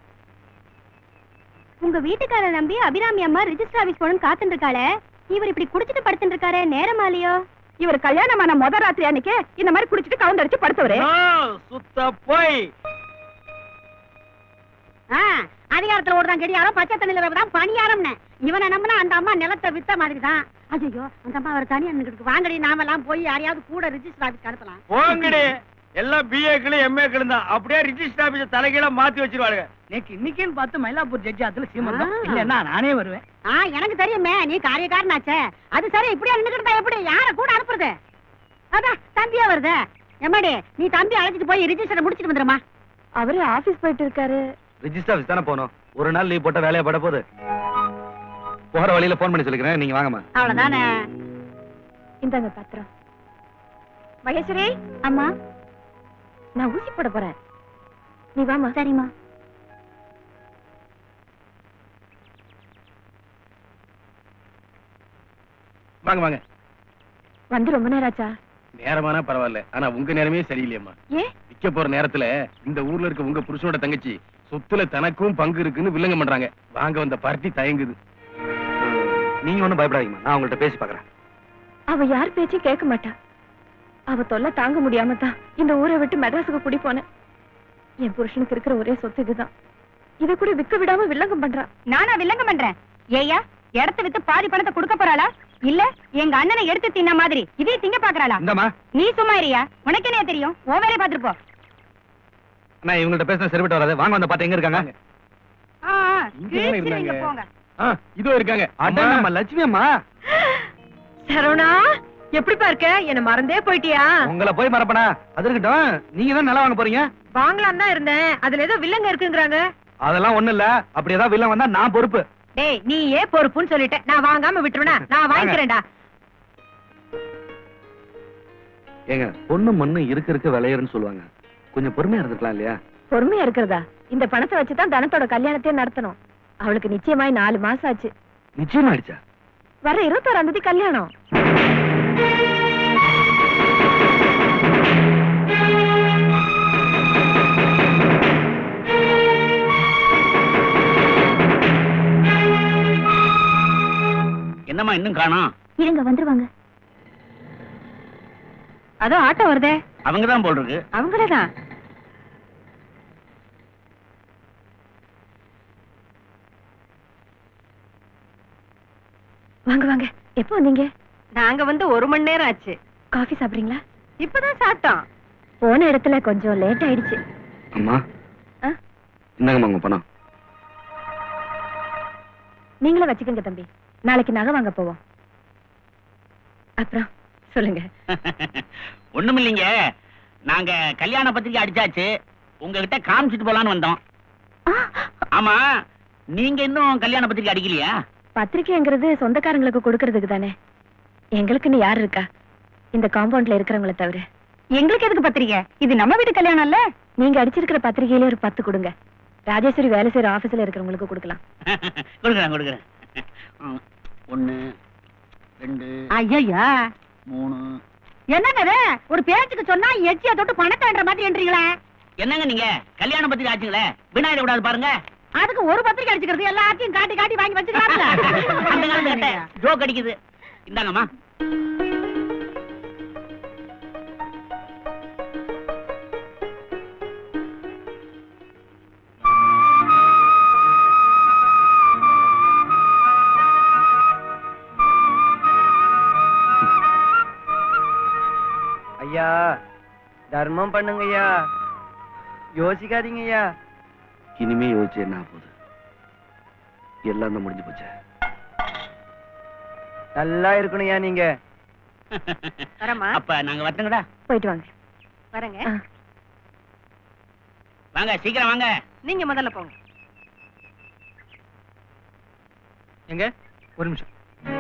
உங்க வீட்டுக்கார நம்பி அபிராமி அம்மா ரிஜிஸ்டர் ஆபீஸ் போகணும்னு காத்துட்டு இருக்காளே இவர் இப்படி குடிச்சிட்டு படுத்துட்டு இருக்காரு நேரமாலையோ இவர் கல்யாணமான முத ராத்திரி அன்னைக்கு இந்த மாதிரி குடிச்சிட்டு கவுந்தடிச்சு படுத்தவரே சுத்த போய் ஆ, அதிகாரத்துல ஓடுதான் கெடியாரம் பச்சை தண்ணியில தான் பணியாரம்னு இவனை நம்பினா அந்த அம்மா நிலத்தை வித்த மாதிரி தான் ஐயோ அந்த அம்மா அவர் தனியா நின்னுக்கிட்டு வாங்கடி நாமெல்லாம் போய் யாரையாவது கூட ரிஜிஸ்டர் ஆபீஸ் அனுப்பலாம் போங்கடி எல்லாம் பிஏக்களும் எம்ஏக்களும் தான் அப்படியே ரிஜிஸ்டர் ஆபீஸ் தலைகீழ மாத்தி வச்சிருவாங்க நேக்கு இன்னைக்குன்னு பார்த்து மயிலாப்பூர் ஜட்ஜி அதுல சீமந்தம் இல்லன்னா நானே வருவேன் ஆ எனக்கு தெரியுமே நீ காரியக்காரனாச்சே அது சரி இப்படியா நின்னுக்கிட்டா எப்படி யார கூட அனுப்புறது அதான் தம்பியா வருது எம்மாடி நீ தம்பி அழைச்சிட்டு போய் ரிஜிஸ்டர் முடிச்சிட்டு வந்துருமா அவரு ஆபீஸ் போயிட்டு இருக்காரு ரிஜிஸ்டர் ஆஃபீஸ் தானே போகணும் ஒரு நாள் லீவ் போட்ட வேலையா பட போகுது போற வழியில போன் பண்ணி சொல்லிக்கிறேன் நீங்க வாங்கம்மா அவ்வளவுதானே இந்தாங்க பத்திரம் மகேஸ்வரி அம்மா நான் ஊசி போட போறேன் நீ வாமா சரிம்மா வாங்க வாங்க வந்து ரொம்ப நேரம் ஆச்சா நேரமானா பரவாயில்ல ஆனா உங்க நேரமே சரியில்லையம்மா ஏன் விக்க போற நேரத்துல இந்த ஊர்ல இருக்க உங்க புருஷனோட தங்கச்சி சொத்துல தனக்கும் பங்கு இருக்குன்னு வில்லங்க பண்றாங்க வாங்க வந்த பார்ட்டி தயங்குது நீங்க ஒண்ணும் பயப்படாதீங்கம்மா நான் உங்கள்ட்ட பேசி பாக்குறேன் அவ யார் பேச்சும் கேட்க மாட்டா அவ தொல்லை தாங்க முடியாம தான் இந்த ஊரை விட்டு மெட்ராஸுக்கு குடி போனேன் என் புருஷனுக்கு இருக்கிற ஒரே சொத்து இதுதான் இத கூட விக்க விடாம வில்லங்கம் பண்றா நானா வில்லங்கம் பண்றேன் ஏயா இடத்த வித்து பாதி பணத்தை கொடுக்க போறாளா இல்ல எங்க அண்ணனை எடுத்து தின்ன மாதிரி இதே திங்க பாக்குறாளா இந்தாம்மா நீ சும்மா இருயா உனக்கு என்ன தெரியும் உன் வேலையை பாத்துட்டு போ நான் இவங்கள்ட்ட பேசினா சரிப்பட்டு வராது வாங்க வந்து பார்த்து எங்க இருக்காங்க ஆ, ஆ, இங்க தானே கிழிச்சிருவீங்க இருந்தாங்க. போங்க ஆ, இதோ இருக்காங்க அட நம்ம லட்சுமி அம்மா சரவணா எப்படிப்பா இருக்க என்ன மறந்தே போயிட்டியா உங்களை போய் மறப்பனா அது இருக்கட்டும் நீங்க தான் நிலம் வாங்க போறீங்க வாங்கலாம் தான் இருந்தேன் அதுல ஏதோ வில்லங்க இருக்குங்கறாங்க அதெல்லாம் ஒண்ணு இல்ல அப்படி ஏதாவது வில்லம் வந்தா நான் பொறுப்பு டேய் நீ ஏன் பொறுப்புன்னு சொல்லிட்ட நான் வாங்காம விட்டுருவேனா நான் வாங்கிக்கிறேன்டா ஏங்க பொண்ணு மண்ணு இருக்க இருக்க விளையறன்னு சொல்லுவாங்க கொஞ்சம் பொறுமையா இருந்துக்கலாம் இல்லையா பொறுமையா இருக்கிறதா இந்த பணத்தை வச்சுதான் தனத்தோட கல்யாணத்தையே நடத்தணும் அவளுக்கு நிச்சயமாய் நாலு மாசம் ஆச்சு நிச்சயம் ஆயிடுச்சா வர இருபத்தாறாம் தேதி கல்யாணம் என்னம்மா இன்னும் காணோம் இருங்க வந்துருவாங்க அதோ ஆட்டோ வருதே அவங்க தான் போல் இருக்கு அவங்களேதான் வாங்க வாங்க எப்போ வந்தீங்க நாங்க வந்து ஒரு மணி நேரம் ஆச்சு காஃபி சாப்பிடுறீங்களா இப்பதான் சாப்பிட்டோம் போன இடத்துல கொஞ்சம் லேட் ஆயிடுச்சு அம்மா ஆ? இந்தாங்கம்மா உங்க பணம் நீங்களே வச்சுக்கோங்க தம்பி நாளைக்கு நகை வாங்க போவோம் அப்புறம் சொல்லுங்க ஒண்ணுமில்லைங்க நாங்க கல்யாண பத்திரிக்கை அடிச்சாச்சு உங்ககிட்ட காமிச்சிட்டு போலான்னு வந்தோம் ஆமா நீங்க இன்னும் கல்யாண பத்திரிக்கை அடிக்கலையா பத்திரிக்கைங்கிறது சொந்தக்காரங்களுக்கு கொடுக்கறதுக்கு தானே எங்களுக்குன்னு யார் இருக்கா இந்த காம்பவுண்ட்ல இருக்கிறவங்கள தவிர எங்களுக்கு எதுக்கு பத்திரிக்கை இது நம்ம வீட்டு கல்யாணம் இல்ல நீங்க அடிச்சிருக்கிற பத்திரிக்கையில ஒரு பத்து கொடுங்க ராஜேஸ்வரி வேலை செய்யற ஆபீஸ்ல இருக்கிறவங்களுக்கு கொடுக்கலாம் கொடுக்குறேன் கொடுக்குறேன் ம், ஒண்ணு ரெண்டு ஐயா மூணு என்னங்க இது? ஒரு பேச்சுக்கு சொன்னா எச்சிய தொட்டு பணத்தான்ற மாதிரி என்றீங்களே என்னங்க நீங்க கல்யாண பத்திரிக்கை ஆச்சுங்களே விநாயகர் விடாது பாருங்க அதுக்கு ஒரு பத்திரிக்கை அடிச்சுக்கிறது எல்லாத்தையும் காட்டி காட்டி வாங்கி அந்த காலத்து வச்சுக்கலாம்ல ஜோக் அடிக்குது இந்தாங்கம்மா ஐயா தர்மம் பண்ணுங்க ஐயா யோசிக்காதீங்க ஐயா இனிமே யோசிச்சு என்ன ஆகப் போகுது எல்லாம் தான் முடிஞ்சு போச்சு நல்லா இருக்கணும்யா நீங்க வரமா அப்ப நாங்க வரட்டுங்கடா போயிட்டு வாங்க வரங்க வாங்க சீக்கிரம் வாங்க நீங்க முதல்ல போங்க எங்க ஒரு நிமிஷம்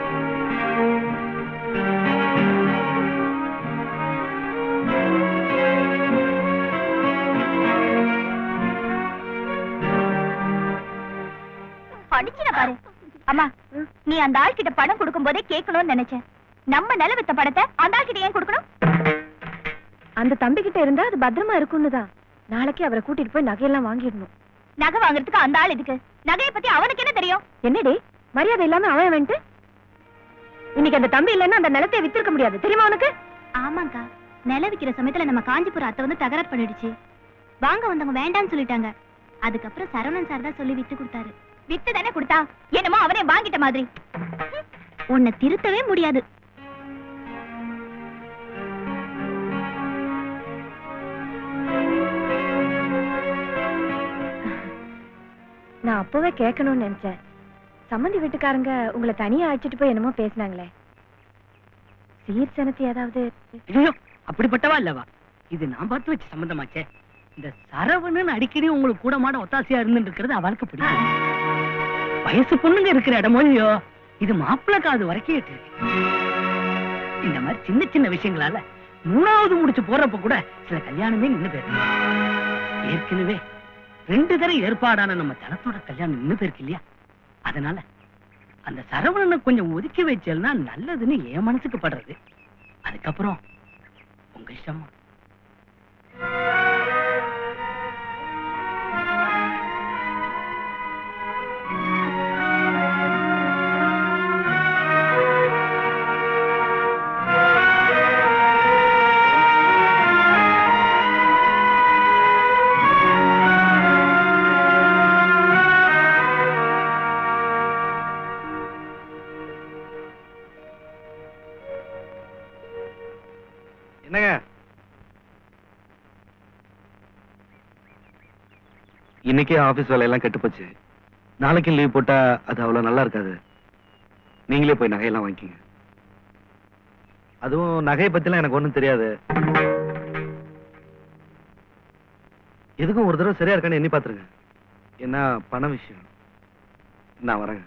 அடிக்கிற பாரு அம்மா நீ அந்த ஆள் கிட்ட பணம் கொடுக்கும் போதே கேட்கணும்னு நினைச்சேன் நம்ம நில வித்த படத்தை அந்த ஆள் கிட்ட ஏன் கொடுக்கணும் அந்த தம்பி கிட்ட இருந்தா அது பத்திரமா இருக்கும்னு தான் நாளைக்கு அவரை கூட்டிட்டு போய் நகையெல்லாம் வாங்கிடணும் நகை வாங்குறதுக்கு அந்த ஆள் எதுக்கு நகையை பத்தி அவனுக்கு என்ன தெரியும் என்னடி மரியாதை இல்லாம அவன் வந்துட்டு இன்னைக்கு அந்த தம்பி இல்லைன்னா அந்த நிலத்தை வித்திருக்க முடியாது தெரியுமா உனக்கு ஆமாக்கா நில விக்கிற சமயத்துல நம்ம காஞ்சிபுரம் அத்தை வந்து தகராறு பண்ணிடுச்சு வாங்க வந்தவங்க வேண்டாம்னு சொல்லிட்டாங்க அதுக்கப்புறம் சரவணன் சார் தான் சொல்லி வித்து கொடுத்தாரு வித்து தானே கொடுத்தா என்னமோ அவனே வாங்கிட்ட மாதிரி உன்னை திருத்தவே முடியாது நான் அப்பவே கேட்கணும்னு நினைச்சேன் சம்மந்தி வீட்டுக்காரங்க உங்களை தனியா அழைச்சிட்டு போய் என்னமோ பேசினாங்களே சீர் சனத்தி ஏதாவது ஐயோ அப்படிப்பட்டவா இல்லவா இது நான் பார்த்து வச்ச சம்பந்தமாச்சே இந்த சரவணன் அடிக்கடி உங்களுக்கு கூட மாட ஒத்தாசையா இருந்துட்டு இருக்கிறது அவளுக்கு பிடிக்கும் வயசு பொண்ணுங்க இருக்கிற இடமோ இல்லையோ இது மாப்பிள்ளை காது வரைக்கும் எட்டு இருக்கு இந்த மாதிரி சின்ன சின்ன விஷயங்களால மூணாவது முடிச்சு போறப்ப கூட சில கல்யாணமே நின்னு போயிருக்கு ஏற்கனவே ரெண்டு தடவை ஏற்பாடான நம்ம தனத்தோட கல்யாணம் நின்னு போயிருக்கு இல்லையா அதனால அந்த சரவணனை கொஞ்சம் ஒதுக்கி வச்சேன்னா நல்லதுன்னு என் மனசுக்கு படுறது அதுக்கப்புறம் உங்க இஷ்டமா என்னங்க இன்னைக்கே ஆபீஸ் வேலையெல்லாம் கெட்டு போச்சு நாளைக்கு லீவ் போட்டா அது அவ்வளவு நல்லா இருக்காது நீங்களே போய் நகையெல்லாம் வாங்கிக்கங்க அதுவும் நகையை பத்திலாம் எனக்கு ஒண்ணும் தெரியாது எதுக்கும் ஒரு தடவை சரியா இருக்கான்னு எண்ணி பாத்துருங்க என்ன பண விஷயம் நான் வரேங்க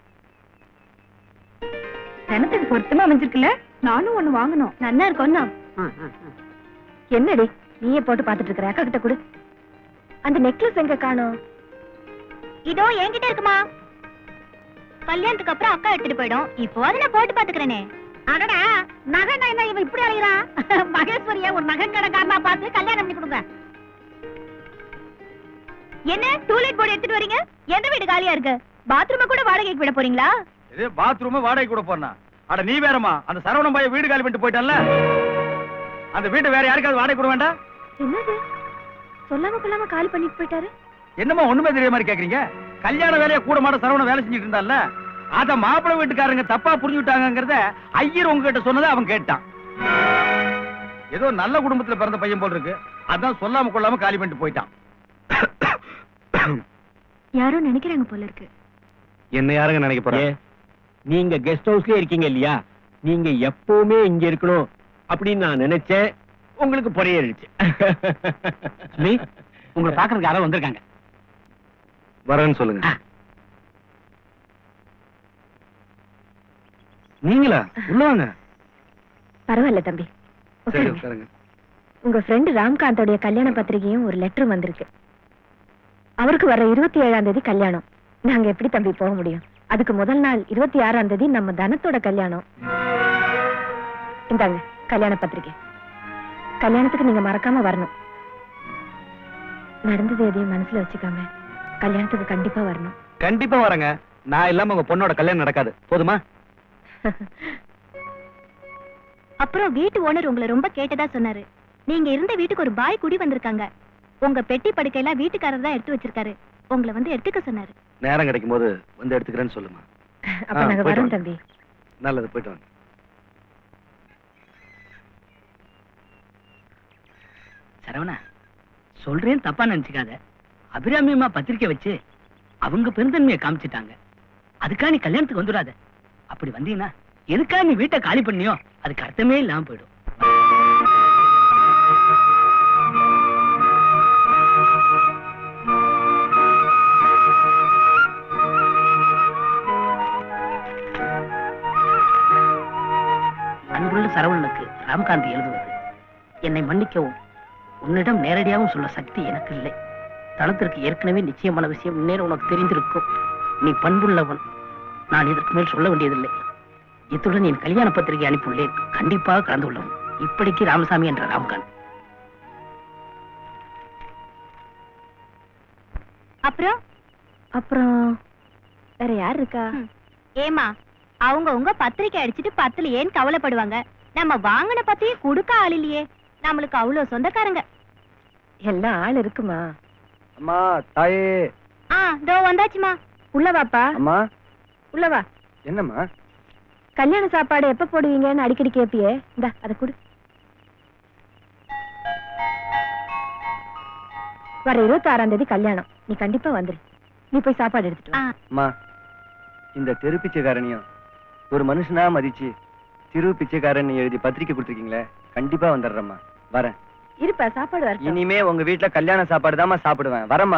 தனத்துக்கு பொருத்தமா அமைஞ்சிருக்குல்ல நானும் ஒண்ணு வாங்கணும் நல்லா இருக்கும் என்னடி நீயே போட்டு பாத்துட்டு இருக்கிற அக்கா கிட்ட கொடு அந்த நெக்லஸ் எங்க காணோம் இதோ என்கிட்ட இருக்குமா கல்யாணத்துக்கு அப்புறம் அக்கா எடுத்துட்டு போயிடும் இப்போ அதை நான் போட்டு பாத்துக்கிறேனே அடடா நகை என்ன இவன் இப்படி அழைகிறான் மகேஸ்வரிய ஒரு நகை கடைக்காரனா பார்த்து கல்யாணம் பண்ணி கொடுங்க என்ன டூலெட் போர்டு எடுத்துட்டு வரீங்க எந்த வீடு காலியா இருக்கு பாத்ரூம கூட வாடகைக்கு விட போறீங்களா இது பாத்ரூம் வாடகை கூட போறனா அட நீ வேறமா அந்த சரவணம் பாய வீடு காலி பண்ணிட்டு போயிட்டான்ல அந்த வீட்டை வேற யாருக்காவது வாடகை கொடுக்க வேண்டாம் என்னது சொல்லாம கொள்ளாம காலி பண்ணிட்டு போயிட்டாரு என்னமோ ஒண்ணுமே தெரிய மாதிரி கேக்குறீங்க கல்யாண வேலையை கூட மாட சரவண வேலை செஞ்சுட்டு இருந்தால அத மாப்பிள்ளை வீட்டுக்காரங்க தப்பா புரிஞ்சுட்டாங்கங்கறத ஐயர் உங்ககிட்ட சொன்னதை அவன் கேட்டான் ஏதோ நல்ல குடும்பத்துல பிறந்த பையன் போல் இருக்கு அதான் சொல்லாம கொள்ளாம காலி பண்ணிட்டு போயிட்டான் யாரோ நினைக்கிறாங்க போல இருக்கு என்ன யாருங்க நினைக்க போறேன் நீங்க கெஸ்ட் ஹவுஸ்லயே இருக்கீங்க இல்லையா நீங்க எப்பவுமே இங்க இருக்கணும் அப்படின்னு நான் நினைச்சேன் உங்களுக்கு பொறையடிச்சு உங்களை பாக்குறதுக்கு யாரோ வந்திருக்காங்க வரேன்னு சொல்லுங்க நீங்களா உள்ள வாங்க பரவாயில்ல தம்பி சரி உட்காருங்க. உட்காருங்க உங்க ஃப்ரெண்ட் ராம்காந்தோடைய கல்யாண பத்திரிகையும் ஒரு லெட்டர் வந்திருக்கு அவருக்கு வர இருபத்தி ஏழாம் தேதி கல்யாணம் நாங்க எப்படி தம்பி போக முடியும் அதுக்கு முதல் நாள் இருபத்தி ஆறாம் தேதி நம்ம தனத்தோட கல்யாணம் இந்தாங்க கல்யாண பத்திரிகை கல்யாணத்துக்கு நீங்க மறக்காம வரணும் நடந்தது எதையும் மனசுல வச்சுக்காம கல்யாணத்துக்கு கண்டிப்பா வரணும் கண்டிப்பா வரேங்க நான் இல்லாம உங்க பொண்ணோட கல்யாணம் நடக்காது போதுமா அப்புறம் வீட்டு ஓனர் உங்களை ரொம்ப கேட்டதா சொன்னாரு நீங்க இருந்த வீட்டுக்கு ஒரு பாய் குடி வந்திருக்காங்க உங்க பெட்டி படுக்கையெல்லாம் வீட்டுக்காரர் தான் எடுத்து வச்சிருக்காரு உங்களை வந்து எடுத்துக்க சொன்னாரு நேரம் கிடைக்கும் போது வந்து எடுத்துக்கிறேன்னு சொல்லுமா அப்ப ஆ, நாங்க போயிட்டு வரோம் வாங்க. தம்பி நல்லது போயிட்டு வாங்க சரவணா சொல்றேன் தப்பா நினைச்சுக்காத அபிராமியம்மா பத்திரிக்கை வச்சு அவங்க பெருந்தன்மையை காமிச்சிட்டாங்க அதுக்கா நீ கல்யாணத்துக்கு வந்துடாத அப்படி வந்தீங்கன்னா எதுக்கா நீ வீட்டை காலி பண்ணியோ அதுக்கு அர்த்தமே இல்லாம போயிடும் அன்புள்ள சரவணனுக்கு ராமகாந்தி எழுதுவது என்னை மன்னிக்கவும் உன்னிடம் நேரடியாகவும் சொல்ல சக்தி எனக்கு இல்லை தளத்திற்கு ஏற்கனவே நிச்சயமான விஷயம் முன்னேற உனக்கு தெரிந்திருக்கும் நீ பண்புள்ளவன் நான் இதற்கு மேல் சொல்ல வேண்டியதில்லை இத்துடன் என் கல்யாண பத்திரிகை அனுப்பியுள்ளேன் கண்டிப்பாக கலந்து கொள்ளவும் இப்படிக்கு ராமசாமி என்ற ராம்காந்த் அப்புறம் அப்புறம் வேற யார் இருக்கா ஏமா அவங்க உங்க பத்திரிக்கை அடிச்சிட்டு பத்துல ஏன் கவலைப்படுவாங்க நம்ம வாங்கின பத்திரிக்கை கொடுக்க ஆள் இல்லையே நம்மளுக்கு அவ்வளவு சொந்தக்காரங்க எல்லாம் ஆள் இருக்குமா அம்மா தாயே ஆ தோ வந்தாச்சுமா உள்ள வாப்பா அம்மா உள்ள வா என்னம்மா கல்யாண சாப்பாடு எப்ப போடுவீங்கன்னு அடிக்கடி கேப்பியே இந்தா அதை கொடு வர இருபத்தி ஆறாம் தேதி கல்யாணம் நீ கண்டிப்பா வந்துரு நீ போய் சாப்பாடு எடுத்துட்டு வா அம்மா இந்த தெரு பிச்சைக்காரனையும் ஒரு மனுஷனா மதிச்சு சிறு பிச்சைக்காரன் எழுதி பத்திரிக்கை கொடுத்துருக்கீங்களே கண்டிப்பா வந்துடுறேம்மா வரேன் இருப்பா சாப்பாடு வரட்டும் இனிமே உங்க வீட்ல கல்யாண சாப்பாடு தாம்மா சாப்பிடுவேன் வரேம்மா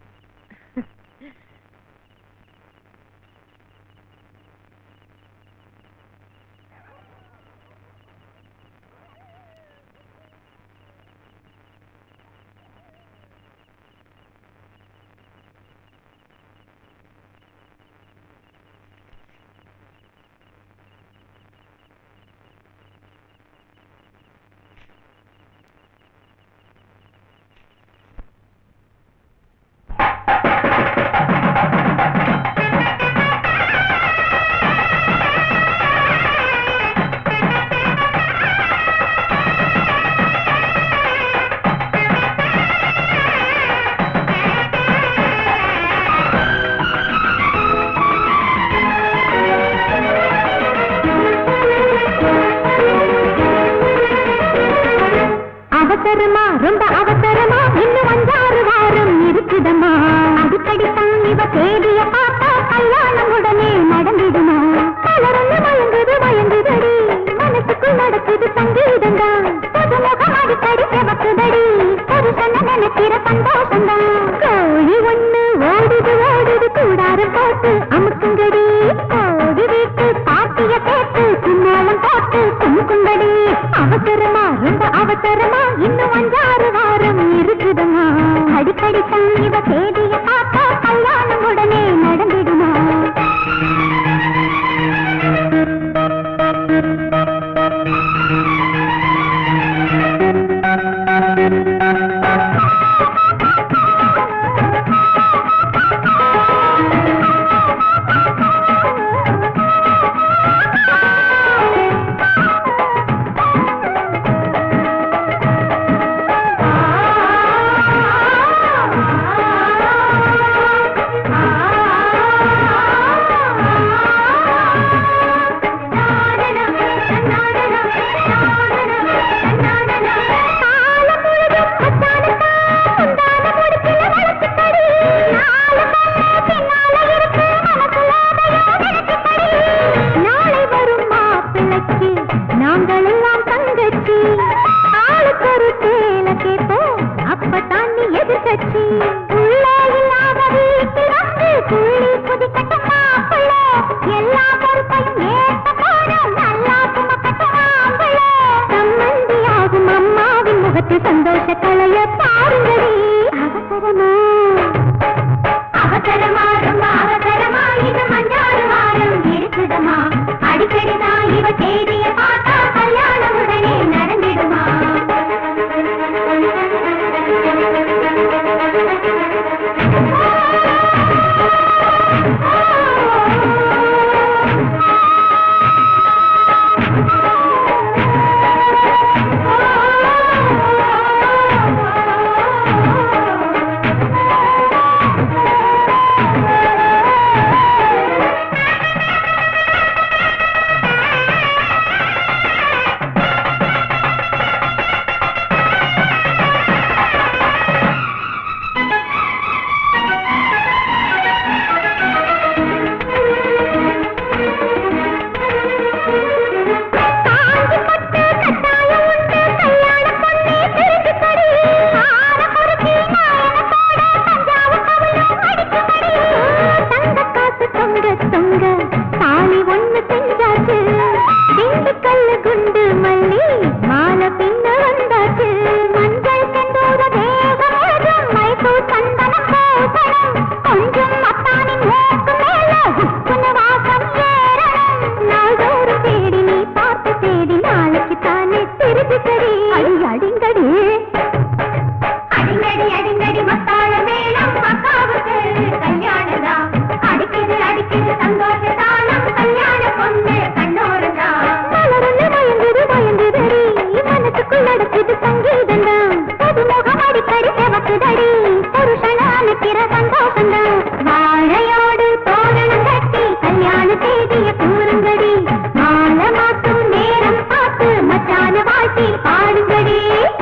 அவசரமா ரொம்ப அவசரமா இன்னும் அஞ்சாறு வாரம் இருக்குதம்மா அதுக்கடித்தான் இவ தேடிய பார்த்தா கல்யாணம் உடனே நடந்திடுமா கலரந்து மயங்குது மயங்குதடி மனசுக்குள் நடக்குது சங்கீதந்தான் புதுமுகம் அடிக்கடி செவக்குதடி புருஷன நினைக்கிற சந்தோஷந்தான் கோழி ஒண்ணு ஓடுது ஓடுது கூடாரம் போட்டு அமுக்குங்கடி கோழி வீட்டு பாட்டிய கேட்டு பின்னாலம் போட்டு குமுக்குங்கடி அவசரமா ரொம்ப அவசரமா இன்னும் அஞ்சாறு வாரம் இருக்குதுமா அடிக்கடி தான் இவ தேடிய பார்த்தா கல்யாணம் உடனே நடந்திடுமா தொங்க தொங்க தாலி ஒண்ணு செஞ்சாச்சு திண்டுக்கல் குண்டு மல்லி மாலை பின்ன வந்தாச்சு மஞ்சள் செந்தூர தேவம் மைசூர் சந்தனம் பூசணும் கொஞ்சம் அத்தானின் மூக்கு மேல உப்புன வாசம் ஏறணும் நாள்தோறும் தேடி நீ பார்த்து தேடி நாளைக்கு தானே திருப்பி சரி அடி அடிங்கடி அடிங்கடி அடிங்கடி மத்தாள மேளம் அக்காவுக்கு கல்யாணதா அடிக்குது அடிக்குது சந்தோஷ தாளம் கல்யாண பொண்ணு கண்ணோரதா மலருன்னு மயங்குது மயங்குதடி மனசுக்குள் நடக்குது சங்கீதந்தா புதுமுகம் அடிக்கடி செவக்குதடி புருஷன அனுப்பிற சந்தோஷந்தா வாழையோடு தோரணம் கட்டி கல்யாண தேதிய கூறுங்கடி மாலை மாத்தும் நேரம் பார்த்து மச்சான வாழ்த்தி பாடுங்கடி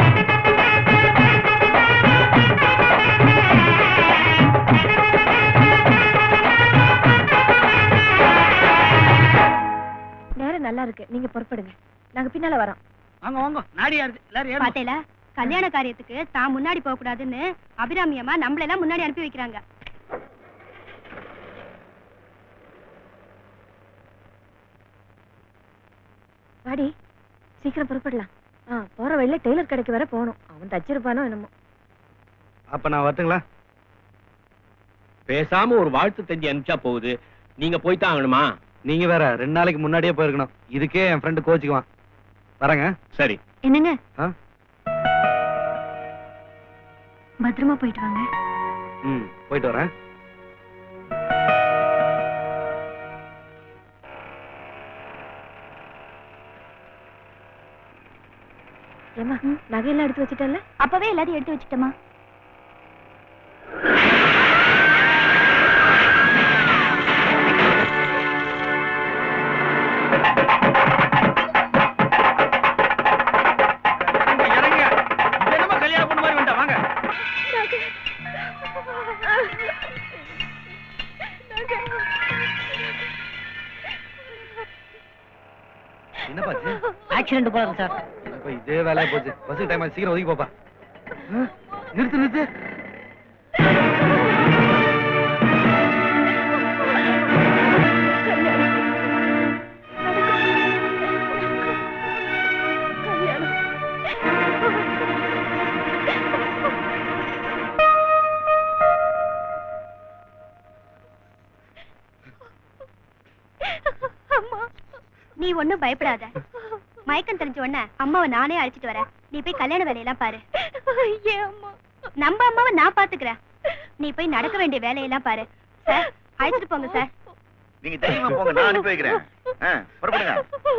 நேரம் நல்லா இருக்கு நீங்க புறப்படுங்க நாங்க பின்னால வரோம் வாங்க வாங்க நாடி யாருது எல்லாரும் ஏறுங்க. பாத்தேல கல்யாண காரியத்துக்கு தான் முன்னாடி போக கூடாதுன்னு அபிராமி அம்மா நம்மள எல்லாம் முன்னாடி அனுப்பி வைக்கிறாங்க வாடி சீக்கிரம் புறப்படலாம் ஆ போற வழியில டெய்லர் கடைக்கு வர போகணும் அவன் தச்சிருப்பானோ என்னமோ அப்ப நான் வரட்டுங்களா பேசாம ஒரு வாழ்த்து தெரிஞ்சு அனுப்பிச்சா போகுது நீங்க போய்தான் ஆகணுமா நீங்க வேற ரெண்டு நாளைக்கு முன்னாடியே போயிருக்கணும் இதுக்கே என் ஃப்ரெண்டு கோச்சுக்குவான் வரேங்க சரி என்னங்க ஆ? பத்திரமா போயிட்டு வாங்க ம் போயிட்டு வரேன் ஏமா நகையெல்லாம் எடுத்து வச்சுட்டல அப்பவே எல்லாத்தையும் எடுத்து வச்சுட்டமா இறங்க இது என்னமோ கல்யாணம் பொண்ணு மாதிரி வேண்டாம் வாங்க என்னப்பாச்சு ஆக்சிடென்ட் போல இருக்கு சார் இப்ப இதே வேலையா போச்சு பஸ் டைம் சீக்கிரம் ஒதுக்கி போப்பா ஆ, நிறுத்து நிறுத்து நீ ஒண்ணும் பயப்படாத மயக்கம் தெரிஞ்ச உடனே அம்மாவை நானே அழைச்சிட்டு வரேன் நீ போய் கல்யாண வேலையெல்லாம் பாரு நம்ம அம்மாவை நான் பாத்துக்கிறேன் நீ போய் நடக்க வேண்டிய வேலையெல்லாம் பாரு சார் அழைச்சிட்டு போங்க சார் நீங்க தைரியமா போங்க நான் அனுப்பி வைக்கிறேன் ஆ, புறப்படுங்க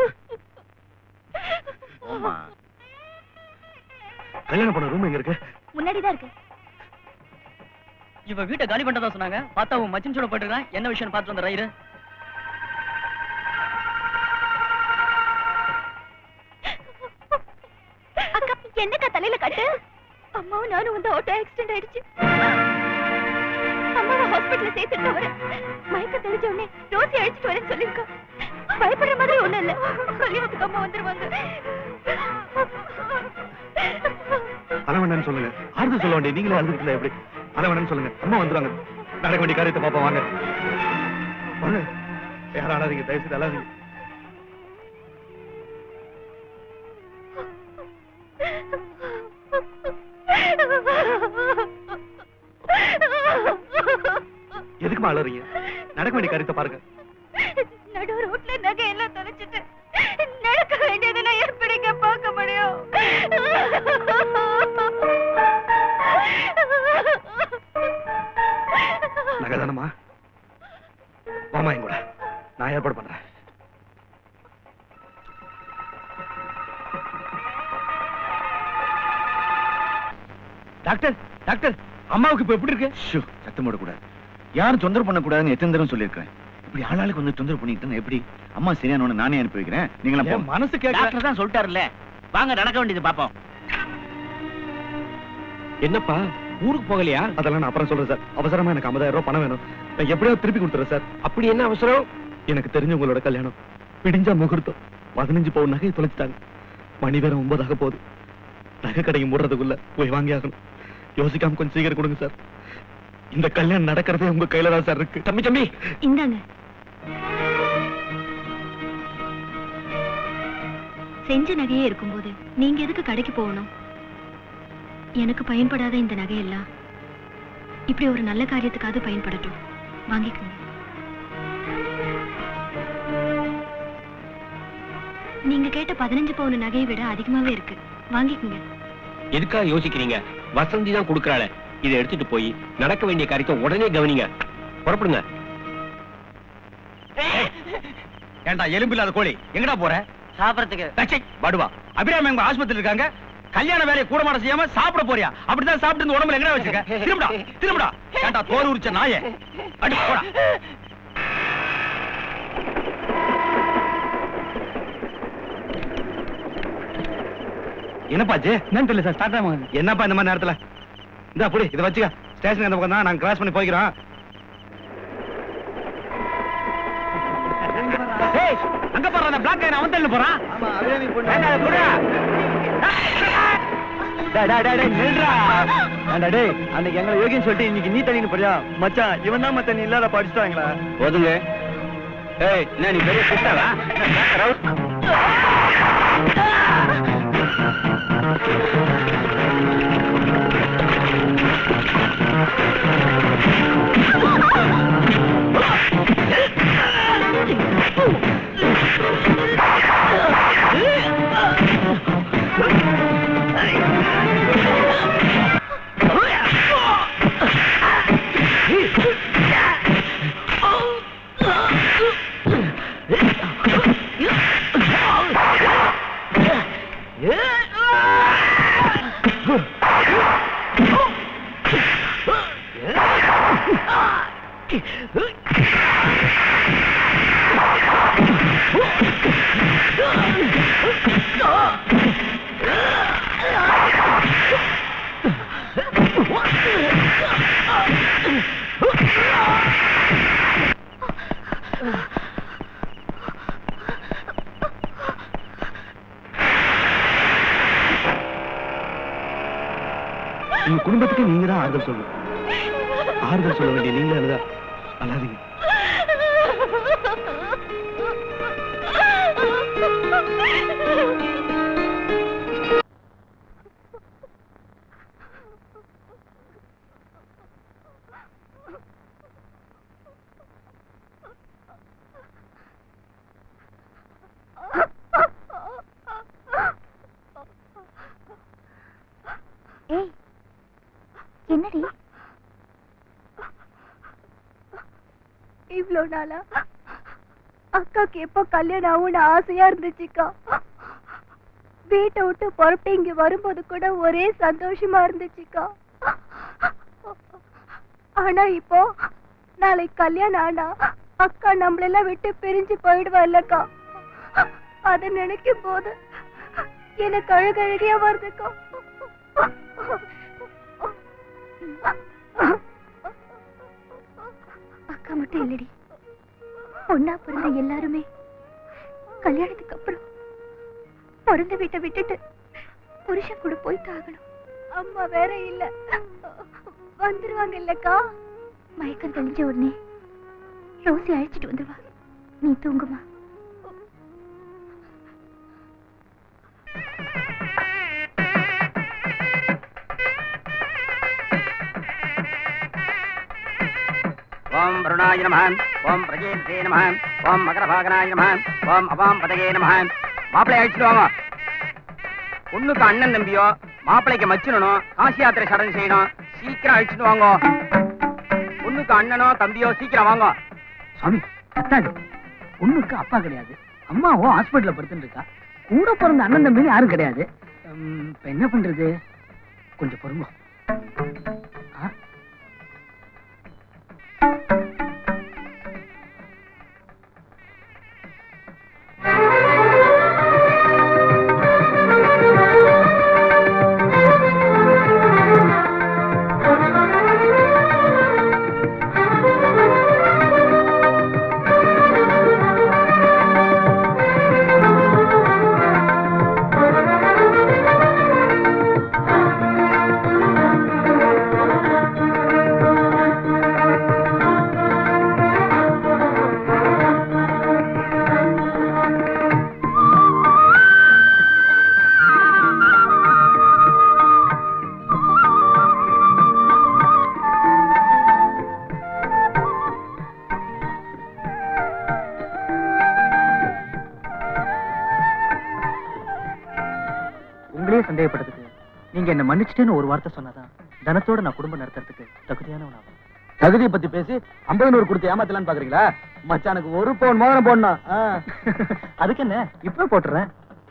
போம்மா. கல்யாணம் பண்ண ரூம் எங்க இருக்கு முன்னாடிதான் இருக்கு இவ வீட்டை காலி பண்ணதா சொன்னாங்க பார்த்தா உன் மச்சின் சோட போட்டுருக்கான் என்ன விஷயம் பார்த்து வந்த ரயிறு அக்கா என்னக்கா தலையில கட்டு அம்மாவும் நானும் வந்து ஆட்டோ ஆக்சிடென்ட் ஆயிடுச்சு அம்மாவை ஹாஸ்பிடல்ல சேர்த்துட்டு வரேன் மயக்க தெளிஞ்ச உடனே ரோசி அழைச்சிட்டு வரேன்னு சொல்லிருக்கா பயப்படுற மாதிரி ஒண்ணும் இல்ல கல்யாணத்துக்கு அம்மா வந்துருவாங்க அழ வேண்டாம்னு சொல்லுங்க ஆறுதல் சொல்ல வேண்டிய நீங்களே அழுதுல எப்படி அழ வேண்டாம்னு சொல்லுங்க அம்மா வந்துருவாங்க நடக்க வேண்டிய காரியத்தை பாப்பா வாங்க வாங்க யாரும் அழாதீங்க தயவு செய்து அழாதீங்க எதுக்குமா அழறீங்க நடக்க வேண்டிய காரியத்தை பாருங்க நடு ரோட்ல நகை எல்லாம் தொலைச்சிட்டு நடக்க வேண்டியதை நான் எப்படிங்க பார்க்க முடியும் நகை தானம்மா வாமா என் கூட நான் ஏற்பாடு பண்றேன் டாக்டர் டாக்டர் அம்மாவுக்கு இப்ப எப்படி இருக்கு ஷூ சத்தம் போடக்கூடாது யாரும் தொந்தரவு பண்ணக்கூடாதுன்னு எத்தனை தடவை சொல்லியிருக்கேன் இப்படி ஆளாளுக்கு வந்து தொந்தரவு பண்ணிட்டு இருந்தா எப்படி அம்மா சரியான நானே அனுப்பி வைக்கிறேன் நீங்களா என் மனசு கேட்கல. டாக்டர் தான் சொல்லிட்டாருல்ல வாங்க நடக்க வேண்டியது பாப்போம் என்னப்பா ஊருக்கு போகலையா அதெல்லாம் நான் அப்புறம் சொல்றேன் சார் அவசரமா எனக்கு 50000 ரூபாய் பணம் வேணும் நான் எப்படியாவது திருப்பி கொடுத்துறேன் சார் அப்படி என்ன அவசரம் எனக்கு தெரிஞ்சவங்களோட கல்யாணம் பிடிஞ்சா முகூர்த்தம் பதினஞ்சு பவுன் நகையை தொலைச்சிட்டாங்க மணி வேற ஒன்பதாக போகுது நகை கடைக்கு மூடுறதுக்குள்ள போய் வாங்கி ஆகணும் யோசிக்காம கொஞ்சம் சீக்கிரம் கொடுங்க சார் இந்த கல்யாணம் நடக்கிறதே உங்க கையில தான் சார் இருக்கு தம்பி தம்பி இந்தாங்க செஞ்ச நகையே இருக்கும்போது நீங்க எதுக்கு கடைக்கு போகணும் எனக்கு பயன்படாத இந்த நகையெல்லாம் இப்படி ஒரு நல்ல காரியத்துக்காவது பயன்படட்டும் வாங்கிக்கோங்க நீங்க கேட்ட பதினஞ்சு பவுன் நகையை விட அதிகமாவே இருக்கு வாங்கிக்கோங்க எதுக்கா யோசிக்கிறீங்க வசந்தி தான் கொடுக்கறாள இதை எடுத்துட்டு போய் நடக்க வேண்டிய காரியத்தை உடனே கவனிங்க புறப்படுங்க ஏண்டா எலும்பு இல்லாத கோழி எங்கடா போற சாப்பிடறதுக்கு படுவா அபிராமி எங்க ஆஸ்பத்திரி இருக்காங்க கல்யாண வேலையை கூட மாட செய்யாம சாப்பிட போறியா அப்படிதான் சாப்பிட்டு இந்த உடம்புல எங்கடா வச்சிருக்க திரும்புடா திரும்புடா ஏண்டா தோறு உரிச்ச நாயே அடி போடா என்னப்பாச்சு என்னன்னு தெரியல சார் ஸ்டார்ட் ஆகும் என்னப்பா இந்த மாதிரி நேரத்துல இந்த புடி இதை வச்சுக்க ஸ்டேஷன் அந்த பக்கம் தான் நாங்க கிராஸ் பண்ணி போய்க்கிறோம் ஏய் அங்க போற அந்த பிளாக் நான் வந்து போறான் ஏண்டா, அதை புடுடா. டேய், டேய், டேய், டேய், நில்றா. ஏண்டா, டேய், அன்னைக்கு எங்களை யோகின்னு சொல்லிட்டு இன்னைக்கு நீ தள்ளின்னு போறியா மச்சான் இவன் தான் மத்த நீ இல்லாத படிச்சுட்டாங்களா போதுங்க ஏய் என்ன நீ பெரிய சிஸ்டரா உங்க குடும்பத்துக்கு நீங்க தான் ஆறுதல் சொல்லணும் ஆறுதல் சொல்ல வேண்டிய நீங்களே அழுதா அழாதீங்க ஏய் என்னடி இவ்ளோ நாளா அக்காக்கு எப்போ கல்யாணம் ஆகும்னு ஆசையா இருந்துச்சுக்கா வீட்டை விட்டு புறப்பட்டு இங்க வரும்போது கூட ஒரே சந்தோஷமா இருந்துச்சுக்கா ஆனா இப்போ நாளைக்கு கல்யாணம் ஆனா அக்கா நம்மளெல்லாம் விட்டு பிரிஞ்சு போயிடுவா இல்லக்கா அத நினைக்கும் போது எனக்கு அழுகழுகியா வருதுக்கா அக்கா மட்டும் இல்லடி ஒன்னா பிறந்த எல்லாருமே கல்யாணத்துக்கு அப்புறம் பிறந்த வீட்டை விட்டுட்டு புருஷன் கூட போய் தாகணும் அம்மா வேற இல்ல வந்துருவாங்க இல்லக்கா மயக்கம் தெளிஞ்ச உடனே ரோசி அழைச்சிட்டு வந்துருவா நீ தூங்குமா ஓம் வருணாய நம ஓம் பிரஜேந்தே நம ஓம் மகரபாகனாய நம ஓம் அவாம் பதகே நம மாப்பிள்ளை அழைச்சிட்டு வாங்க பொண்ணுக்கு அண்ணன் தம்பியோ மாப்பிள்ளைக்கு மச்சினனும் காசி யாத்திரை சடங்கு செய்யணும் சீக்கிரம் அழைச்சிட்டு வாங்க பொண்ணு பொண்ணுக்கு அண்ணனோ தம்பியோ சீக்கிரம் வாங்க சாமி கத்தாது பொண்ணுக்கு அப்பா கிடையாது அம்மாவும் ஹாஸ்பிட்டல்ல படுத்துட்டு இருக்கா கூட பிறந்த அண்ணன் தம்பி யாரும் கிடையாது உம், இப்ப என்ன பண்றது கொஞ்சம் பொறுங்க ஆ? உங்களையே சந்தேகப்பட்டதுக்கு நீங்க என்ன மன்னிச்சிட்டேன்னு ஒரு வார்த்தை சொன்னாதான் தனத்தோட நான் குடும்பம் நடத்துறதுக்கு தகுதியானவனாகும் தகுதியை பத்தி பேசி ஐம்பது நூறு கொடுத்து ஏமாத்தலாம்னு பாக்குறீங்களா மச்சானுக்கு ஒரு பவுன் மோதிரம் போடணும் ஆ. அதுக்கு என்ன இப்ப போட்டுறேன்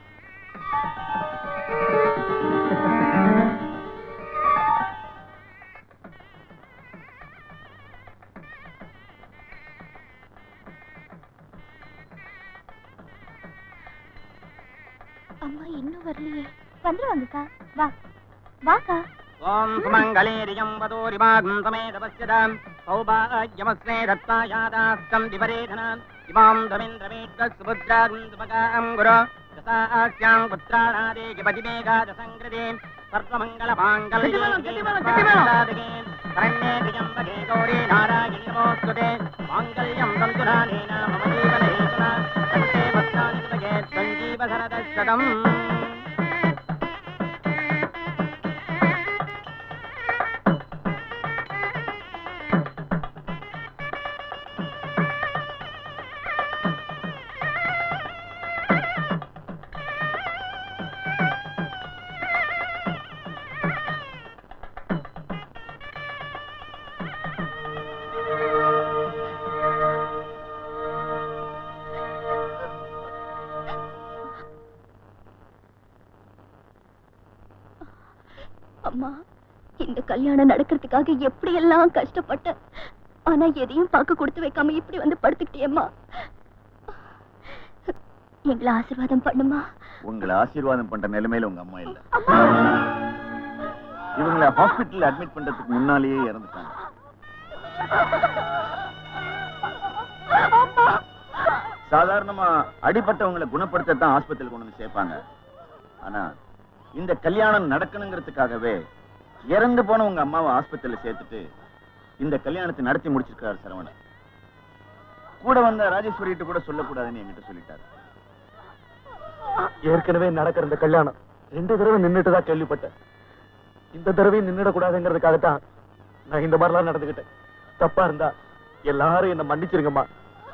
அம்மா இன்னும் வரலையே வந்துருவாங்கக்கா வா வாக்கா ஓம் சுமங்கலேரியம் வதோரிமாகும் சமேதபஸ்யதாம் சௌபாகியமஸ்மே தத்வாயாதாஸ்தம் விபரேதனாம் இமாம் தமிந்திரமேத்வ சுபுத்ராகும் சுபகாம் குரு தசாஸ்யாம் புத்ராணாதே கிபதிமேகாதசங்கிருதே சர்வமங்கலமாங்கல்யே சரண்யே திரியம்பகே கௌரி நாராயணி நமோஸ்துதே மாங்கல்யம் தந்துரானேன மம ஜீவனேதுனா கண்டே பத்ராணி சுபகே சஞ்சீவசரதஸ்வதம் அம்மா இந்த கல்யாணம் நடக்கிறதுக்காக எப்படி எல்லாம் கஷ்டப்பட்டேன் ஆனா எதையும் பார்க்க கொடுத்து வைக்காம இப்படி வந்து படுத்துக்கிட்டியம்மா எங்களை ஆசீர்வாதம் பண்ணுமா உங்களை ஆசீர்வாதம் பண்ற நிலைமையில உங்க அம்மா இல்ல இவங்களை ஹாஸ்பிட்டல் அட்மிட் பண்றதுக்கு முன்னாலேயே இறந்துட்டாங்க சாதாரணமா அடிபட்டவங்களை குணப்படுத்தத்தான் ஆஸ்பத்திரியில் கொண்டு வந்து சேர்ப்பாங்க ஆனா இந்த கல்யாணம் நடக்கணுங்கிறதுக்காகவே இறந்து போன உங்க அம்மாவை ஆஸ்பத்திரியில சேர்த்துட்டு இந்த கல்யாணத்தை நடத்தி முடிச்சிருக்காரு சரவணன் கூட வந்த ராஜேஸ்வரிட்டு கூட சொல்லக்கூடாதுன்னு என்கிட்ட சொல்லிட்டாரு ஏற்கனவே நடக்கிற இந்த கல்யாணம் ரெண்டு தடவை நின்னுட்டு தான் கேள்விப்பட்டேன் இந்த தடவையும் நின்னுடக்கூடாதுங்கிறதுக்காகத்தான் நான் இந்த மாதிரிலாம் நடந்துக்கிட்டேன் தப்பா இருந்தா எல்லாரும் என்ன மன்னிச்சிருங்கம்மா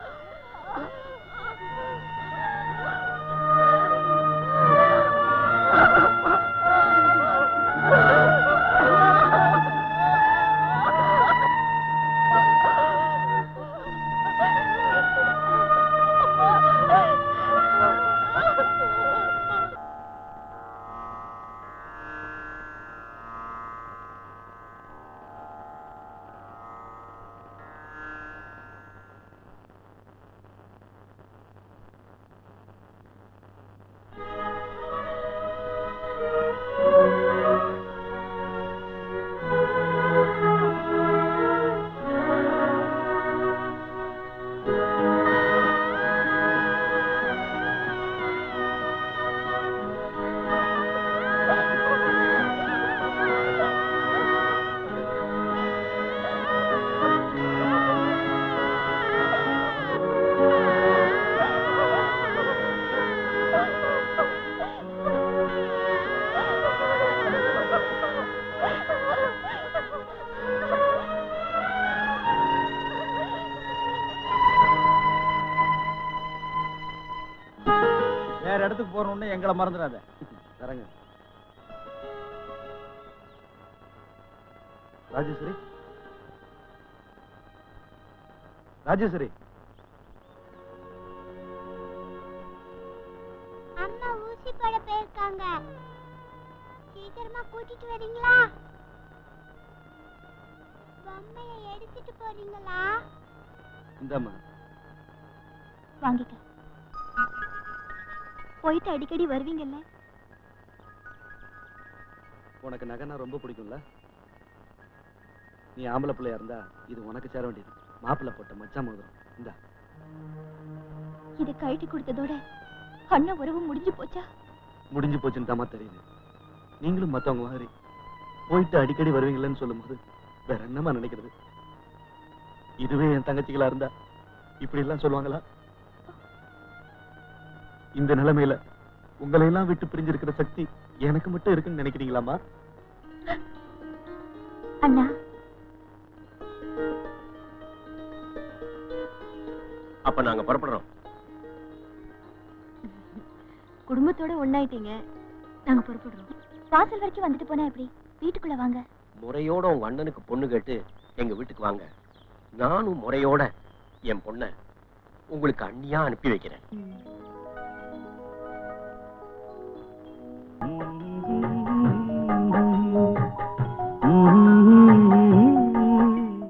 வேற இடத்துக்கு போறோம்னு எங்களை மறந்துடாத இறங்க ராஜேஸ்வரி ராஜேஸ்வரி அம்மா ஊசி போட போயிருக்காங்க சீக்கிரமா கூட்டிட்டு வரீங்களா பொம்மைய எடுத்துட்டு போறீங்களா இந்தாம்மா வாங்கிக்க போயிட்டு அடிக்கடி வருவீங்கல்ல உனக்கு நகைனா ரொம்ப பிடிக்கும்ல நீ ஆம்பளை பிள்ளையா இருந்தா இது உனக்கு சேர வேண்டியது மாப்பிள்ளை போட்ட மச்சான் மோதிரம் இந்தா இதை கழட்டி கொடுத்ததோட அண்ணன் உறவு முடிஞ்சு போச்சா முடிஞ்சு போச்சுன்னு தாமா தெரியுது நீங்களும் மத்தவங்க மாதிரி போயிட்டு அடிக்கடி வருவீங்களேன்னு சொல்லும்போது வேற என்னமா நினைக்கிறது இதுவே என் தங்கச்சிகளா இருந்தா இப்படி எல்லாம் சொல்லுவாங்களா இந்த நிலைமையில உங்களை எல்லாம் விட்டு பிரிஞ்சிருக்கிற சக்தி எனக்கு மட்டும் இருக்குன்னு நினைக்கிறீங்களாமா அண்ணா அப்ப நாங்க புறப்படுறோம் குடும்பத்தோட ஒண்ணாயிட்டீங்க நாங்க புறப்படுறோம் வாசல் வரைக்கும் வந்துட்டு போனா எப்படி வீட்டுக்குள்ள வாங்க முறையோட உங்க அண்ணனுக்கு பொண்ணு கேட்டு எங்க வீட்டுக்கு வாங்க நானும் முறையோட என் பொண்ண உங்களுக்கு அண்ணியா அனுப்பி வைக்கிறேன்